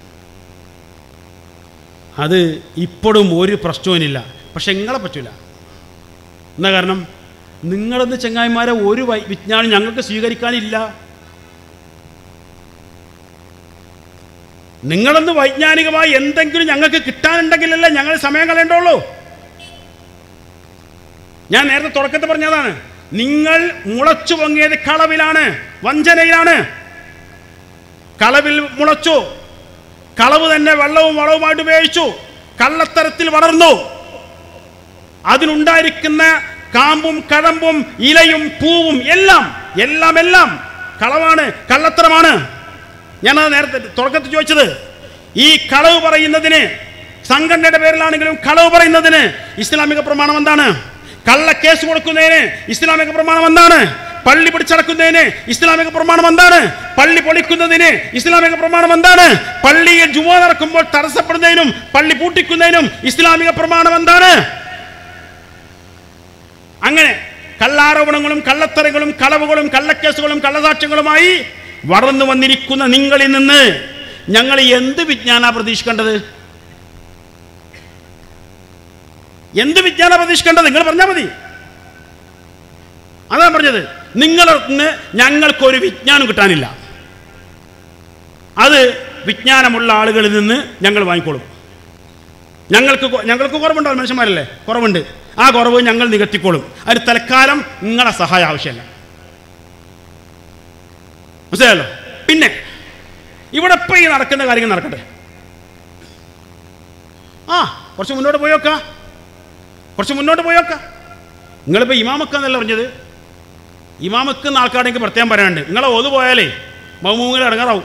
അത് ഇപ്പോഴും ഒരു പ്രശ്നവുമില്ല പക്ഷെ നിങ്ങളെ പറ്റൂല എന്താ കാരണം നിങ്ങളെന്ന് ചെങ്ങായിമാരെ ഒരു വൈ വിജ്ഞാനം ഞങ്ങൾക്ക് സ്വീകരിക്കാനില്ല നിങ്ങളെന്ന് വൈജ്ഞാനികമായി എന്തെങ്കിലും ഞങ്ങൾക്ക് കിട്ടാനുണ്ടെങ്കിലല്ലേ ഞങ്ങൾ സമയം കളയേണ്ടുള്ളൂ ഞാൻ നേരത്തെ തുടക്കത്തിൽ പറഞ്ഞതാണ് നിങ്ങൾ മുളച്ചു പൊങ്ങിയത് കളവിലാണ് വഞ്ചനയിലാണ് കളവിൽ മുളച്ചു കളവ് തന്നെ വെള്ളവും വളവുമായിട്ട് ഉപയോഗിച്ചു കള്ളത്തരത്തിൽ വളർന്നു അതിനുണ്ടായിരിക്കുന്ന കാമ്പും കഴമ്പും ഇലയും പൂവും എല്ലാം എല്ലാം എല്ലാം കളവാണ് കള്ളത്തരമാണ് ഞാനത് നേരത്തെ തുടക്കത്തിൽ ചോദിച്ചത് ഈ കളവ് പറയുന്നതിന് സംഘടനയുടെ പേരിലാണെങ്കിലും കളവ് പറയുന്നതിന് ഇസ്ലാമിക പ്രമാണം എന്താണ് കള്ള കേസ് കൊടുക്കുന്നതിന് ഇസ്ലാമിക പ്രമാണം എന്താണ് പള്ളി പിടിച്ചടക്കുന്നതിന് ഇസ്ലാമിക പ്രമാണം എന്താണ് പള്ളി പൊളിക്കുന്നതിന് ഇസ്ലാമിക പ്രമാണം എന്താണ് പള്ളിയിൽ ജുമ നടക്കുമ്പോൾ തടസ്സപ്പെടുന്നതിനും പള്ളി പൂട്ടിക്കുന്നതിനും ഇസ്ലാമിക പ്രമാണം എന്താണ് അങ്ങനെ കള്ളാരോപണങ്ങളും കള്ളത്തരങ്ങളും കളവുകളും കള്ളക്കേസുകളും കള്ളസാക്ഷ്യങ്ങളുമായി വളർന്നു വന്നിരിക്കുന്ന നിങ്ങളിൽ നിന്ന് ഞങ്ങൾ എന്ത് വിജ്ഞാന പ്രതീക്ഷിക്കേണ്ടത് എന്ത് വിജ്ഞാന പ്രതീക്ഷിക്കേണ്ടത് നിങ്ങൾ പറഞ്ഞാൽ മതി അതാണ് പറഞ്ഞത് നിങ്ങളന്ന് ഞങ്ങൾക്കൊരു വിജ്ഞാനം കിട്ടാനില്ല അത് വിജ്ഞാനമുള്ള ആളുകളിൽ നിന്ന് ഞങ്ങൾ വാങ്ങിക്കോളും ഞങ്ങൾക്ക് കൊ- ഞങ്ങൾക്ക് കുറവുണ്ടാവും മനുഷ്യന്മാരല്ലേ കുറവുണ്ട് ആ കുറവ് ഞങ്ങൾ നികത്തിക്കോളും അതിന് തൽക്കാലം നിങ്ങളെ സഹായം ആവശ്യമല്ല മനസ്സിലായല്ലോ പിന്നെ ഇവിടെ ഇപ്പം ഈ നടക്കുന്ന കാര്യങ്ങൾ നടക്കട്ടെ ആ കുറച്ച് മുന്നോട്ട് പോയോക്ക കുറച്ച് മുന്നോട്ട് പോയോക്ക നിങ്ങളിപ്പോൾ ഇമാമക്കെന്നല്ല പറഞ്ഞത് ഇമാമക്കുന്ന ആൾക്കാരെങ്കിൽ പ്രത്യേകം പറയാനുണ്ട് നിങ്ങളെ ഒതു പോയാലേ മൗമൂങ്ങൾ ഇടങ്ങാറാവും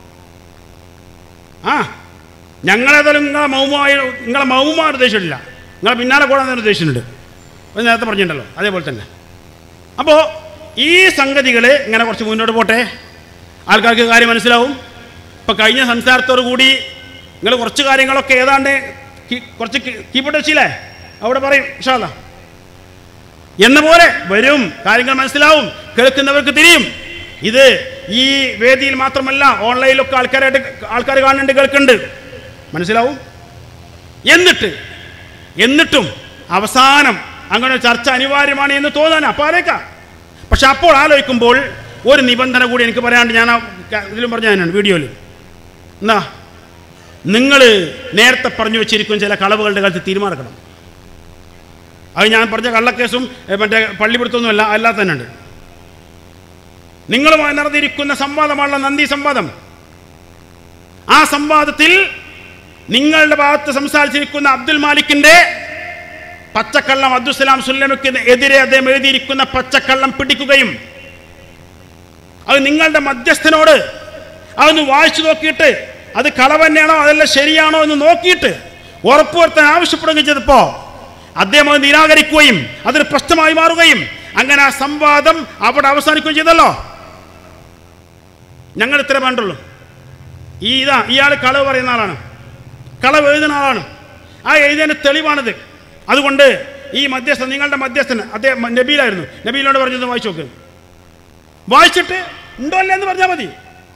ആ ഞങ്ങളേതായാലും നിങ്ങളെ മൗമായ നിങ്ങളെ മൗമാ ഉദ്ദേശമില്ല നിങ്ങളെ പിന്നാലെ കൂടാൻ തന്നെ ഉദ്ദേശിച്ചിട്ടുണ്ട് അത് നേരത്തെ പറഞ്ഞിട്ടുണ്ടല്ലോ അതേപോലെ തന്നെ അപ്പോൾ ഈ സംഗതികൾ ഇങ്ങനെ കുറച്ച് മുന്നോട്ട് പോട്ടെ ആൾക്കാർക്ക് കാര്യം മനസ്സിലാവും ഇപ്പം കഴിഞ്ഞ സംസാരത്തോടു കൂടി നിങ്ങൾ കുറച്ച് കാര്യങ്ങളൊക്കെ ഏതാണ്ട് കി- കുറച്ച് കീപ്പിട്ട് വെച്ചില്ലേ അവിടെ പറയും ഇഷാല്ല എന്ന പോലെ വരും കാര്യങ്ങൾ മനസ്സിലാവും കേൾക്കുന്നവർക്ക് തിരിയും ഇത് ഈ വേദിയിൽ മാത്രമല്ല ഓൺലൈനിലൊക്കെ ആൾക്കാരായിട്ട് ആൾക്കാർ കാണുന്നുണ്ട് കേൾക്കുന്നുണ്ട് മനസ്സിലാവും എന്നിട്ട് എന്നിട്ടും അവസാനം അങ്ങനെ ഒരു ചർച്ച അനിവാര്യമാണ് എന്ന് തോന്നാൻ അപ്പോൾ ആലോചിക്കാം പക്ഷെ അപ്പോൾ ആലോചിക്കുമ്പോൾ ഒരു നിബന്ധന കൂടി എനിക്ക് പറയാണ്ട് ഞാൻ ആ ക- ഇതിലും പറഞ്ഞ ഞാനാണ് വീഡിയോയിൽ എന്നാ നിങ്ങൾ നേരത്തെ പറഞ്ഞു വെച്ചിരിക്കും ചില കളവുകളുടെ കാലത്ത് തീരുമാനിക്കണം അത് ഞാൻ പറഞ്ഞ കള്ളക്കേസും ഏ, മറ്റേ പള്ളിപിടുത്തൊന്നുമല്ല അല്ലാതെ തന്നെ ഉണ്ട് നിങ്ങളുമായി നടന്നിരിക്കുന്ന സംവാദമാണല്ലോ നന്ദി സംവാദം ആ സംവാദത്തിൽ നിങ്ങളുടെ ഭാഗത്ത് സംസാരിച്ചിരിക്കുന്ന അബ്ദുൽ മാലിക്കിന്റെ പച്ചക്കള്ളം അബ്ദുസലാം സുല്ലമയ്ക്ക് എതിരെ അദ്ദേഹം എഴുതിയിരിക്കുന്ന പച്ചക്കള്ളം പിടിക്കുകയും അത് നിങ്ങളുടെ മധ്യസ്ഥനോട് അതൊന്ന് വായിച്ചു നോക്കിയിട്ട് അത് കളവ് തന്നെയാണോ അതല്ല ശരിയാണോ എന്ന് നോക്കിയിട്ട് ഉറപ്പുവരുത്താൻ ആവശ്യപ്പെടുകയും ചെയ്തപ്പോൾ അദ്ദേഹം അത് നിരാകരിക്കുകയും അതൊരു പ്രശ്നമായി മാറുകയും അങ്ങനെ ആ സംവാദം അവിടെ അവസാനിക്കുകയും ചെയ്തല്ലോ ഞങ്ങൾ ഇത്ര വേണ്ടുള്ളൂ ഈ ഇതാ ഇയാൾ കളവ് പറയുന്ന ആളാണ് കളവ് എഴുതുന്ന ആളാണ് ആ എഴുതിയതിൻ്റെ തെളിവാണിത് അതുകൊണ്ട് ഈ മധ്യസ്ഥൻ നിങ്ങളുടെ മധ്യസ്ഥൻ അദ്ദേഹം നബീലായിരുന്നു നബീലിനോട് പറഞ്ഞത് വായിച്ചു നോക്ക് വായിച്ചിട്ട് ഉണ്ടോ അല്ലേ എന്ന് പറഞ്ഞാൽ മതി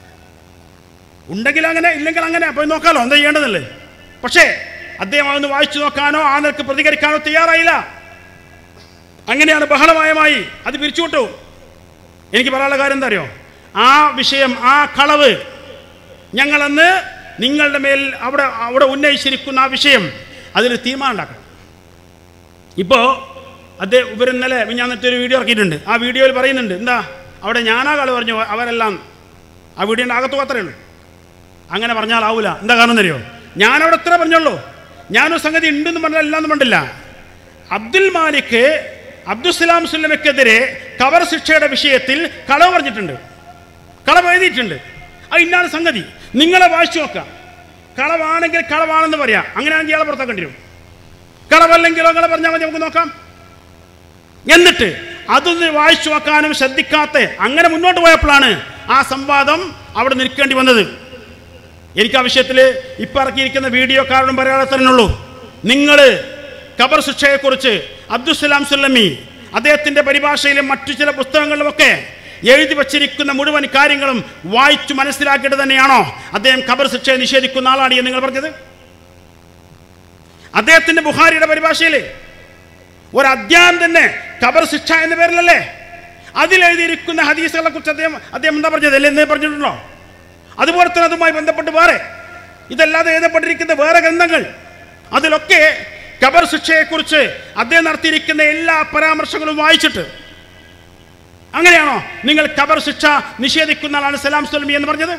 ഉണ്ടെങ്കിൽ അങ്ങനെ ഇല്ലെങ്കിൽ അങ്ങനെ പോയി നോക്കാലോ എന്താ ചെയ്യേണ്ടതല്ലേ പക്ഷേ അദ്ദേഹം അതൊന്ന് വായിച്ചു നോക്കാനോ ആ നിലക്ക് പ്രതികരിക്കാനോ തയ്യാറായില്ല അങ്ങനെയാണ് ബഹളമയമായി അത് പിരിച്ചുവിട്ടു എനിക്ക് പറയാനുള്ള കാര്യം എന്താ അറിയോ ആ വിഷയം ആ കളവ് ഞങ്ങളന്ന് നിങ്ങളുടെ മേൽ അവിടെ അവിടെ ഉന്നയിച്ചിരിക്കുന്ന ആ വിഷയം അതിൽ തീരുമാനം ഉണ്ടാക്കണം ഇപ്പോൾ അദ്ദേഹം ഇവർ ഇന്നലെ ഞാൻ ഒരു വീഡിയോ ഇറക്കിയിട്ടുണ്ട് ആ വീഡിയോയിൽ പറയുന്നുണ്ട് എന്താ അവിടെ ഞാനാ കളി പറഞ്ഞു അവരെല്ലാം ആ വീഡിയോൻ്റെ അകത്തു അത്രയേ ഉള്ളൂ അങ്ങനെ പറഞ്ഞാൽ ആവൂല എന്താ കാരണം അറിയോ ഞാനവിടെ എത്ര പറഞ്ഞുള്ളൂ ഞാനൊരു സംഗതി ഉണ്ടെന്ന് പറഞ്ഞാൽ ഇല്ലാന്ന് പറഞ്ഞില്ല അബ്ദുൽ മാലിക് അബ്ദുസ്സലാം സുല്ലമയ്ക്കെതിരെ കവർ ശിക്ഷയുടെ വിഷയത്തിൽ കളവ് പറഞ്ഞിട്ടുണ്ട് കളവ് എഴുതിയിട്ടുണ്ട് അത് ഇന്നാണ് സംഗതി നിങ്ങളെ വായിച്ചു നോക്കാം കളവാണെങ്കിൽ കളവാണെന്ന് പറയാം അങ്ങനെയാണെങ്കിൽ ഇയാളെ പുറത്താക്കേണ്ടി വരും കളവല്ലെങ്കിലോ നിങ്ങളെ പറഞ്ഞാൽ മതി നമുക്ക് നോക്കാം എന്നിട്ട് അതൊന്ന് വായിച്ചു നോക്കാനും ശ്രദ്ധിക്കാത്ത അങ്ങനെ മുന്നോട്ട് പോയപ്പോഴാണ് ആ സംവാദം അവിടെ നിൽക്കേണ്ടി വന്നത് എനിക്ക് ആ വിഷയത്തിൽ ഇപ്പം ഇറക്കിയിരിക്കുന്ന വീഡിയോ കാരണം പറയാതെ തന്നെയുള്ളൂ നിങ്ങൾ ഖബർ ശിക്ഷയെക്കുറിച്ച് അബ്ദുസലാം സുല്ലമി അദ്ദേഹത്തിൻ്റെ പരിഭാഷയിലും മറ്റു ചില പുസ്തകങ്ങളിലുമൊക്കെ എഴുതി വച്ചിരിക്കുന്ന മുഴുവൻ കാര്യങ്ങളും വായിച്ചു മനസ്സിലാക്കിയിട്ട് തന്നെയാണോ അദ്ദേഹം ഖബർ ശിക്ഷയെ നിഷേധിക്കുന്ന ആളാണ് എന്ന് നിങ്ങൾ പറഞ്ഞത് അദ്ദേഹത്തിൻ്റെ ബുഹാരിയുടെ പരിഭാഷയിൽ ഒരു അധ്യായം തന്നെ ഖബർ ശിക്ഷ എന്ന പേരിലല്ലേ അതിലെഴുതിയിരിക്കുന്ന ഹദീസുകളെ കുറിച്ച് അദ്ദേഹം അദ്ദേഹം എന്താ പറഞ്ഞത് അല്ലേ എന്നേ പറഞ്ഞിട്ടുണ്ടോ അതുപോലെ തന്നെ അതുമായി ബന്ധപ്പെട്ട് വേറെ ഇതല്ലാതെ എഴുതപ്പെട്ടിരിക്കുന്ന വേറെ ഗ്രന്ഥങ്ങൾ അതിലൊക്കെ ഖബർ ശിക്ഷയെക്കുറിച്ച് അദ്ദേഹം നടത്തിയിരിക്കുന്ന എല്ലാ പരാമർശങ്ങളും വായിച്ചിട്ട് അങ്ങനെയാണോ നിങ്ങൾ ഖബർ ശിക്ഷ നിഷേധിക്കുന്ന ആളാണ് സലാം സ്വലമി എന്ന് പറഞ്ഞത്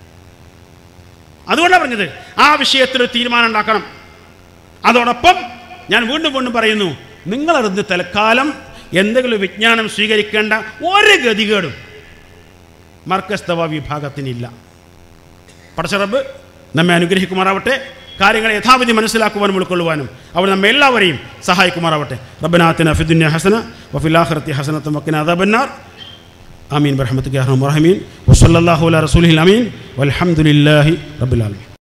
അതുകൊണ്ടാണ് പറഞ്ഞത് ആ വിഷയത്തിൽ ഒരു തീരുമാനം ഉണ്ടാക്കണം അതോടൊപ്പം ഞാൻ വീണ്ടും വീണ്ടും പറയുന്നു നിങ്ങളറിഞ്ഞ് തൽക്കാലം എന്തെങ്കിലും വിജ്ഞാനം സ്വീകരിക്കേണ്ട ഒരു ഗതികേടും മർക്കസ്തവ വിഭാഗത്തിനില്ല പടച്ചറബ് നമ്മെ അനുഗ്രഹിക്കുമാറാവട്ടെ കാര്യങ്ങളെ യഥാവിധി മനസ്സിലാക്കുവാനും ഉൾക്കൊള്ളുവാനും അവർ നമ്മെ എല്ലാവരെയും സഹായിക്കുമാറാവട്ടെ റബ്ബനാത്തിന ഫിദുന്യ ഹസന വഫിലാഹറത്തി ഹസനത്തും വക്കിന അദബന്നാർ ആമീൻ ബർഹമത്ത് റഹീമീൻ വസല്ലാഹു അല റസൂലിൽ അമീൻ വൽഹംദുലില്ലാഹി റബ്ബിൽ ആലമീൻ